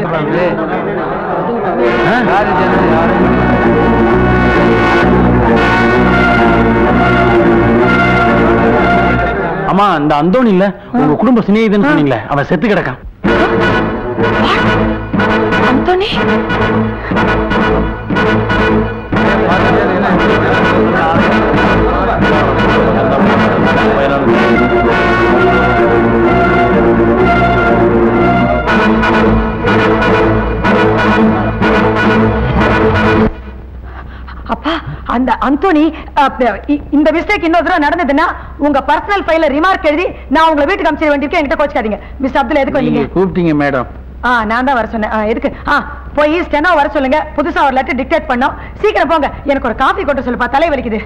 அம்மா இந்த அந்தோணி இல்ல உங்க குடும்ப சிநேகிதன்னு சொன்னீங்களே அவன் செத்து கிடக்கான் அந்தோனி அப்பா அந்த அந்தோனி அப்ப, இ- இந்த மிஸ்டேக் இன்னொரு தடவை நடந்ததுன்னா உங்க பர்சனல் ஃபைல ரிமார்க் எழுதி நான் உங்களை வீட்டுக்கு அனுப்பிச்சிட வேண்டியிருக்கேன் என்கிட்ட கோச்சுக்காதீங்க மிஸ் அப்துல் எதுக்கு நீங்க வந்தீங்க கூப்பிட்டீங்க மேடம் ஆ நான் தான் வர சொன்னேன் ஆ, எதுக்கு ஆ போய் ஸ்டெனோ வர சொல்லுங்க புதுசா ஒரு லெட்டர் டிக்டேட் பண்ணோம் சீக்கிரம் போங்க எனக்கு ஒரு காஃபி கொண்டு சொல்லுப்பா தலை வலிக்குது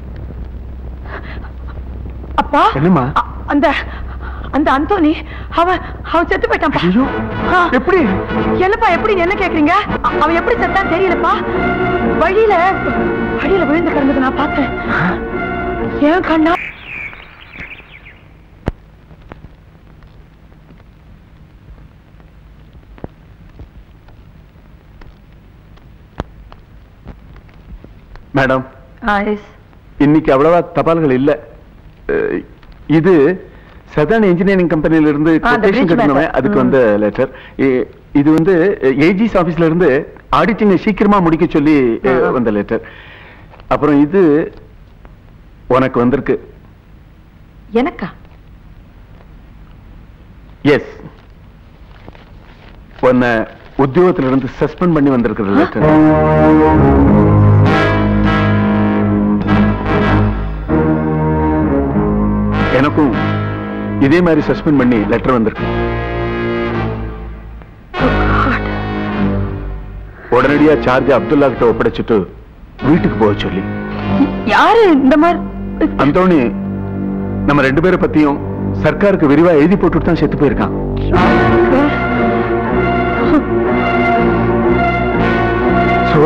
அப்பா என்னம்மா? அ- அந்த அந்த அந்தோனி அவன் அவன் செத்து போயிட்டான்ப்பா ஆ. எப்படி என்னப்பா எப்படி என்ன கேக்குறீங்க அ- அவன் எப்படி செத்தான் தெரியலப்பா வழியில வழியில விழுந்து கிடந்தது நான் பார்த்தேன் ஏன் கண்ணா மேடம் ஆ எஸ் இன்னைக்கு அவ்வளவா தபால்கள் இல்ல அஹ், இது சதர்ன் இன்ஜினியரிங் கம்பெனில இருந்து ஆ, அந்த quotation bridge கட்டணுமே matter. அதுக்கு ம். வந்த லெட்டர் இது வந்து ஏஜிஸ் ஆபீஸ்ல இருந்து ஆடிட்டிங் சீக்கிரமா முடிக்க சொல்லி அஹ், ஆ. வந்த லெட்டர் அப்புறம் இது உனக்கு வந்திருக்கு எனக்கா எஸ் உன்னை உத்தியோகத்துல இருந்து சஸ்பெண்ட் பண்ணி வந்திருக்கிற லெட்டர் எனக்கும் இதே மாதிரி சஸ்பெண்ட் பண்ணி லெட்டர் வந்திருக்கு உடனடியா சார்ஜ் அப்துல்லா கிட்ட ஒப்படைச்சிட்டு வீட்டுக்கு போக சொல்லி யாரு இந்த மாதிரி அந்தோணி நம்ம ரெண்டு பேரை பத்தியும் சர்க்காருக்கு விரிவா எழுதி போட்டுட்டு தான் செத்து போயிருக்கான் சோ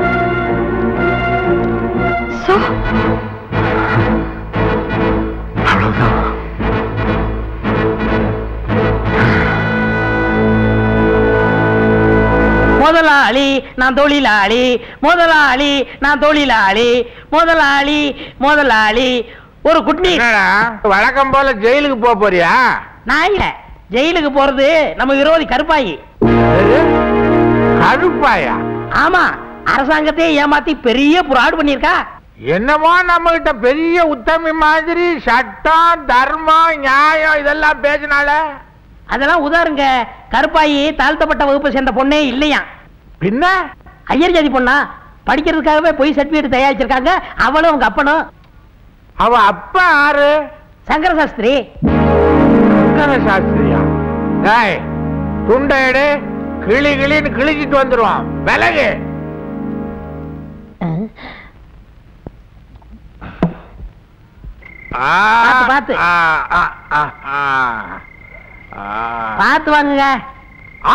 சோ அவ்வளவுதான் முதலாளி நான் தொழிலாளி முதலாளி நான் தொழிலாளி முதலாளி முதலாளி ஒரு குட்னி என்னடா வழக்கம் போல ஜெயிலுக்கு போக போறியா நான் இல்ல ஜெயிலுக்கு போறது நம்ம விரோதி கருப்பாயி கருப்பாயா ஆமா அரசாங்கத்தையே ஏமாத்தி பெரிய புராடு பண்ணிருக்கா என்னமோ நம்ம கிட்ட பெரிய உத்தமி மாதிரி சட்டம் தர்மம் நியாயம் இதெல்லாம் பேசினால அதெல்லாம் உதாருங்க கருப்பாயி தாழ்த்தப்பட்ட வகுப்பை சேர்ந்த பொண்ணே இல்லையா பின்ன ஐயர் ஜாதி பொண்ணா படிக்கிறதுக்காகவே பொய் சர்டிபிகேட் தயாரிச்சிருக்காங்க அவளும் உங்க அப்பனும் அவ அப்பா யாரு சங்கர சாஸ்திரி சங்கர சாஸ்திரியா டேய் துண்டை எடு கிளி கிளின்னு கிழிச்சிட்டு வந்துருவான் விலகு ஆ, பார்த்து, பார்த்து. ஆ, ஆ, ஆ, ஆ. ஆ. பார்த்து வாங்குங்க ஆ!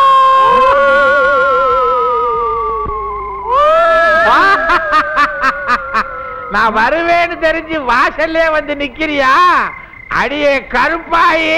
நான் வருவேன்னு தெரிஞ்சு வாசல்லே வந்து நிக்கிறியா அடியே கருப்பாயி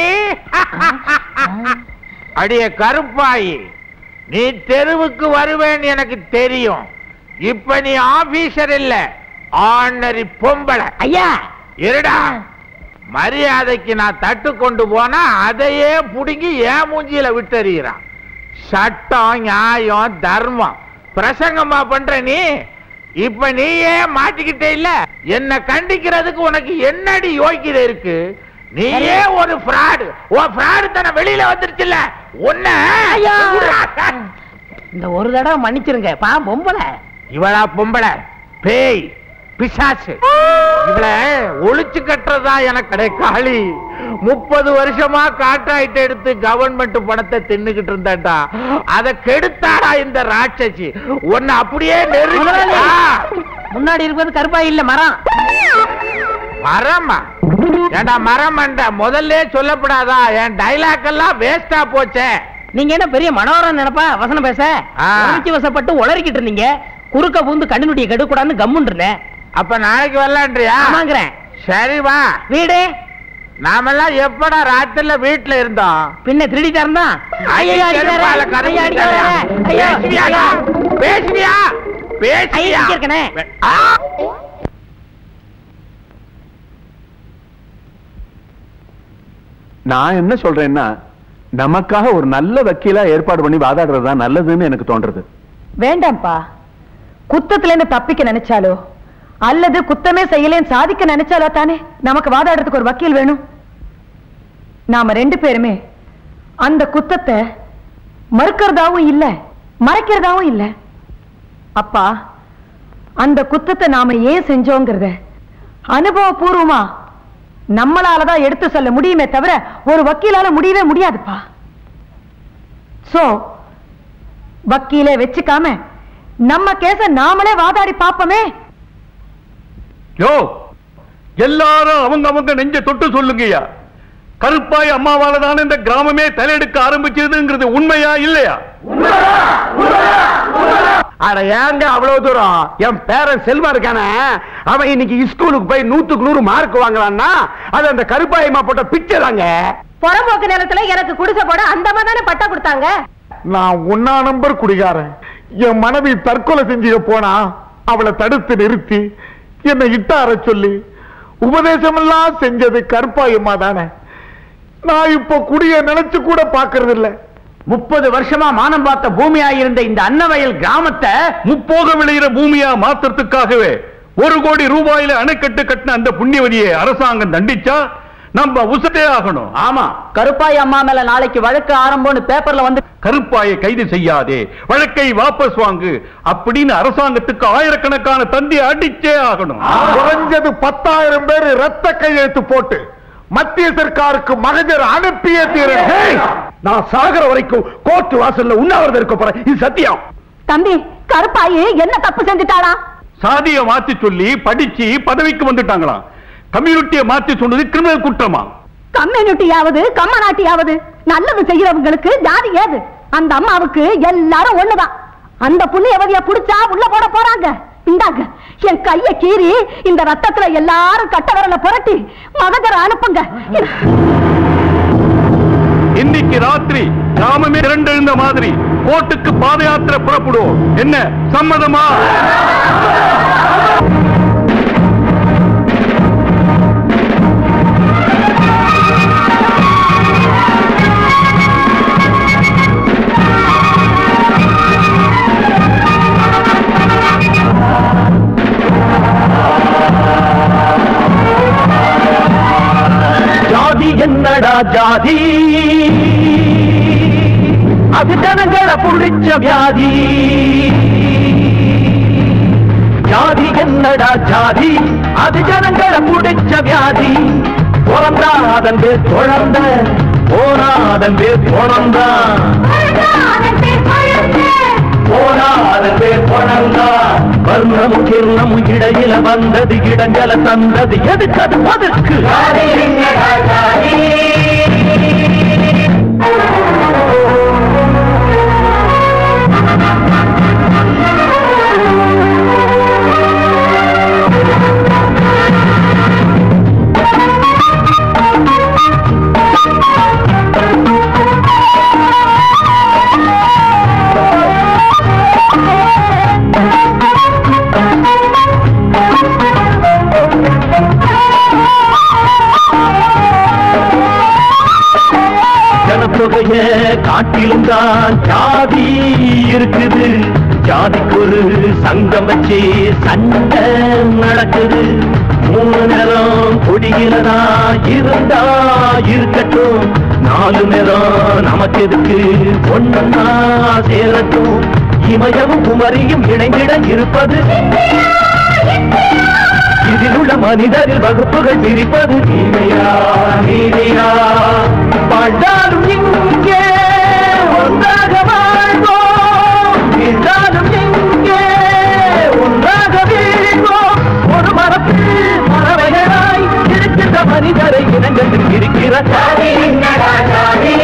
அடியே கருப்பாயி நீ தெருவுக்கு வருவேன்னு எனக்கு தெரியும் இப்ப நீ ஆபீசர் இல்ல ஆர்டினரி பொம்பளை ஐயா இருடா மரியாதைக்கு நான் தட்டு கொண்டு போனா அதையே புடுங்கி ஏன் மூஞ்சியில விட்டறிகிறான் சட்டம் நியாயம் தர்மம் பிரசங்கமா பண்ற நீ இப்ப நீயே மாட்டிக்கிட்டே இல்ல என்ன கண்டிக்கிறதுக்கு உனக்கு என்னடி யோக்கியதை இருக்கு நீயே ஒரு ஃப்ராடு உன் ஃப்ராடு தன வெளியில வந்துருச்சுல்ல உன்ன ஐயா! இந்த ஒரு தடவை மன்னிச்சிருங்க பா பொம்பளை இவளா பொம்பளை பேய் பிசாசு இவள ஒளிச்சு கட்டுறதா எனக்கு அடே காளி முப்பது வருஷமா கான்ட்ராக்ட் எடுத்து கவர்மெண்ட் பணத்தை தின்னுகிட்டு இருந்தாடா அத கெடுத்தாடா இந்த ராட்சசி உன்னை அப்படியே நெருங்கி முன்னாடி இருப்பது கருப்பாய் இல்ல மரம் மரமா ஏண்டா மரம் முதல்ல சொல்லப்படாதா என் டைலாக் எல்லாம் வேஸ்டா போச்சே நீங்க என்ன பெரிய மனோரம் நினைப்பா வசனம் பேச ஆ. உணர்ச்சி வசப்பட்டு உளறிக்கிட்டு இருந்தீங்க குறுக்க பூந்து கண்ணுடைய கெடுக்கூடாதுன்னு கம்முன்னு இருந்தேன் அப்ப நாளைக்கு வரலான்றியா ஆமாங்கிறேன் சரி வா வீடு நாமெல்லாம் எப்படா ராத்திரில வீட்டுல இருந்தோம் பின்ன திருடி தரந்தான் ஐயோ, செருப்பால கதவு அடிக்காதயா. பேசுவியாடா? பேசுவியா பேசுவியா இருக்கனே ஆ! நான் என்ன சொல்றேன்னா நமக்காக ஒரு நல்ல வக்கீலா ஏற்பாடு பண்ணி வாதாடுறது தான் நல்லதுன்னு எனக்கு தோன்றது வேண்டாம்ப்பா குத்தத்துல இருந்து தப்பிக்க நினைச்சாலோ அல்லது குத்தமே செய்யலேன்னு சாதிக்க நினைச்சாலோ தானே நமக்கு வாதாடுறதுக்கு ஒரு வக்கீல் வேணும் நாம ரெண்டு பேருமே அந்த குத்தத்தை மறுக்கிறதாவும் இல்ல மறைக்கிறதாவும் இல்ல அப்பா அந்த குத்தத்தை நாம ஏன் செஞ்சோங்கிறத அனுபவபூர்வமா நம்மளாலதான் எடுத்து சொல்ல முடியுமே தவிர ஒரு வக்கீலால முடியவே முடியாதுப்பா சோ வக்கீலே வச்சுக்காம நம்ம கேஸ நாமளே வாதாடி பாப்போமே யோ எல்லாரும் அவங்க அவங்க நெஞ்ச தொட்டு சொல்லுங்கய்யா கருப்பாய் அம்மாவால தானே இந்த கிராமமே தலையெடுக்க ஆரம்பிச்சதுங்கிறது உண்மையா இல்லையா அட ஏங்க அவ்வளவு தூரம் என் பேரன் செல்வா இருக்கானே அவன் இன்னைக்கு ஸ்கூலுக்கு போய் நூத்துக்கு நூறு மார்க் வாங்கலான்னா அது அந்த கருப்பாயமா போட்ட பிச்சை தாங்க புறம்போக்கு நிலத்துல எனக்கு குடிசை போட அந்த தானே பட்டா கொடுத்தாங்க நான் ஒன்னா நம்பர் குடிகாரன் என் மனைவி தற்கொலை செஞ்சு போனா அவளை தடுத்து நிறுத்தி என்னை இட்டார சொல்லி உபதேசமெல்லாம் செஞ்சது கருப்பாயம்மா தானே நான் இப்போ குடிய நினைச்சு கூட பாக்குறது இல்ல முப்பது வருஷமா மானம் பார்த்த பூமியா இருந்த இந்த அன்னவயல் கிராமத்தை முப்போக விளையிற பூமியா மாத்துறதுக்காகவே ஒரு கோடி ரூபாயில அணைக்கட்டு கட்டின அந்த புண்ணியவதியை அரசாங்கம் தண்டிச்சா நம்ம உசத்தே ஆகணும் ஆமா கருப்பாய் அம்மா மேல நாளைக்கு வழக்கு ஆரம்பம்னு பேப்பர்ல வந்து கருப்பாயை கைது செய்யாதே வழக்கை வாபஸ் வாங்கு அப்படின்னு அரசாங்கத்துக்கு ஆயிரக்கணக்கான தந்தி அடிச்சே ஆகணும் குறைஞ்சது பத்தாயிரம் பேர் ரத்த கையெழுத்து போட்டு மத்திய சர்க்காருக்கு மகஜர் அனுப்பியே தீரேன் நான் சாகர வரைக்கும் கோர்ட் வாசல்ல உண்ணாவிரதம் இருக்க போறேன் இது சத்தியம் தம்பி கருப்பாயி என்ன தப்பு செஞ்சுட்டாளா சாதியை மாத்தி சொல்லி படிச்சு பதவிக்கு வந்துட்டாங்களாம் கம்யூனிட்டியை மாத்தி சொன்னது கிரிமினல் குற்றமா கம்யூனிட்டியாவது கம்மநாட்டியாவது நல்லது செய்யறவங்களுக்கு ஜாதி ஏது அந்த அம்மாவுக்கு எல்லாரும் ஒண்ணுதான் அந்த புண்ணியவதிய புடிச்சா உள்ள போட போறாங்க இந்தாங்க என் கைய கீறி இந்த ரத்தத்துல எல்லாரும் கட்ட விரல புரட்டி மகஜர அனுப்புங்க இன்னைக்கு ராத்திரி கிராமமே திரண்டெழுந்த மாதிரி கோட்டுக்கு பாத யாத்திரை புறப்படுவோம் என்ன சம்மதமா ஜாதி என்னடா ஜாதி அது ஜனங்களை புடிச்ச வியாதி ஜாதி என்னடா ஜாதி அது ஜனங்களை புடிச்ச வியாதி பிறந்தா அதன் பேர் குழந்த போனா அதன் பேர் குழந்தா போனா அதன் பேர் குழந்தா வர்ணமும் கிர்ணமும் இடையில வந்தது இடஞ்சல தந்தது எதுக்கது அதற்கு ஜாதி என்னடா ஜாதி ஜனத்தொகைய காட்டிலும் தான் ஜாதி இருக்குது ஜாதிக்கு ஒரு சங்கம் வச்சு சண்டை நடக்குது மூணு நேரம் குடியிலதா இருந்தா இருக்கட்டும் நாலு நேரம் நமக்கு எதுக்கு ஒன்னா சேரட்டும் இமயமும் குமரியும் இணைந்திட இருப்பது இதில் உள்ள மனிதரில் வகுப்புகள் பிரிப்பது நீதியா நீதியா வாழ்ந்தாலும் இங்கே ஒன்றாக வாழ்வோம் வீழ்ந்தாலும் இங்கே ஒன்றாக வீழ்வோம் ஒரு மரத்தில் மரவைகளாய் இருக்கின்ற மனிதரை இனங்களில் இருக்கிற ஜாதி என்னடா ஜாதி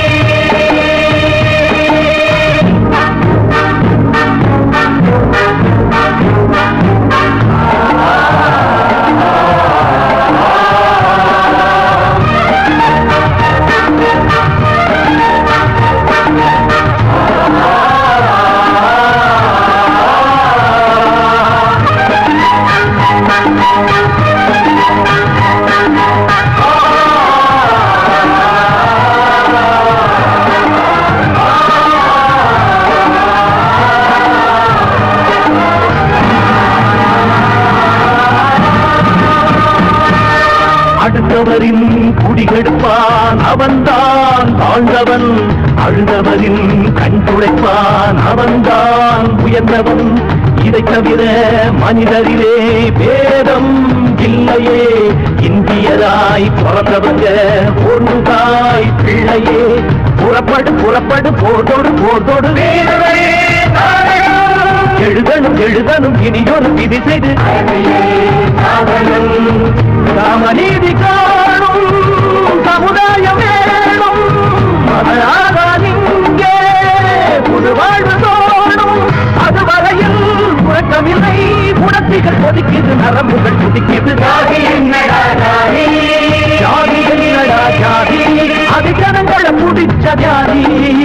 அடுத்தவரின் குடிகெடுப்பான் அவன்தான் தாழ்ந்தவன் அழுதவரின் கண் துடைப்பான் அவன்தான் உயர்ந்தவன் இதை தவிர மனிதரிலே பேதம் இல்லையே இந்தியராய் பிறந்தவங்க ஒரு தாய் பிள்ளையே புறப்படு புறப்படு போர்தோடு போர்தோடு வீரரே, தாயகம். எழுதணும் எழுதணும் இனியொரு விதி செய்து சாதனம் ராமநீதி காணும் சமுதாயம் வேணும் மகளாதான் இங்கே புது வாழ்வு தோணும் அதுவரையில் உறக்கமில்லை உணர்ச்சிகள் கொதிக்குது நரம்புகள் துடிக்குது ஜாதி என்னடா ஜாதி ஜாதி என்னடா ஜாதி அது ஜனங்களை புடிச்ச ஜாதி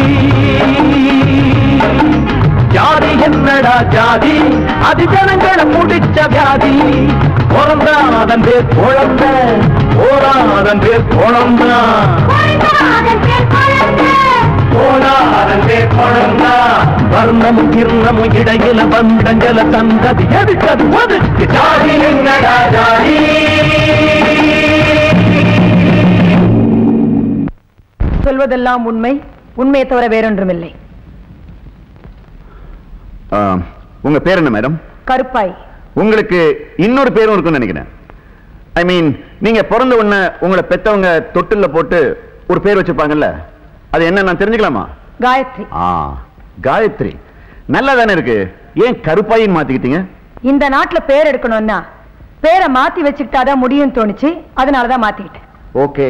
ஜாதி என்னடா ஜாதி அது ஜனங்களை முடிச்ச வியாதி பிறந்தாதன் பேர் குழந்த போராதன் பேர் குழந்தா போராதன் பேர் குழந்தா வர்ணமும் கிர்ணமும் இடையில வந்தஞ்சல தந்தது எதுக்கது ஒதுக்கு ஜாதி என்னடா ஜாதி சொல்வதெல்லாம் உண்மை உண்மையை தவிர வேறொன்றுமில்லை ஆ, உங்க பேர் என்ன மேடம் கருப்பாய் உங்களுக்கு இன்னொரு பேரும் இருக்கும்னு நினைக்கிறேன் ஐ மீன் நீங்க பிறந்த உடனே உங்களை பெத்தவங்க தொட்டில்ல போட்டு ஒரு பேர் வச்சிருப்பாங்கல்ல அது என்ன நான் தெரிஞ்சுக்கலாமா காயத்ரி ஆ காயத்ரி நல்லா தானே இருக்கு ஏன் கருப்பாயின்னு மாத்திக்கிட்டீங்க இந்த நாட்டுல பேர் எடுக்கணும்னா பேரை மாத்தி வச்சுக்கிட்டாதான் முடியும் தோணுச்சு அதனாலதான் மாத்திக்கிட்டேன் ஓகே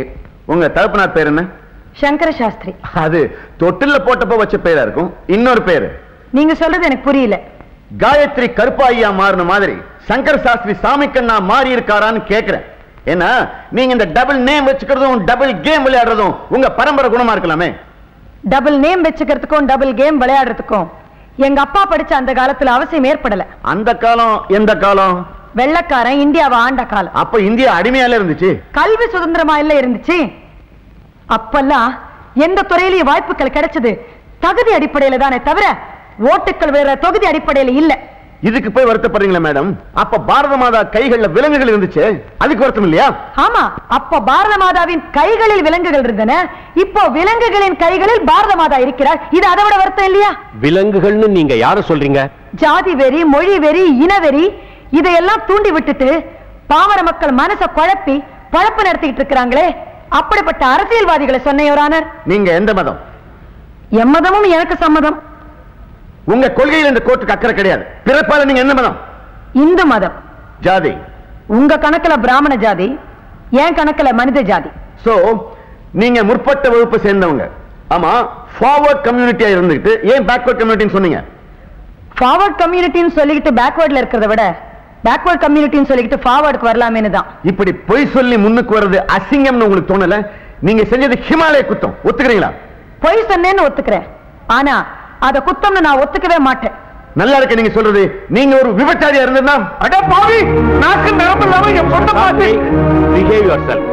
உங்க தகப்பனார் பேர் என்ன சங்கர சாஸ்திரி அது தொட்டில்ல போட்டப்போ வச்ச பேரா இருக்கும் இன்னொரு பேரு நீங்க சொல்றது எனக்கு புரியல காயத்ரி கருப்பாயியா மாறின மாதிரி சங்கர் சாஸ்திரி சாமிக்கண்ணா மாறி இருக்காரான்னு கேக்குறேன் ஏன்னா நீங்க இந்த டபுள் நேம் வச்சுக்கிறதும் டபுள் கேம் விளையாடுறதும் உங்க பரம்பரை குணமா இருக்கலாமே டபுள் நேம் வச்சுக்கிறதுக்கும் டபுள் கேம் விளையாடுறதுக்கும் எங்க அப்பா படிச்ச அந்த காலத்துல அவசியம் ஏற்படல அந்த காலம் எந்த காலம் வெள்ளக்காரன் இந்தியாவை ஆண்ட காலம் அப்ப இந்தியா அடிமையால இருந்துச்சு கல்வி சுதந்திரமா இல்ல இருந்துச்சு அப்பெல்லாம் எந்த துறையிலயும் வாய்ப்புகள் கிடைச்சது தகுதி அடிப்படையில தானே தவிர ஓட்டுக்கள் வேற தொகுதி அடிப்படையில இல்ல இதுக்கு போய் வருத்தப்படுறீங்களா மேடம் அப்ப பாரத மாதா கைகள்ல விலங்குகள் இருந்துச்சு அதுக்கு வருத்தம் இல்லையா ஆமா அப்ப பாரத மாதாவின் கைகளில் விலங்குகள் இருந்தன இப்போ விலங்குகளின் கைகளில் பாரத மாதா இருக்கிறார் இது அதை விட வருத்தம் இல்லையா விலங்குகள்னு நீங்க யார சொல்றீங்க ஜாதி வெறி மொழி வெறி இனவெறி இதையெல்லாம் தூண்டி விட்டுட்டு பாமர மக்கள் மனச குழப்பி பழப்பு நடத்திக்கிட்டு இருக்கிறாங்களே அப்படிப்பட்ட அரசியல்வாதிகளை சொன்னையோரானர் நீங்க எந்த மதம் எம்மதமும் எனக்கு சம்மதம் உங்க கொள்கையில் இந்த கோர்ட்டுக்கு அக்கறை கிடையாது பிறப்பால நீங்க எந்த மதம் இந்து மதம் ஜாதி உங்க கணக்குல பிராமண ஜாதி என் கணக்குல மனித ஜாதி சோ நீங்க முற்பட்ட வகுப்பு சேர்ந்தவங்க ஆமா ஃபார்வர்ட் கம்யூனிட்டியா இருந்துகிட்டு ஏன் பேக்வர்ட் கம்யூனிட்டின்னு சொன்னீங்க ஃபார்வர்ட் கம்யூனிட்டின்னு சொல்லிக்கிட்டு பேக்வர்ட்ல இருக்கிறத விட பேக்வர்ட் கம்யூனிட்டின்னு சொல்லிக்கிட்டு ஃபார்வர்டுக்கு வரலாமேன்னு தான் இப்படி பொய் சொல்லி முன்னுக்கு வர்றது அசிங்கம்னு உங்களுக்கு தோணல நீங்க செஞ்சது ஹிமாலய குத்தம் ஒத்துக்கிறீங்களா பொய் சொன்னேன்னு ஒத்துக்கிறேன் ஆனா அத குத்தம்னு நான் ஒத்துக்கவே மாட்டேன் நல்லா இருக்கு நீங்க சொல்றது நீங்க ஒரு விபச்சாரியா இருந்ததுன்னா அட பாவி நாக்கு நிரம்ப இல்லாம என் சொந்த பாத்து பிஹேவ் யுவர் செல்ஃப்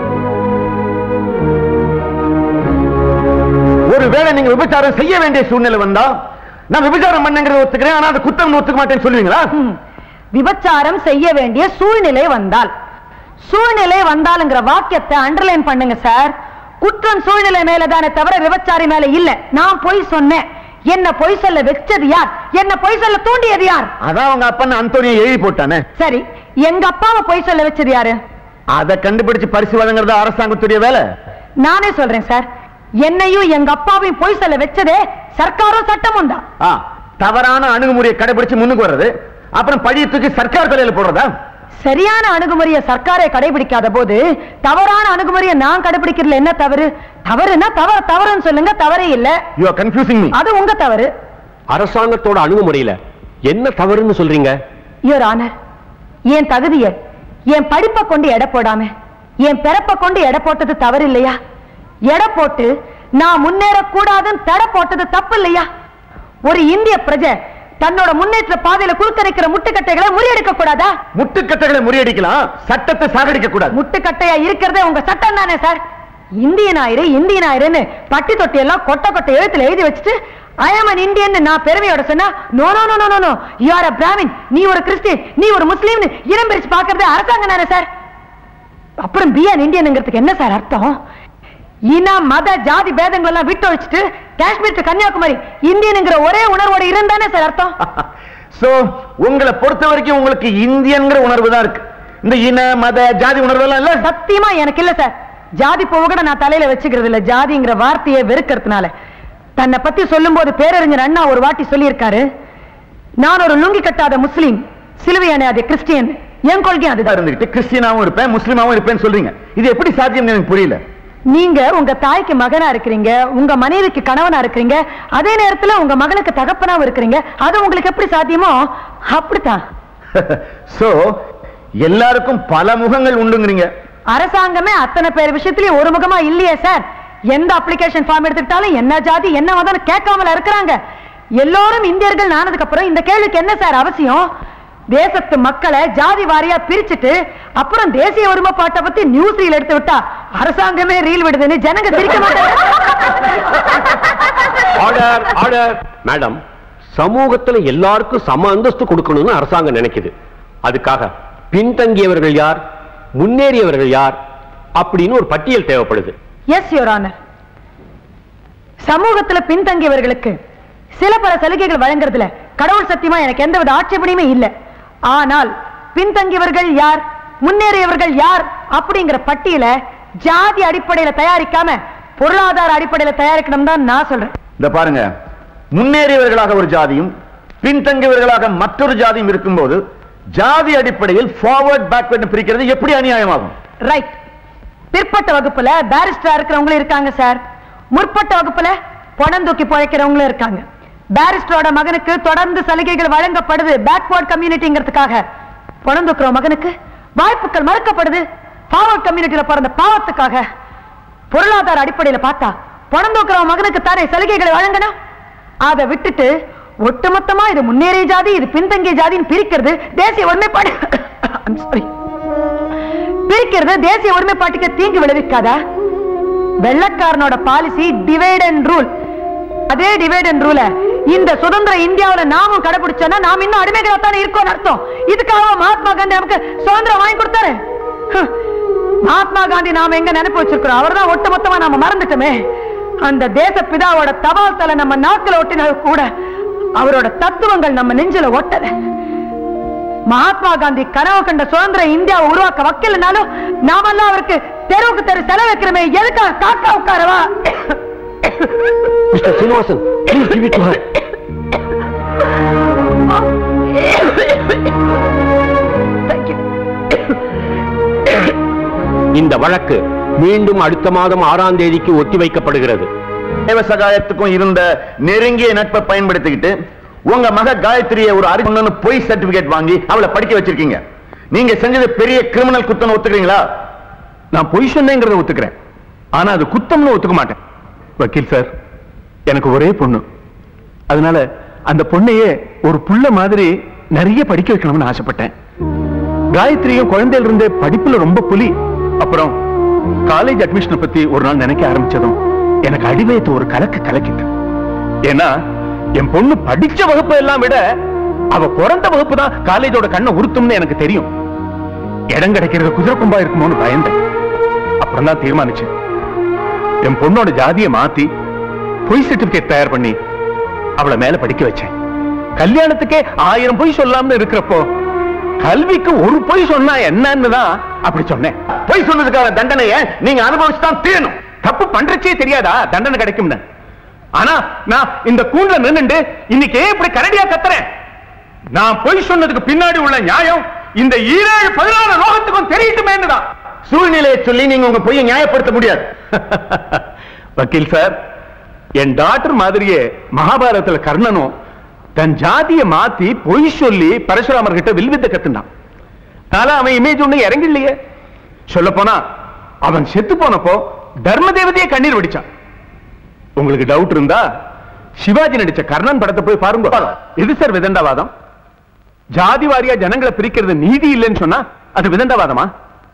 ஒருவேளை நீங்க விபச்சாரம் செய்ய வேண்டிய சூழ்நிலை வந்தா நான் விபச்சாரம் பண்ணுங்கிறத ஒத்துக்கிறேன் ஆனா அது குத்தம் ஒத்துக்க மாட்டேன்னு சொல்லுவீங்களா விபச்சாரம் செய்ய வேண்டிய சூழ்நிலை வந்தால் சூழ்நிலை வந்தாலுங்கிற வாக்கியத்தை அண்டர்லைன் பண்ணுங்க சார் குற்றம் சூழ்நிலை மேலதானே தவிர விபச்சாரி மேல இல்ல நான் பொய் சொன்னேன் என்ன பொய் சொல்ல வச்சது யார் என்ன பொய் சொல்ல தூண்டியது யார் அதான் அவங்க அப்பா அந்தோனியை எழுதி போட்டானே சரி எங்க அப்பாவை பொய் சொல்ல வச்சது யாரு அதை கண்டுபிடிச்சு பரிசு வழங்குறது அரசாங்கத்துடைய வேலை நானே சொல்றேன் சார் என்னையும் எங்க அப்பாவையும் பொய் சொல்ல வச்சதே சர்க்காரும் சட்டமும் தான் ஆ, தவறான அணுகுமுறையை கடைபிடிச்சு முன்னுக்கு வர்றது அப்புறம் பழிய தூக்கி சர்க்கார் தலையில போடுறதா சரியான அணுகுமுறையை சர்க்காரை கடைபிடிக்காத போது தவறான அணுகுமுறையை நான் கடைபிடிக்கிறதுல என்ன தவறு தவறுனா தவறு தவறுன்னு சொல்லுங்க தவறே இல்ல யூ ஆர் கன்ஃபியூசிங் மீ அது உங்க தவறு அரசாங்கத்தோட அணுகுமுறையில என்ன தவறுன்னு சொல்றீங்க யுவர் ஆனர் என் தகுதியை என் படிப்பை கொண்டு எடை போடாம என் பிறப்பை கொண்டு எடை போட்டது தவறு இல்லையா எடை போட்டு நான் முன்னேறக்கூடாதுன்னு தடை போட்டது தப்பு இல்லையா ஒரு இந்திய பிரஜை தன்னோட முன்னேற்ற பாதையில குறுக்கரைக்கிற முட்டுக்கட்டைகளை முறியடிக்க கூடாதா முட்டுக்கட்டைகளை முறியடிக்கலாம் சட்டத்தை சாகடிக்க கூடாது முட்டுக்கட்டையா இருக்கிறதே உங்க சட்டம் தானே சார் இந்தியன் ஆயிரு இந்தியன் ஆயிருன்னு பட்டி தொட்டி எல்லாம் கொட்டை கொட்டை எழுத்துல எழுதி வச்சுட்டு ஐ ஆம் an இந்தியன் நான் பெருமையோட சொன்னா no no no no no you are a Brahmin நீ ஒரு கிறிஸ்டியன் நீ ஒரு முஸ்லீம்னு இனம் பிரிச்சு பாக்குறது அரசாங்கம் தானே சார் அப்புறம் பி அன் இந்தியன்ங்கிறதுக்கு என்ன சார் அர்த்தம் இன மத ஜாதி பேதங்கள் எல்லாம் விட்டு வச்சுட்டு காஷ்மீர் to கன்னியாகுமரி இந்தியனுங்கிற ஒரே உணர்வோட இருந்தானே சார் அர்த்தம் சோ உங்களை பொறுத்த வரைக்கும் உங்களுக்கு இந்தியன்கிற உணர்வு தான் இருக்கு இந்த இன மத ஜாதி உணர்வு எல்லாம் இல்ல சத்தியமா எனக்கு இல்ல சார் ஜாதி பூவை கூட நான் தலையில வச்சுக்கிறது இல்ல ஜாதிங்கிற வார்த்தையை வெறுக்கிறதுனால தன்னை பத்தி சொல்லும்போது பேரறிஞர் அண்ணா ஒரு வாட்டி சொல்லியிருக்காரு நான் ஒரு லுங்கி கட்டாத முஸ்லீம் சிலுவை அணையாத கிறிஸ்டியன் என் கொள்கை அதுதான் இருந்துகிட்டு கிறிஸ்டியனாவும் இருப்பேன் முஸ்லீமாவும் இருப்பேன்னு சொல்றீங்க இது எப்படி சாத்தியம் எனக்கு புரியல நீங்க உங்க தாய்க்கு மகனா இருக்கிறீங்க உங்க மனைவிக்கு கணவனா இருக்கிறீங்க அதே நேரத்துல உங்க மகனுக்கு தகப்பனாவும் இருக்கிறீங்க அது உங்களுக்கு எப்படி சாத்தியமோ அப்படித்தான் சோ எல்லாருக்கும் பல முகங்கள் உண்டுங்கிறீங்க அரசாங்கமே அத்தனை பேர் விஷயத்திலயும் ஒரு முகமா இல்லையே சார் எந்த அப்ளிகேஷன் ஃபார்ம் எடுத்துக்கிட்டாலும் என்ன ஜாதி என்ன மதம் கேட்காமல இருக்கிறாங்க எல்லோரும் இந்தியர்கள் ஆனதுக்கு அப்புறம் இந்த கேள்விக்கு என்ன சார் அவசியம் தேசத்து மக்களை ஜாதி வாரியா பிரிச்சுட்டு அப்புறம் தேசிய ஒருமைப்பாட்டை பத்தி நியூஸ் ரீல் எடுத்து விட்டா அரசாங்கமே ரீல் விடுதுன்னு ஜனங்க சிரிக்க மாட்டாங்க ஆர்டர் ஆர்டர் மேடம் சமூகத்துல எல்லாருக்கும் சம அந்தஸ்து கொடுக்கணும்னு அரசாங்கம் நினைக்குது அதுக்காக பின்தங்கியவர்கள் யார் முன்னேறியவர்கள் யார் அப்படின்னு ஒரு பட்டியல் தேவைப்படுது எஸ் யுவர் ஆனர் சமூகத்துல பின்தங்கியவர்களுக்கு சில பல சலுகைகள் வழங்குறதுல கடவுள் சத்தியமா எனக்கு எந்தவித ஆட்சேபனையுமே இல்ல ஆனால் பின்தங்கியவர்கள் யார் முன்னேறியவர்கள் யார் அப்படிங்கிற பட்டியல ஜாதி அடிப்படையில தயாரிக்காம பொருளாதார அடிப்படையில தயாரிக்கணும் தான் நான் சொல்றேன் இந்த பாருங்க முன்னேறியவர்களாக ஒரு ஜாதியும் பின்தங்கியவர்களாக மற்றொரு ஜாதியும் இருக்கும்போது ஜாதி அடிப்படையில் ஃபார்வர்ட் பேக்வர்ட் பிரிக்கிறது எப்படி அநியாயமாகும் ரைட் பிற்பட்ட வகுப்புல பேரிஸ்டரா இருக்கிறவங்களும் இருக்காங்க சார் முற்பட்ட வகுப்புல பணம் தூக்கி பிழைக்கிறவங்களும் இருக்காங்க பேரிஸ்டரோட மகனுக்கு தொடர்ந்து சலுகைகள் வழங்கப்படுது பேக்வர்ட் கம்யூனிட்டிங்கிறதுக்காக பணம் தூக்குற மகனுக்கு வாய்ப்புகள் மறுக்கப்படுது ஃபார்வர்ட் கம்யூனிட்டியில பிறந்த பாவத்துக்காக பொருளாதார அடிப்படையில பார்த்தா பணம் தூக்குற மகனுக்கு தானே சலுகைகளை வழங்கணும் அதை விட்டுட்டு ஒட்டுமொத்தமா இது முன்னேறிய ஜாதி இது பின்தங்கிய ஜாதின்னு பிரிக்கிறது தேசிய ஒருமைப்பாடு I'm sorry. பிரிக்கிறது தேசிய ஒருமைப்பாட்டுக்கு தீங்கு விளைவிக்காதா வெள்ளக்காரனோட பாலிசி டிவைட் அண்ட் ரூல் அதே டிவைட் அண்ட் ரூல இந்த சுதந்திர இந்தியாவுல நாமும் கடைபிடிச்சோம்னா நாம் இன்னும் அடிமைகளா தானே இருக்கோம் அர்த்தம் இதுக்காக மகாத்மா காந்தி நமக்கு சுதந்திரம் வாங்கி கொடுத்தாரு ஹம். மகாத்மா காந்தி நாம எங்க நினைப்பு வச்சிருக்கிறோம் அவர்தான் ஒட்டுமொத்தமா நாம மறந்துட்டோமே அந்த தேச பிதாவோட தபால் தலை நம்ம நாக்குல ஒட்டினது கூட அவரோட தத்துவங்கள் நம்ம நெஞ்சில ஒட்டல மகாத்மா காந்தி கனவு கண்ட சுதந்திர இந்தியாவை உருவாக்க வைக்கலனாலும் நாமெல்லாம் அவருக்கு தெருவுக்கு தெரு செலவு வைக்கிறோமே எதுக்காக காக்கா உட்காரவா mister Srinivasan please give it to her. இந்த வழக்கு மீண்டும் அடுத்த மாதம் ஆறாம் தேதிக்கு ஒத்திவைக்கப்படுகிறது சகாயத்துக்கும் இருந்த நெருங்கிய நட்பை பயன்படுத்திக்கிட்டு உங்க மக காயத்ரியை ஒரு அறிவுன்னு பொய் சர்டிபிகேட் வாங்கி அவளை படிக்க வச்சிருக்கீங்க நீங்க செஞ்சது பெரிய கிரிமினல் குத்தம் ஒத்துக்கிறீங்களா நான் பொய் சொன்னேங்கிறத ஒத்துக்கிறேன் ஆனா அது குத்தம்னு ஒத்துக்க மாட்டேன் வக்கீல் சார் எனக்கு ஒரே பொண்ணு அதனால அந்த பொண்ணையே ஒரு புள்ள மாதிரி நிறைய படிக்க வைக்கணும்னு ஆசைப்பட்டேன் காயத்ரியும் குழந்தையில இருந்தே படிப்புல ரொம்ப புலி அப்புறம் காலேஜ் அட்மிஷனை பத்தி ஒரு நாள் நினைக்க ஆரம்பிச்சதும் எனக்கு அடிவயத்து ஒரு கலக்கு கலக்கிட்டு ஏன்னா என் பொண்ணு படிச்ச வகுப்பு எல்லாம் விட அவ பிறந்த வகுப்பு தான் காலேஜோட கண்ணை உறுத்தும்னு எனக்கு தெரியும் இடம் கிடைக்கிறது குதிரை கொம்பா இருக்குமோன்னு பயந்தேன் அப்புறம் தான் தீர்மானிச்சேன் என் பொண்ணோட ஜாதியை மாத்தி பொய் சர்டிபிகேட் தயார் பண்ணி அவளை மேல படிக்க வச்சேன் கல்யாணத்துக்கே ஆயிரம் பொய் சொல்லாமனு இருக்கிறப்போ கல்விக்கு ஒரு பொய் சொன்னா என்னன்னு தான் அப்படி சொன்னேன் பொய் சொன்னதுக்கான தண்டனையை நீங்க அனுபவிச்சு தான் தீரணும் தப்பு பண்றச்சே தெரியாதா தண்டனை கிடைக்கும்னு ஆனா நான் இந்த கூண்டுல நின்னுண்டு இன்னைக்கு ஏன் இப்படி கரடியா கத்துறேன் நான் பொய் சொன்னதுக்கு பின்னாடி உள்ள நியாயம் இந்த ஈரேழு பதினாலு லோகத்துக்கும் தெரியட்டுமேன்னு தான் சூழ்நிலையை சொல்லி நீங்க உங்க பொய்யை நியாயப்படுத்த முடியாது வக்கீல் சார் என் டாக்டர் மாதிரியே மகாபாரதத்துல கர்ணனும் தன் ஜாதியை மாத்தி பொய் சொல்லி பரசுராமர் கிட்ட வில்வித்தை கத்துனான் ஆனா அவன் இமேஜ் ஒண்ணு இறங்கில்லையே சொல்ல போனா அவன் செத்து போனப்போ தர்ம தேவதையே கண்ணீர் வடிச்சான் உங்களுக்கு டவுட் இருந்தா சிவாஜி நடிச்ச கர்ணன் படத்தை போய் பாருங்க எது சார் விதண்டாவாதம் ஜாதி வாரியா ஜனங்களை பிரிக்கிறது நீதி இல்லைன்னு சொன்னா அது விதண்டாவாதமா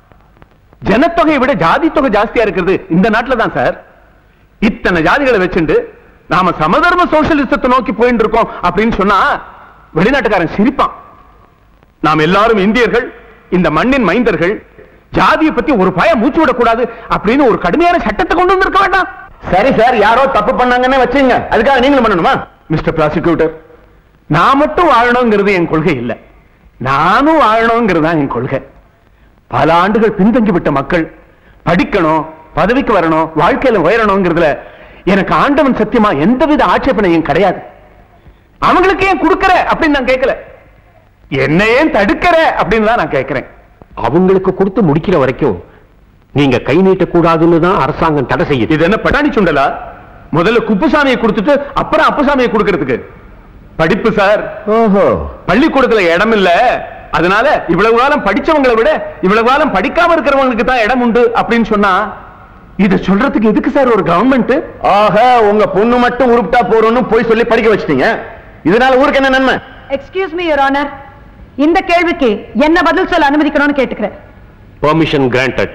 ஜனத்தொகையை விட ஜாதி தொகை ஜாஸ்தியா இருக்கிறது இந்த நாட்டுல தான் சார் இத்தனை ஜாதிகளை வச்சுண்டு நாம சமதர்ம சோசியலிசத்தை நோக்கி போயிட்டு இருக்கோம் அப்படின்னு சொன்னா வெளிநாட்டுக்காரன் சிரிப்பான் நாம் எல்லாரும் இந்தியர்கள் இந்த மண்ணின் மைந்தர்கள் ஜாதியை பத்தி ஒரு பயம் மூச்சு விடக்கூடாது அப்படின்னு ஒரு கடுமையான சட்டத்தை கொண்டு வந்திருக்க வேண்டாம் சரி சார் யாரோ தப்பு பண்ணாங்கன்னு வச்சுங்க அதுக்காக நீங்களும் பண்ணணுமா மிஸ்டர் ப்ராசிக்யூட்டர் நான் மட்டும் வாழணுங்கிறது என் கொள்கை இல்ல நானும் வாழணுங்கிறது தான் என் கொள்கை பல ஆண்டுகள் பின்தங்கி விட்ட மக்கள் படிக்கணும் பதவிக்கு வரணும் வாழ்க்கையில உயரணுங்கிறதுல எனக்கு ஆண்டவன் சத்தியமா எந்தவித ஆட்சேபனையும் கிடையாது அவங்களுக்கு ஏன் கொடுக்கற அப்படின்னு நான் கேட்கல என்ன ஏன் தடுக்கிற அப்படின்னு தான் நான் கேட்கிறேன் அவங்களுக்கு கொடுத்து முடிக்கிற வரைக்கும் நீங்க கை நீட்டக்கூடாதுன்னு தான் அரசாங்கம் தடை செய்யுது இது என்ன பட்டாணி சுண்டலா முதல்ல குப்புசாமியை கொடுத்துட்டு அப்புறம் அப்பசாமியை கொடுக்கறதுக்கு படிப்பு சார் ஓஹோ பள்ளிக்கூடத்துல இடம் இல்ல அதனால இவ்வளவு காலம் படிச்சவங்களை விட இவ்வளவு காலம் படிக்காம இருக்கிறவங்களுக்கு தான் இடம் உண்டு அப்படின்னு சொன்னா இத சொல்றதுக்கு எதுக்கு சார் ஒரு கவர்மெண்ட் ஆக உங்க பொண்ணு மட்டும் உருப்பிட்டா போறோம்னு போய் சொல்லி படிக்க வச்சிட்டீங்க இதனால ஊருக்கு என்ன நன்மை எக்ஸ்கியூஸ் மீ யுவர் ஆனர் இந்த கேள்விக்கு என்ன பதில் சொல்ல அனுமதிக்கணும்னு கேட்டுக்கிறேன் பெர்மிஷன் கிராண்டட்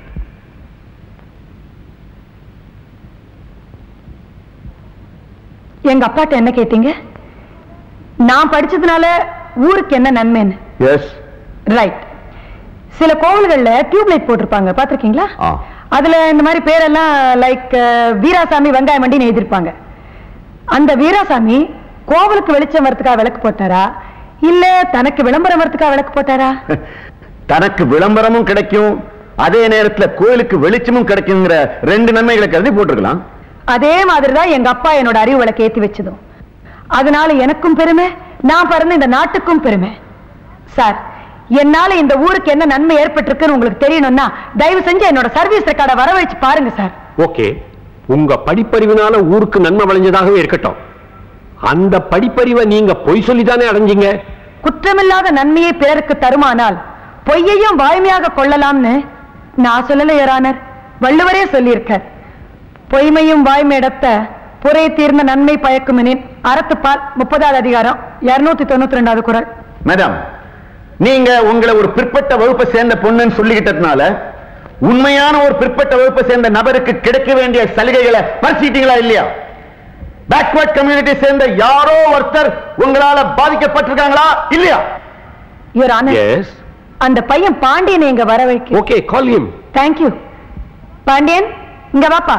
எங்க அப்பாட்ட என்ன கேட்டீங்க நான் படிச்சதுனால ஊருக்கு என்ன நன்மைன்னு எஸ் ரைட் சில கோவில்கள்ல டியூப் லைட் போட்டிருப்பாங்க பாத்திருக்கீங்களா அதுல இந்த மாதிரி பேரெல்லாம் லைக் வீராசாமி வெங்காய மண்டின்னு எழுதிருப்பாங்க அந்த வீராசாமி கோவிலுக்கு வெளிச்சம் வரதுக்காக விளக்கு போட்டாரா இல்ல தனக்கு விளம்பரம் வரதுக்காக விளக்கு போட்டாரா தனக்கு விளம்பரமும் கிடைக்கும் அதே நேரத்துல கோயிலுக்கு வெளிச்சமும் கிடைக்குங்கிற ரெண்டு நன்மைகளை கருதி போட்டிருக்கலாம் அதே மாதிரிதான் எங்க அப்பா என்னோட அறிவு விளக்கு ஏத்தி வச்சதும் அதனால எனக்கும் பெருமை நான் பிறந்த இந்த நாட்டுக்கும் பெருமை சார் என்னால இந்த ஊருக்கு என்ன நன்மை ஏற்பட்டிருக்குன்னு உங்களுக்கு தெரியணும்னா தயவு செஞ்சு என்னோட சர்வீஸ் ரெக்கார்டை வர வச்சு பாருங்க சார் ஓகே உங்க படிப்பறிவினால ஊருக்கு நன்மை விளைஞ்சதாகவே இருக்கட்டும் அந்த படிப்பறிவை நீங்க பொய் சொல்லித்தானே அடைஞ்சீங்க குற்றமில்லாத நன்மையை பிறருக்கு தருமானால் பொய்யையும் வாய்மையாக கொள்ளலாம்னு நான் சொல்லல யரானர் வள்ளுவரே சொல்லியிருக்கார் பொய்மையும் வாய்மையிடத்த புரை தீர்ந்த நன்மை பயக்குமெனின் அறத்துப்பால் முப்பதாவது அதிகாரம் இருநூத்தி தொண்ணூத்தி ரெண்டாவது குரல் மேடம் நீங்க உங்களை ஒரு பிற்பட்ட வகுப்பை சேர்ந்த பொண்ணுன்னு சொல்லிக்கிட்டதுனால உண்மையான ஒரு பிற்பட்ட வகுப்பை சேர்ந்த நபருக்கு கிடைக்க வேண்டிய சலுகைகளை பறிச்சிட்டீங்களா இல்லையா பேக்வர்ட் கம்யூனிட்டி சேர்ந்த யாரோ ஒருத்தர் உங்களால பாதிக்கப்பட்டிருக்காங்களா இல்லையா யுவர் ஆனர் எஸ் அந்த பையன் பாண்டியனை இங்க வர வைக்க okay call him thank you Pandiyan இங்க வாப்பா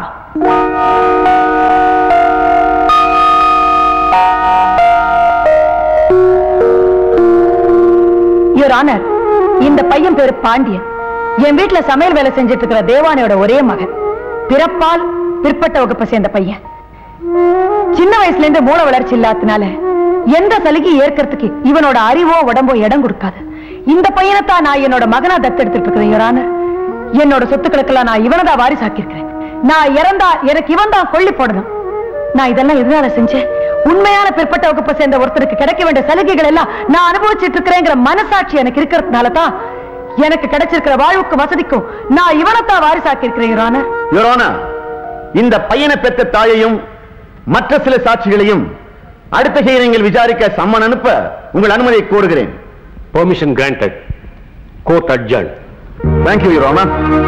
யுவர் ஆனர் இந்த பையன் பேரு பாண்டியன் என் வீட்டுல சமையல் வேலை செஞ்சுட்டு இருக்கிற தேவானையோட ஒரே மகன் பிறப்பால் பிற்பட்ட வகுப்பை சேர்ந்த பையன் சின்ன வயசுல இருந்து மூல வளர்ச்சி இல்லாதனால எந்த சலுகையும் ஏற்கிறதுக்கு இவனோட அறிவோ உடம்போ இடம் கொடுக்காது இந்த பையனைத்தான் நான் என்னோட மகனா தத்தெடுத்துட்டு இருக்கிறேன் Your Honor. என்னோட சொத்துக்களுக்கெல்லாம் நான் இவனதான் வாரிசாக்கியிருக்கிறேன் நான் இறந்தா எனக்கு இவன் தான் கொல்லி போடணும் நான் இதெல்லாம் எதனால செஞ்சேன் உண்மையான பிற்பட்ட வகுப்பை சேர்ந்த ஒருத்தருக்கு கிடைக்க வேண்டிய சலுகைகள் எல்லாம் நான் அனுபவிச்சுட்டு இருக்கிறேங்கிற மனசாட்சி எனக்கு இருக்கிறதுனால தான் எனக்கு கிடைச்சிருக்கிற வாழ்வுக்கு வசதிக்கும் நான் இவனைத்தான் வாரிசாக்கி இருக்கிறேன் Your Honor. யுரோனா இந்த பையனை பெற்ற தாயையும் மற்ற சில சாட்சிகளையும் அடுத்த ஹீரிங்கில் விசாரிக்க சம்மன் அனுப்ப உங்கள் அனுமதியை கோருகிறேன் permission granted court adjourn thank you யுரோனா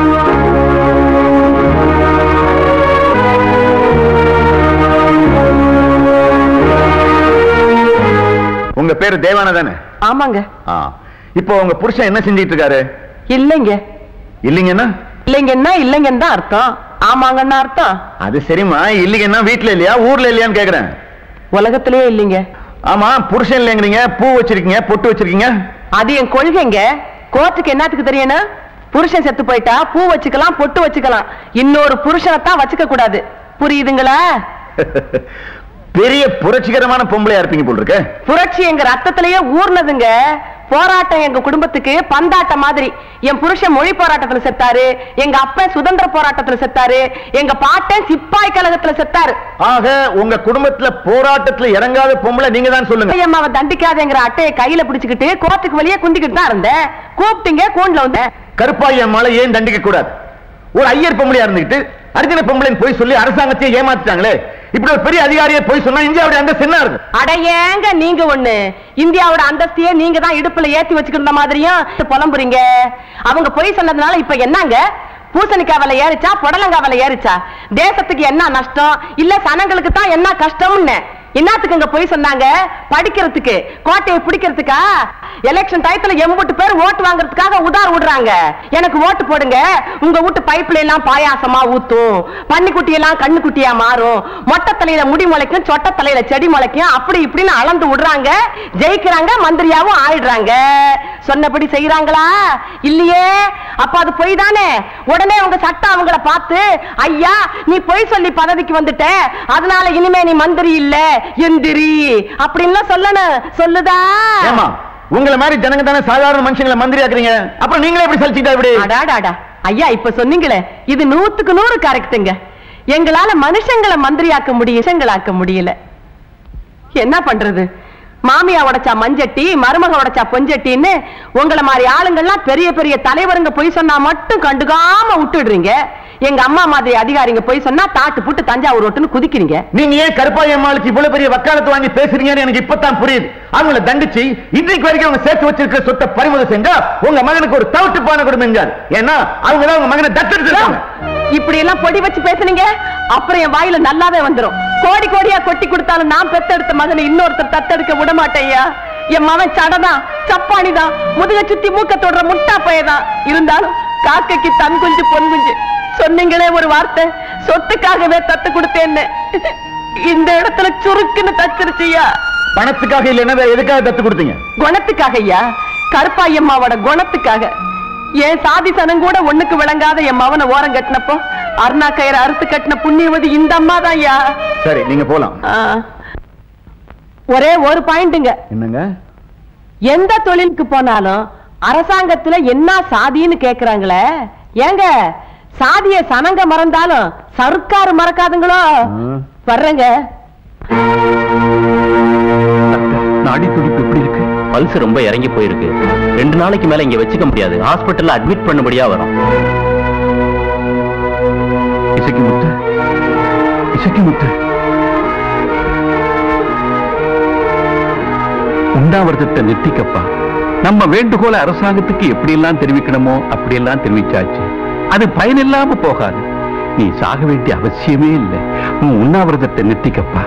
உங்க பேரு தேவான தானே ஆமாங்க ஆ. இப்போ உங்க புருஷன் என்ன செஞ்சிட்டு இருக்காரு இல்லைங்க இல்லைங்கன்னா இல்லைங்கன்னா இல்லைங்கன்னு தான் அர்த்தம் ஆமாங்கன்னா அர்த்தம் அது சரிம்மா இல்லைங்கன்னா வீட்டுல இல்லையா ஊர்ல இல்லையான்னு கேக்குறேன் உலகத்திலேயே இல்லைங்க ஆமா புருஷன் இல்லைங்கிறீங்க பூ வச்சிருக்கீங்க பொட்டு வச்சிருக்கீங்க அது என் கொள்கைங்க கோர்ட்டுக்கு என்னத்துக்கு தெரியணும் புருஷன் செத்து போயிட்டா பூ வச்சுக்கலாம் பொட்டு வச்சுக்கலாம் இன்னொரு புருஷனை தான் வச்சுக்க கூடாது புரியுதுங்களா பெரிய புரட்சிகரமான பொம்பளையா இருப்பீங்க போல் இருக்கு புரட்சி எங்க ரத்தத்திலேயே ஊர்னதுங்க போராட்டம் எங்க குடும்பத்துக்கு பந்தாட்டம் மாதிரி என் புருஷன் மொழி போராட்டத்துல செத்தாரு எங்க அப்பன் சுதந்திர போராட்டத்துல செத்தாரு எங்க பாட்டன் சிப்பாய் கழகத்துல செத்தாரு ஆக உங்க குடும்பத்துல போராட்டத்துல இறங்காத பொம்பளை நீங்க தான் சொல்லுங்க அம்மாவை தண்டிக்காதேங்கிற அட்டையை கையில பிடிச்சுக்கிட்டு கோர்ட்டுக்கு வெளியே குந்திக்கிட்டு தான் இருந்தேன் கூப்பிட்டீங்க கூண்டுல வந்தேன் கருப்பாய் அம்மாளை ஏன் தண்டிக்க கூடாது ஒரு ஐயர் பொம்பளையா இருந்துகிட்டு அர்ஜுன பொம்பளைன்னு போய் சொல்லி அரசாங்கத்தையே ஏமாத்திட்டாங்களே இப்படி ஒரு பெரிய அதிகாரியை போய் சொன்னா இந்தியாவுடைய அந்த என்ன இருக்கு அட ஏங்க நீங்க ஒண்ணு இந்தியாவோட அந்தஸ்தையே நீங்க தான் இடுப்புல ஏத்தி வச்சுக்கிற மாதிரியும் புலம்புறீங்க அவங்க பொய் சொன்னதுனால இப்ப என்னங்க பூசணிக்காய் விலை ஏறிச்சா புடலங்காய் விலை ஏறிச்சா தேசத்துக்கு என்ன நஷ்டம் இல்ல சனங்களுக்கு தான் என்ன கஷ்டம்னு என்னத்துக்கு இங்க போய் சொன்னாங்க படிக்கிறதுக்கு கோட்டையை பிடிக்கிறதுக்கா எலெக்ஷன் டயத்துல எம்பட்டு பேர் ஓட்டு வாங்குறதுக்காக உதார் விடுறாங்க எனக்கு ஓட்டு போடுங்க உங்க வீட்டு பைப்ல எல்லாம் பாயாசமா ஊத்தும் பன்னிக்குட்டி எல்லாம் கண்ணுக்குட்டியா மாறும் மொட்டை தலையில முடி முளைக்கும் சொட்ட தலையில செடி முளைக்கும் அப்படி இப்படின்னு அளந்து விடுறாங்க ஜெயிக்கிறாங்க மந்திரியாவும் ஆயிடுறாங்க சொன்னபடி செய்யறாங்களா இல்லையே அப்ப அது பொய் தானே உடனே உங்க சட்டம் அவங்கள பார்த்து ஐயா நீ பொய் சொல்லி பதவிக்கு வந்துட்ட அதனால இனிமே நீ மந்திரி இல்ல எந்திரி அப்படின்லாம் சொல்லணும் சொல்லுதா ஏமா உங்களை மாதிரி ஜனங்க தானே சாதாரண மனுஷங்களை மந்திரி ஆக்குறீங்க அப்புறம் நீங்களே எப்படி சலிச்சுட்டா இப்படி அடாடாடா ஐயா இப்ப சொன்னீங்களே இது நூத்துக்கு நூறு கரெக்ட்டுங்க எங்களால மனுஷங்களை மந்திரியாக்க முடியும் விஷங்களாக்க முடியல என்ன பண்றது மாமியா உடைச்சா மஞ்சட்டி மருமக உடைச்சா பொஞ்சட்டின்னு உங்களை மாதிரி ஆளுங்கள்லாம் பெரிய பெரிய தலைவருங்க பொய் சொன்னா மட்டும் கண்டுக்காம விட்டுடுறீங்க எங்க அம்மா மாதிரி அதிகாரிங்க பொய் சொன்னா தாட்டு புட்டு தஞ்சாவூர் ரோட்டுன்னு குதிக்கிறீங்க நீங்க ஏன் கருப்பாய் அம்மாளுக்கு இவ்வளவு பெரிய வக்காலத்து வாங்கி பேசுறீங்கன்னு எனக்கு இப்பதான் புரியுது அவங்கள தண்டிச்சு இன்றைக்கு வரைக்கும் அவங்க சேர்த்து வச்சிருக்கிற சொத்தை பறிமுதல் செஞ்சா உங்க மகனுக்கு ஒரு தவிட்டுப்பான கொடுமைஞ்சார் ஏன்னா அவங்க தான் உங்க மகனை தத்தெடுத்திருக்காங்க இப்படி எல்லாம் பொடி வச்சு பேசுனீங்க அப்புறம் என் வாயில நல்லாவே வந்துரும் கோடி கோடியா கொட்டி கொடுத்தாலும் நான் பெத்தெடுத்த மகனை இன்னொருத்தர் தத்தெடுக்க விட மாட்டேயா என் மகன் சடதான் சப்பானிதான் முதுக சுத்தி மூக்க தொடுற முட்டா பையதான் இருந்தாலும் காக்கைக்கு தன் குஞ்சு பொன் குஞ்சு சொன்னீங்களே ஒரு வார்த்தை சொத்துக்காகவே தத்து கொடுத்தேன்னு இந்த இடத்துல சுருக்குன்னு தச்சிருச்சியா பணத்துக்காக இல்லைன்னா வேற எதுக்காக தத்து கொடுத்தீங்க குணத்துக்காக ஐயா கருப்பாயம்மாவோட குணத்துக்காக என் சாதி சனம் கூட ஒண்ணுக்கு விளங்காத என் மவனை ஓரம் கட்டினப்போ அருணா கயிறு அறுத்து கட்டின புண்ணியவதி இந்த அம்மா தான் ஐயா சரி நீங்க போலாம் ஆ. ஒரே ஒரு பாயிண்ட்டுங்க என்னங்க எந்த தொழிலுக்கு போனாலும் அரசாங்கத்துல என்ன சாதின்னு கேக்குறாங்களே ஏங்க சாதிய சனங்க மறந்தாலும் சர்க்கார் மறக்காதுங்களோ வர்றேங்க நாடி துடிப்பு எப்படி இருக்கு பல்ஸ் ரொம்ப இறங்கி போயிருக்கு ரெண்டு நாளைக்கு மேல இங்க வச்சுக்க முடியாது ஹாஸ்பிட்டல்ல அட்மிட் பண்ணபடியா வரும் இசைக்கு முத்து இசைக்கு முத்து உண்ணாவிரதத்தை நிறுத்திக்கப்பா நம்ம வேண்டுகோளை அரசாங்கத்துக்கு எப்படி எல்லாம் தெரிவிக்கணுமோ அப்படியெல்லாம் தெரிவிச்சாச்சு அது பயனில்லாம போகாது நீ சாக வேண்டிய அவசியமே இல்லை உன் உண்ணாவிரதத்தை நிறுத்திக்கப்பா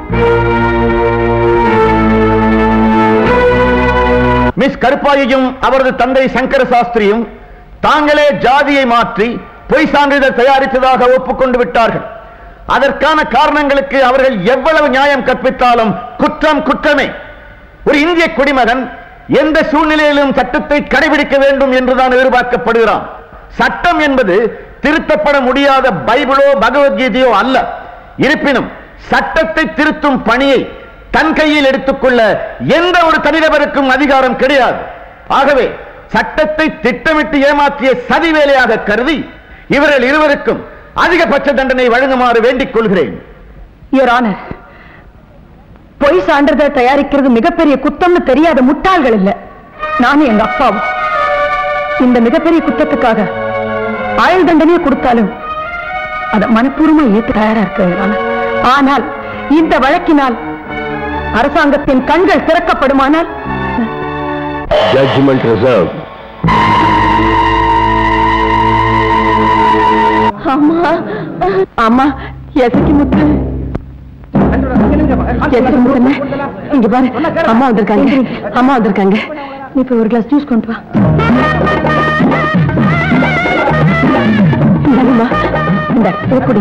மிஸ் கருப்பாயையும் அவரது தந்தை சங்கர சாஸ்திரியும் தாங்களே ஜாதியை மாற்றி பொய் சான்றிதழ் தயாரித்ததாக ஒப்புக்கொண்டு விட்டார்கள் அதற்கான காரணங்களுக்கு அவர்கள் எவ்வளவு நியாயம் கற்பித்தாலும் குற்றம் குற்றமே ஒரு இந்திய குடிமகன் எந்த சூழ்நிலையிலும் சட்டத்தை கடைபிடிக்க வேண்டும் என்றுதான் எதிர்பார்க்கப்படுகிறான் சட்டம் என்பது திருத்தப்பட முடியாத பைபிளோ பகவத்கீதையோ அல்ல இருப்பினும் சட்டத்தை திருத்தும் பணியை தன் கையில் எடுத்துக்கொள்ள எந்த ஒரு தனிநபருக்கும் அதிகாரம் கிடையாது ஆகவே சட்டத்தை திட்டமிட்டு ஏமாற்றிய சதி வேலையாக கருதி இவர்கள் இருவருக்கும் அதிகபட்ச தண்டனை வழங்குமாறு வேண்டிக் கொள்கிறேன் யுவர் ஆனர் பொய் சான்றிதழ் தயாரிக்கிறது மிகப்பெரிய குத்தம்னு தெரியாத முட்டாள்கள் இல்ல நானும் எங்க அப்பாவும் இந்த மிகப்பெரிய குத்தத்துக்காக ஆயுள் தண்டனையை கொடுத்தாலும் அதை மனப்பூர்வமா ஏற்று தயாரா இருக்க Your Honor. ஆனால் இந்த வழக்கினால் அரசாங்கத்தின் கண்கள் திறக்கப்படுமானால் ஜட்ஜ்மெண்ட் ரிசர்வ் அம்மா அம்மா எசக்கி முத்து எசக்கி முத்துன்னு இங்க பாரு அம்மா வந்திருக்காங்க அம்மா வந்திருக்காங்க நீ போய் ஒரு கிளாஸ் ஜூஸ் கொண்டு வா இந்தாங்கம்மா. இந்த இதை குடி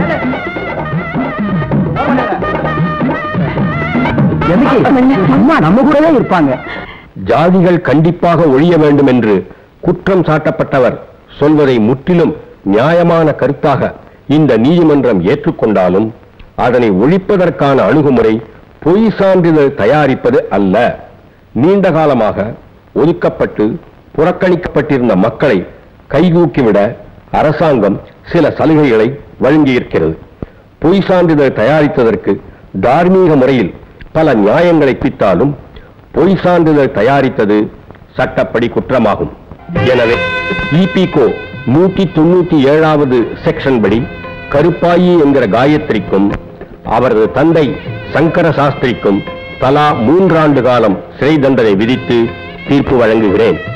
அம்மா நம்ம கூடவே இருப்பாங்க ஜாதிகள் கண்டிப்பாக ஒழிய வேண்டும் என்று குற்றம் சாட்டப்பட்டவர் சொல்வதை முற்றிலும் நியாயமான கருத்தாக இந்த நீதிமன்றம் ஏற்றுக்கொண்டாலும் அதனை ஒழிப்பதற்கான அணுகுமுறை பொய் சான்றிதழ் தயாரிப்பது அல்ல நீண்ட காலமாக ஒதுக்கப்பட்டு புறக்கணிக்கப்பட்டிருந்த மக்களை கைதூக்கிவிட அரசாங்கம் சில சலுகைகளை வழங்கியிருக்கிறது பொய் சான்றிதழ் தயாரித்ததற்கு தார்மீக முறையில் பல நியாயங்களை பித்தாலும் பொய் சான்றிதழ் தயாரித்தது சட்டப்படி குற்றமாகும் எனவே இபிகோ நூற்றி தொண்ணூத்தி ஏழாவது செக்ஷன் படி கருப்பாயி என்கிற காயத்ரிக்கும் அவரது தந்தை சங்கர சாஸ்திரிக்கும் தலா மூன்றாண்டு காலம் சிறை தண்டனை விதித்து தீர்ப்பு வழங்குகிறேன்